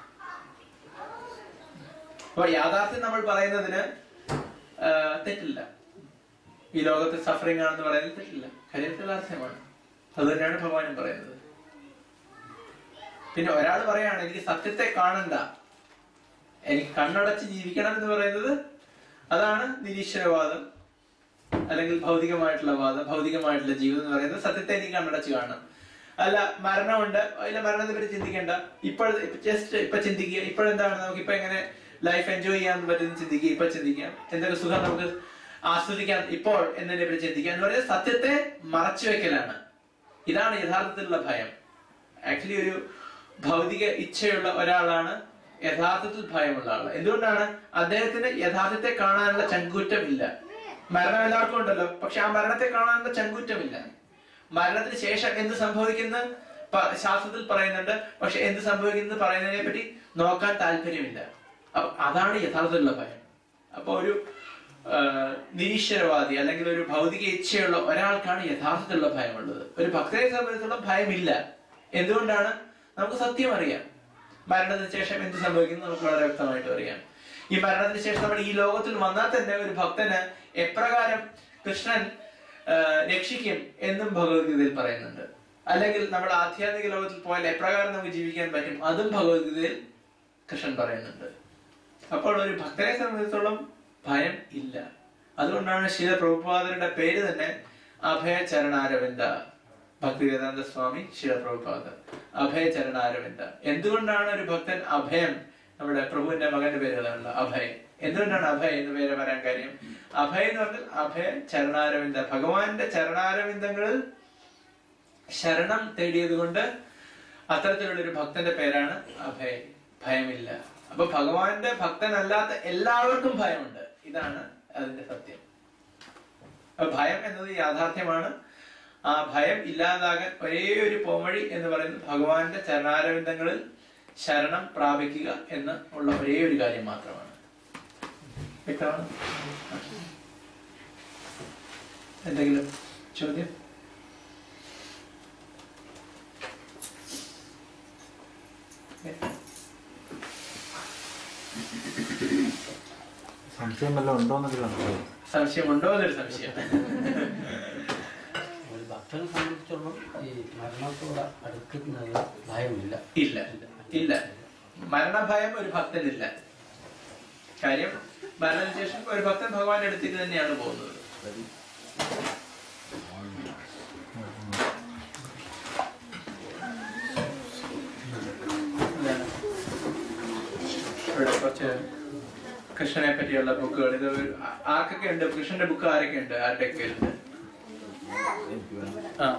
അപ്പൊ യാഥാർത്ഥ്യം നമ്മൾ പറയുന്നതിന് ആ, തെറ്റില്ല ഈ ലോകത്ത് സഫറിംഗ് ആണെന്ന് പറയുന്നത് തെറ്റില്ല കാര്യം യഥാർത്ഥ്യമാണ് അത് തന്നെയാണ് ഭഗവാനും പറയുന്നത് പിന്നെ ഒരാൾ പറയാണ് എനിക്ക് സത്യത്തെ കാണണ്ട എനിക്ക് കണ്ണടച്ച് ജീവിക്കണം എന്ന് പറയുന്നത് അതാണ് നിരീശ്വരവാദം അല്ലെങ്കിൽ ഭൗതികമായിട്ടുള്ള വാദം ഭൗതികമായിട്ടുള്ള ജീവിതം എന്ന് പറയുന്നത് സത്യത്തെ എനിക്ക് കണ്ണടച്ച് കാണണം അല്ല മരണമുണ്ട് അതിലെ മരണത്തെ പറ്റി ചിന്തിക്കേണ്ട ഇപ്പോൾ ജസ്റ്റ് ഇപ്പൊ ചിന്തിക്കുക ഇപ്പോഴെന്താണ് നമുക്ക് ഇപ്പൊ എങ്ങനെ ലൈഫ് എൻജോയ് ചെയ്യാൻ പറ്റുന്ന ചിന്തിക്കുക ഇപ്പൊ ചിന്തിക്കാം എന്തൊക്കെ സുഖം നമുക്ക് ആസ്വദിക്കാം ഇപ്പോൾ എന്നതിനെ പറ്റി ചിന്തിക്കാം എന്ന് പറയുന്നത് സത്യത്തെ മറച്ചു വെക്കലാണ് ഇതാണ് യഥാർത്ഥത്തിലുള്ള ഭയം ആക്ച്വലി ഒരു ഭൗതിക ഇച്ഛയുള്ള ഒരാളാണ് യഥാർത്ഥത്തിൽ ഭയമുള്ള ആള് എന്തുകൊണ്ടാണ് അദ്ദേഹത്തിന് യഥാർത്ഥത്തെ കാണാനുള്ള ചങ്കൂറ്റമില്ല മരണം എല്ലാവർക്കും ഉണ്ടല്ലോ പക്ഷെ ആ മരണത്തെ കാണാനുള്ള ചങ്കൂറ്റമില്ല മരണത്തിന് ശേഷം എന്ത് സംഭവിക്കുന്ന പ- ശാസ്ത്രത്തിൽ പറയുന്നുണ്ട് പക്ഷെ എന്ത് സംഭവിക്കുന്നത് പറയുന്നതിനെ പറ്റി നോക്കാൻ താല്പര്യമില്ല അപ്പൊ അതാണ് യഥാർത്ഥത്തിലുള്ള ഭയം അപ്പൊ ഒരു ആ, നിരീശ്വരവാദി അല്ലെങ്കിൽ ഒരു ഭൗതിക ഇച്ഛയുള്ള ഒരാൾക്കാണ് യഥാർത്ഥത്തിലുള്ള ഭയമുള്ളത് ഒരു ഭക്തരെ സംബന്ധിച്ചിടത്തോളം ഭയമില്ല എന്തുകൊണ്ടാണ് നമുക്ക് സത്യം അറിയാം മരണത്തിന് ശേഷം എന്ത് സംഭവിക്കുന്നു നമുക്ക് വളരെ വ്യക്തമായിട്ട് അറിയാം ഈ മരണത്തിന് ശേഷം നമ്മൾ ഈ ലോകത്തിൽ വന്നാൽ തന്നെ ഒരു ഭക്തന് എപ്രകാരം കൃഷ്ണൻ ആ, രക്ഷിക്കും എന്നും ഭഗവത്ഗീതയിൽ പറയുന്നുണ്ട് അല്ലെങ്കിൽ നമ്മൾ ആധ്യാത്മിക ലോകത്തിൽ പോയാൽ എപ്രകാരം നമുക്ക് ജീവിക്കാൻ പറ്റും അതും ഭഗവത്ഗീതയിൽ കൃഷ്ണൻ പറയുന്നുണ്ട് അപ്പോൾ ഒരു ഭക്തരെ സംബന്ധിച്ചിടത്തോളം ഭയം ഇല്ല അതുകൊണ്ടാണ് ശീല പ്രഭുപാദരുടെ പേര് തന്നെ അഭയ ചരണാരവിന്ദ ഭക്തിവേദാന്ത സ്വാമി ശീല പ്രഭുപാദ അഭയ ചരണാരവിന്ദ എന്തുകൊണ്ടാണ് ഒരു ഭക്തൻ അഭയം നമ്മുടെ പ്രഭുവിന്റെ മകന്റെ പേരുകളുണ്ട് അഭയ് എന്തുകൊണ്ടാണ് അഭയ് എന്ന് പേര് വരാൻ കാര്യം അഭയ് എന്ന് പറഞ്ഞാൽ അഭയ ചരണാരവിന്ദ ഭഗവാന്റെ ചരണാരവിന്ദങ്ങളിൽ ശരണം തേടിയത് കൊണ്ട് അത്തരത്തിലുള്ള ഒരു ഭക്തന്റെ പേരാണ് അഭയ് ഭയമില്ല അപ്പൊ ഭഗവാന്റെ ഭക്തനല്ലാത്ത എല്ലാവർക്കും ഭയമുണ്ട് ഇതാണ് അതിന്റെ സത്യം അപ്പൊ ഭയം എന്നത് യാഥാർത്ഥ്യമാണ് ആ ഭയം ഇല്ലാതാകാൻ ഒരേ ഒരു പോംവഴി എന്ന് പറയുന്നത് ഭഗവാന്റെ ചരണാരവിന്ദങ്ങളിൽ ശരണം പ്രാപിക്കുക എന്ന് ഉള്ള ഒരേ ഒരു കാര്യം മാത്രമാണ് വ്യക്തമാണ് എന്തെങ്കിലും ചോദ്യം സംശയം വല്ലതും ഉണ്ടോ എന്നൊക്കെ സംശയം സംശയമുണ്ടോ എന്നൊരു സംശയം ഒരു ഭക്തനെ സംബന്ധിച്ചോളം ഈ മരണത്തോട് അടുക്കുന്നത് ഭയമില്ല ഇല്ല ഇല്ല മരണഭയം ഒരു ഭക്തനില്ല കാര്യം മരണത്തിന് ശേഷം ഒരു ഭക്തൻ ഭഗവാന്റെ അടുത്തേക്ക് തന്നെയാണ് പോകുന്നത് എന്താണ്? ഇവിടെ കുറച്ച് കൃഷ്ണനെ പറ്റിയുള്ള ബുക്കുകൾ ഇത് ഒരു- ആ- ആർക്കൊക്കെ ഉണ്ട് കൃഷ്ണന്റെ ബുക്ക് ആരൊക്കെ ഉണ്ട് ആരുടെയൊക്കെ ഉണ്ട് ആ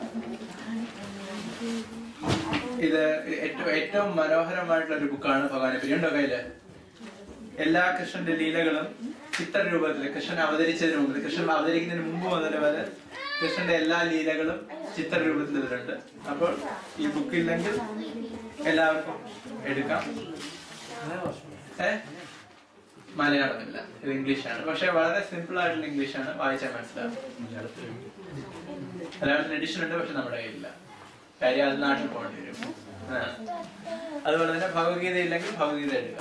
ഇത് ഏറ്റവും ഏറ്റവും മനോഹരമായിട്ടുള്ള ഒരു ബുക്കാണ് ഭഗവാനെ പറ്റി ഉണ്ടോ കയ്യില് എല്ലാ കൃഷ്ണന്റെ ലീലകളും ചിത്രരൂപത്തിൽ കൃഷ്ണൻ അവതരിച്ചതിന് മുമ്പ് കൃഷ്ണൻ അവതരിക്കുന്നതിന് മുമ്പ് മുതൽ വരെ കൃഷ്ണന്റെ എല്ലാ ലീലകളും ചിത്രരൂപത്തിൽ ഇതിലുണ്ട് അപ്പോൾ ഈ ബുക്ക് ഇല്ലെങ്കിൽ എല്ലാവർക്കും എടുക്കാം ഏ മലയാളമില്ല ഇത് ഇംഗ്ലീഷാണ് പക്ഷെ വളരെ സിമ്പിൾ ആയിട്ടുള്ള ഇംഗ്ലീഷാണ് വായിച്ചാൽ മനസ്സിലാവും മലയാളത്തിൽ എഡിഷൻ ഉണ്ട് പക്ഷെ നമ്മുടെ കയ്യിലില്ല കാര്യം അത് നാട്ടിൽ പോകേണ്ടി വരും ആ. അതുപോലെ തന്നെ ഭഗവത്ഗീത ഇല്ലെങ്കിൽ ഭഗവത്ഗീത എടുക്കാം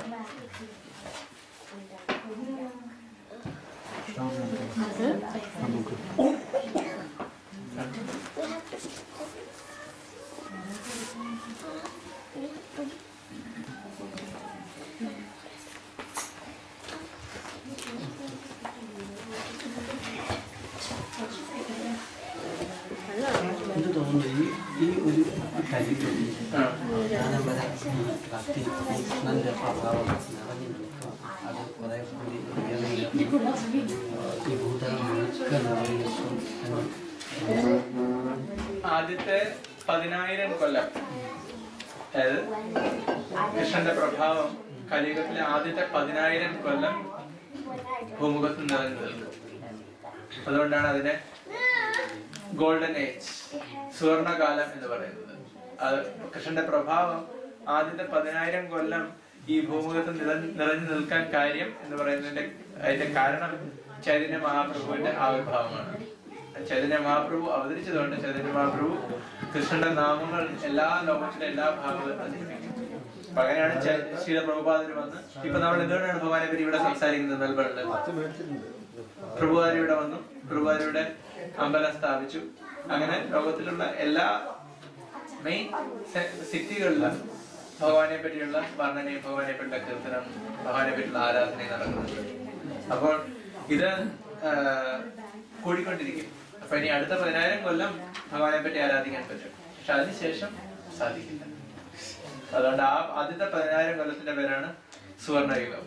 എനിക്ക് തോന്നുന്നു ഈ ഈ ഒരു കഴിവ് ആ. ജ്ഞാനം വരെ ഈ ഭക്തി കൃഷ്ണന്റെ പ്രഭാവം നിറഞ്ഞു നിൽക്കുക അത് കുറെ കൂടി ഉയർന്നിരിക്കും ഈ ഭൂതലം മുഴുക്ക നിറഞ്ഞു നിൽക്കും എന്ന് ആദ്യത്തെ പതിനായിരം കൊല്ലം അതായത് കൃഷ്ണന്റെ പ്രഭാവം കലിയുഗത്തിലെ ആദ്യത്തെ പതിനായിരം കൊല്ലം ഭൂമുഖത്ത് നിറഞ്ഞു നിൽക്കും അതുകൊണ്ടാണ് അതിനെ ഗോൾഡൻ ഏജ് സുവർണകാലം എന്ന് പറയുന്നത് അത് കൃഷ്ണന്റെ പ്രഭാവം ആദ്യത്തെ പതിനായിരം കൊല്ലം ഈ ഭൂമുഖത്ത് നിറ- നിറഞ്ഞു നിൽക്കാൻ കാര്യം എന്ന് പറയുന്നതിന്റെ അതിന്റെ കാരണം ചൈതന്യ മഹാപ്രഭുവിന്റെ ആവിർഭാവമാണ് ചൈതന്യ മഹാപ്രഭു അവതരിച്ചതുകൊണ്ട് ചൈതന്യ മഹാപ്രഭു കൃഷ്ണന്റെ നാമങ്ങൾ എല്ലാ ലോകത്തിലെ എല്ലാ ഭാഗത്തും പ്രചരിപ്പിക്കും അപ്പൊ അങ്ങനെയാണ് ചൈ- ശ്രീല പ്രഭുപാദന് വന്ന് ഇപ്പൊ നമ്മൾ എന്തുകൊണ്ടാണ് ഭഗവാനെ പറ്റി ഇവിടെ സംസാരിക്കുന്നത് മെൽബണില് പ്രഭുവാരിയുടെ വന്നു പ്രഭുവാരിയുടെ അമ്പലം സ്ഥാപിച്ചു അങ്ങനെ ലോകത്തിലുള്ള എല്ലാ മെയിൻ സിറ്റികളിലും ഭഗവാനെ പറ്റിയുള്ള വർണ്ണനയും ഭഗവാനെ പറ്റിയുള്ള കീർത്തനം ഭഗവാനെ പറ്റിയുള്ള ആരാധനയും നടക്കുന്നുണ്ട് അപ്പോൾ ഇത് ആ, കൂടിക്കൊണ്ടിരിക്കും അപ്പൊ ഇനി അടുത്ത പതിനായിരം കൊല്ലം ഭഗവാനെ പറ്റി ആരാധിക്കാൻ പറ്റും പക്ഷെ അതിനുശേഷം സാധിക്കില്ല അതുകൊണ്ട് ആ ആദ്യത്തെ പതിനായിരം കൊല്ലത്തിന്റെ പേരാണ് സുവർണയുഗം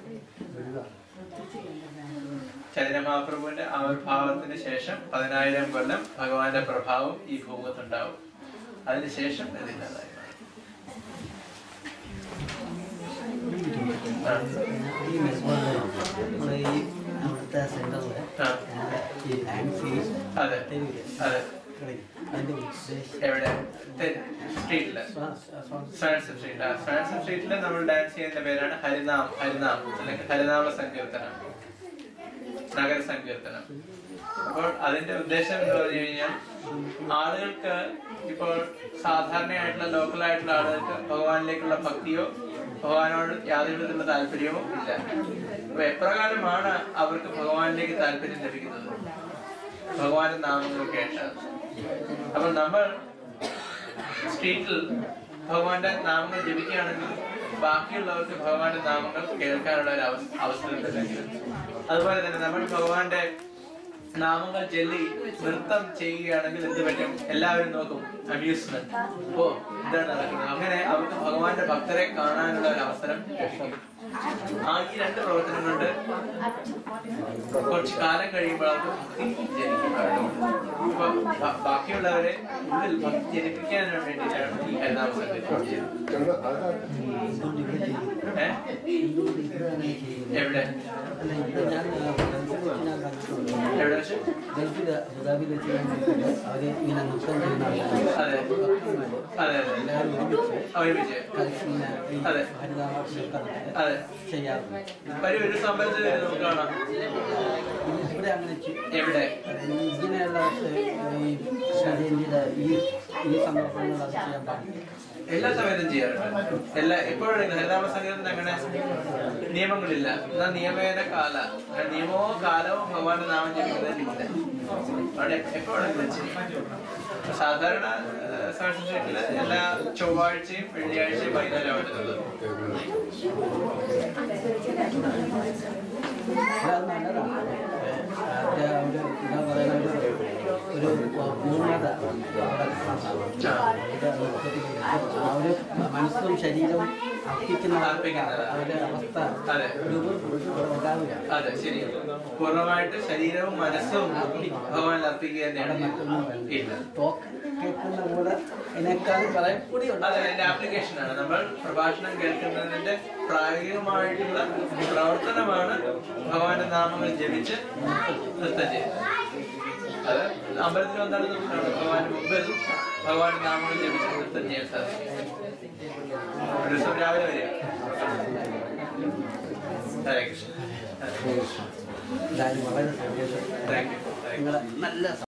ചൈതന്യ മഹാപ്രഭുവിന്റെ ആവിർഭാവത്തിന് ശേഷം പതിനായിരം കൊല്ലം ഭഗവാന്റെ പ്രഭാവം ഈ ഭൂമുഖത്തുണ്ടാവും അതിനുശേഷം ഇതില്ലാതായി ആ. ഈ മെൽബണിൽ നമ്മുടെ ഈ അവിടുത്തെ സെന്ററിൽ ആ. ഈ ആൻഫി അതെ അതെ അതിന്റെ ഉദ്ദേശം എവിടെ സ്ട്രീറ്റില് ഫ്രാൻസ് സ്ട്രീറ്റ് ആ ഫ്രാൻസ് സ്ട്രീറ്റില് നമ്മൾ ഡാൻസ് ചെയ്യുന്ന പേരാണ് ഹരിനാം ഹരിനാം അല്ലെങ്കിൽ ഹരിനാമ സങ്കീർത്തനം നഗര സങ്കീർത്തനം അപ്പോൾ അതിന്റെ ഉദ്ദേശം എന്ന് പറഞ്ഞു കഴിഞ്ഞാൽ ആളുകൾക്ക് ഇപ്പോൾ സാധാരണയായിട്ടുള്ള ലോക്കൽ ആയിട്ടുള്ള ആളുകൾക്ക് ഭഗവാനിലേക്കുള്ള ഭക്തിയോ ഭഗവാനോട് യാതൊരു വിധത്തിലുള്ള താല്പര്യമോ ഇല്ല അപ്പൊ എപ്രകാരമാണ് അവർക്ക് ഭഗവാനിലേക്ക് താല്പര്യം ലഭിക്കുന്നത് ഭഗവാന്റെ നാമങ്ങൾ കേട്ട് അപ്പൊ നമ്മൾ സ്ട്രീറ്റിൽ ഭഗവാന്റെ നാമങ്ങൾ ജപിക്കുകയാണെങ്കിൽ ബാക്കിയുള്ളവർക്ക് ഭഗവാന്റെ നാമങ്ങൾ കേൾക്കാനുള്ള ഒരു അവസ- അവസരം ലഭിക്കും അതുപോലെ തന്നെ നമ്മൾ ഭഗവാന്റെ നാമങ്ങൾ ചൊല്ലി നൃത്തം ചെയ്യുകയാണെങ്കിൽ എന്ത് പറ്റും എല്ലാവരും നോക്കും അമ്യൂസ്മെന്റ് ഓ ഇതാണ് നടക്കുന്നത് അങ്ങനെ അവർക്ക് ഭഗവാന്റെ ഭക്തരെ കാണാനുള്ള ഒരു അവസരം ലഭിക്കും ആ ഈ രണ്ട് പ്രവർത്തനം കൊണ്ട് കുറച്ച് കാലം കഴിയുമ്പോൾ അവർക്ക് ഭക്തി ജനിക്കും അപ്പൊ ബ- ബാക്കിയുള്ളവരെ ഉള്ളിൽ ഭക്തി ജനിപ്പിക്കാൻ വേണ്ടിയിട്ടാണ് ഈ ഹരിനാമ സംഗീതം ചെയ്യുന്നത് എന്തുകൊണ്ട് ഇവിടെ ചെയ്യും ഏഹ് എന്തുകൊണ്ട് ഇവിടെ അങ്ങനെ ചെയ്യുന്നു എവിടെ അല്ല ഇവിടെ ഞാൻ ആ, ഗൾഫിൽ വെച്ച് ഞാൻ കണ്ടിട്ടുണ്ട് എവിടെ വെച്ച് ഗൾഫിൽ അബുദാബിയിൽ വെച്ച് ഞാൻ കണ്ടിട്ടുണ്ട് അവര് ഇങ്ങനെ നൃത്തം ചെയ്യുന്ന ആൾക്കാര് അതെ അതെ അതെ എല്ലാവരും ഒരുമിച്ച് ഒരുമിച്ച് ഇങ്ങനെ ഈ അതെ. ഹരിനാമ കീർത്തനത്തിന് അതെ ചെയ്യാറുണ്ട് ഒരു ഒരു സംബന്ധിച്ച് വരെ നമുക്ക് കാണാം ഇവിടെ അങ്ങനെ ചെയ്യും എവിടെ ഇങ്ങനെയുള്ള ഈ കൃഷ്ണജയന്തിയുടെ ഈ ഈ സന്ദർഭങ്ങളിൽ അത് ചെയ്യാൻ പാടില്ല എല്ലാ സമയത്തും ചെയ്യാറുണ്ട് എല്ലാ ഇപ്പോഴും ഹരിനാമ സംഗീതത്തിന് അങ്ങനെ നിയമങ്ങളില്ല എന്നാ നിയമേന കാല അങ്ങനെ നിയമമോ കാലമോ ഭഗവാന്റെ നാമം ജപിക്കുന്നതിലില്ല അവിടെ എപ്പോഴെങ്കിലും ചെയ്യും സാധാരണ സാക്ഷരത്തില് എല്ലാ ചൊവ്വാഴ്ചയും വെള്ളിയാഴ്ചയും വൈകുന്നേരമാണ് വരുന്നത് അത് നല്ലതാണ് അത് ഒരു എന്താ പറയുന്ന ഒരു ഒരു പൂർണ്ണത അവിടെ ആ ഒരു മനസ്സും ശരീരവും അർപ്പിക്കുന്ന അർപ്പിക്കുന്നത്. അവരുടെ അവസ്ഥ അതെ. രൂപം അവിടെ ഉണ്ടാവില്ല അതെ ശരി പൂർണ്ണമായിട്ട് ശരീരവും മനസ്സും ഭഗവാൻ അർപ്പിക്കുക അവിടെ തന്നെയാണ് മറ്റൊന്നും വേണ്ട. ഇല്ല ടോക്ക് കേൾക്കുന്ന കൂടെ അതിനേക്കാൾ കുറെ കൂടി ഉണ്ട് അതെ അതിന്റെ ആപ്ലിക്കേഷൻ ആണ് നമ്മൾ പ്രഭാഷണം കേൾക്കുന്നതിന്റെ പ്രായോഗികമായിട്ടുള്ള പ്രവർത്തനമാണ് ഭഗവാന്റെ നാമങ്ങൾ ജപിച്ച് നൃത്തം ചെയ്യുന്നത് അത് അമ്പലത്തിൽ വന്നാണ് നമുക്ക് ഭഗവാന്റെ മുമ്പിൽ ഭഗവാന്റെ നാമങ്ങൾ ജപിച്ച് നൃത്തം ചെയ്യാൻ സാധിക്കും ഒരു ദിവസം രാവിലെ വരിക ഹരേ കൃഷ്ണ എന്തായാലും വളരെ സന്തോഷം താങ്ക് യു നിങ്ങളെ നല്ല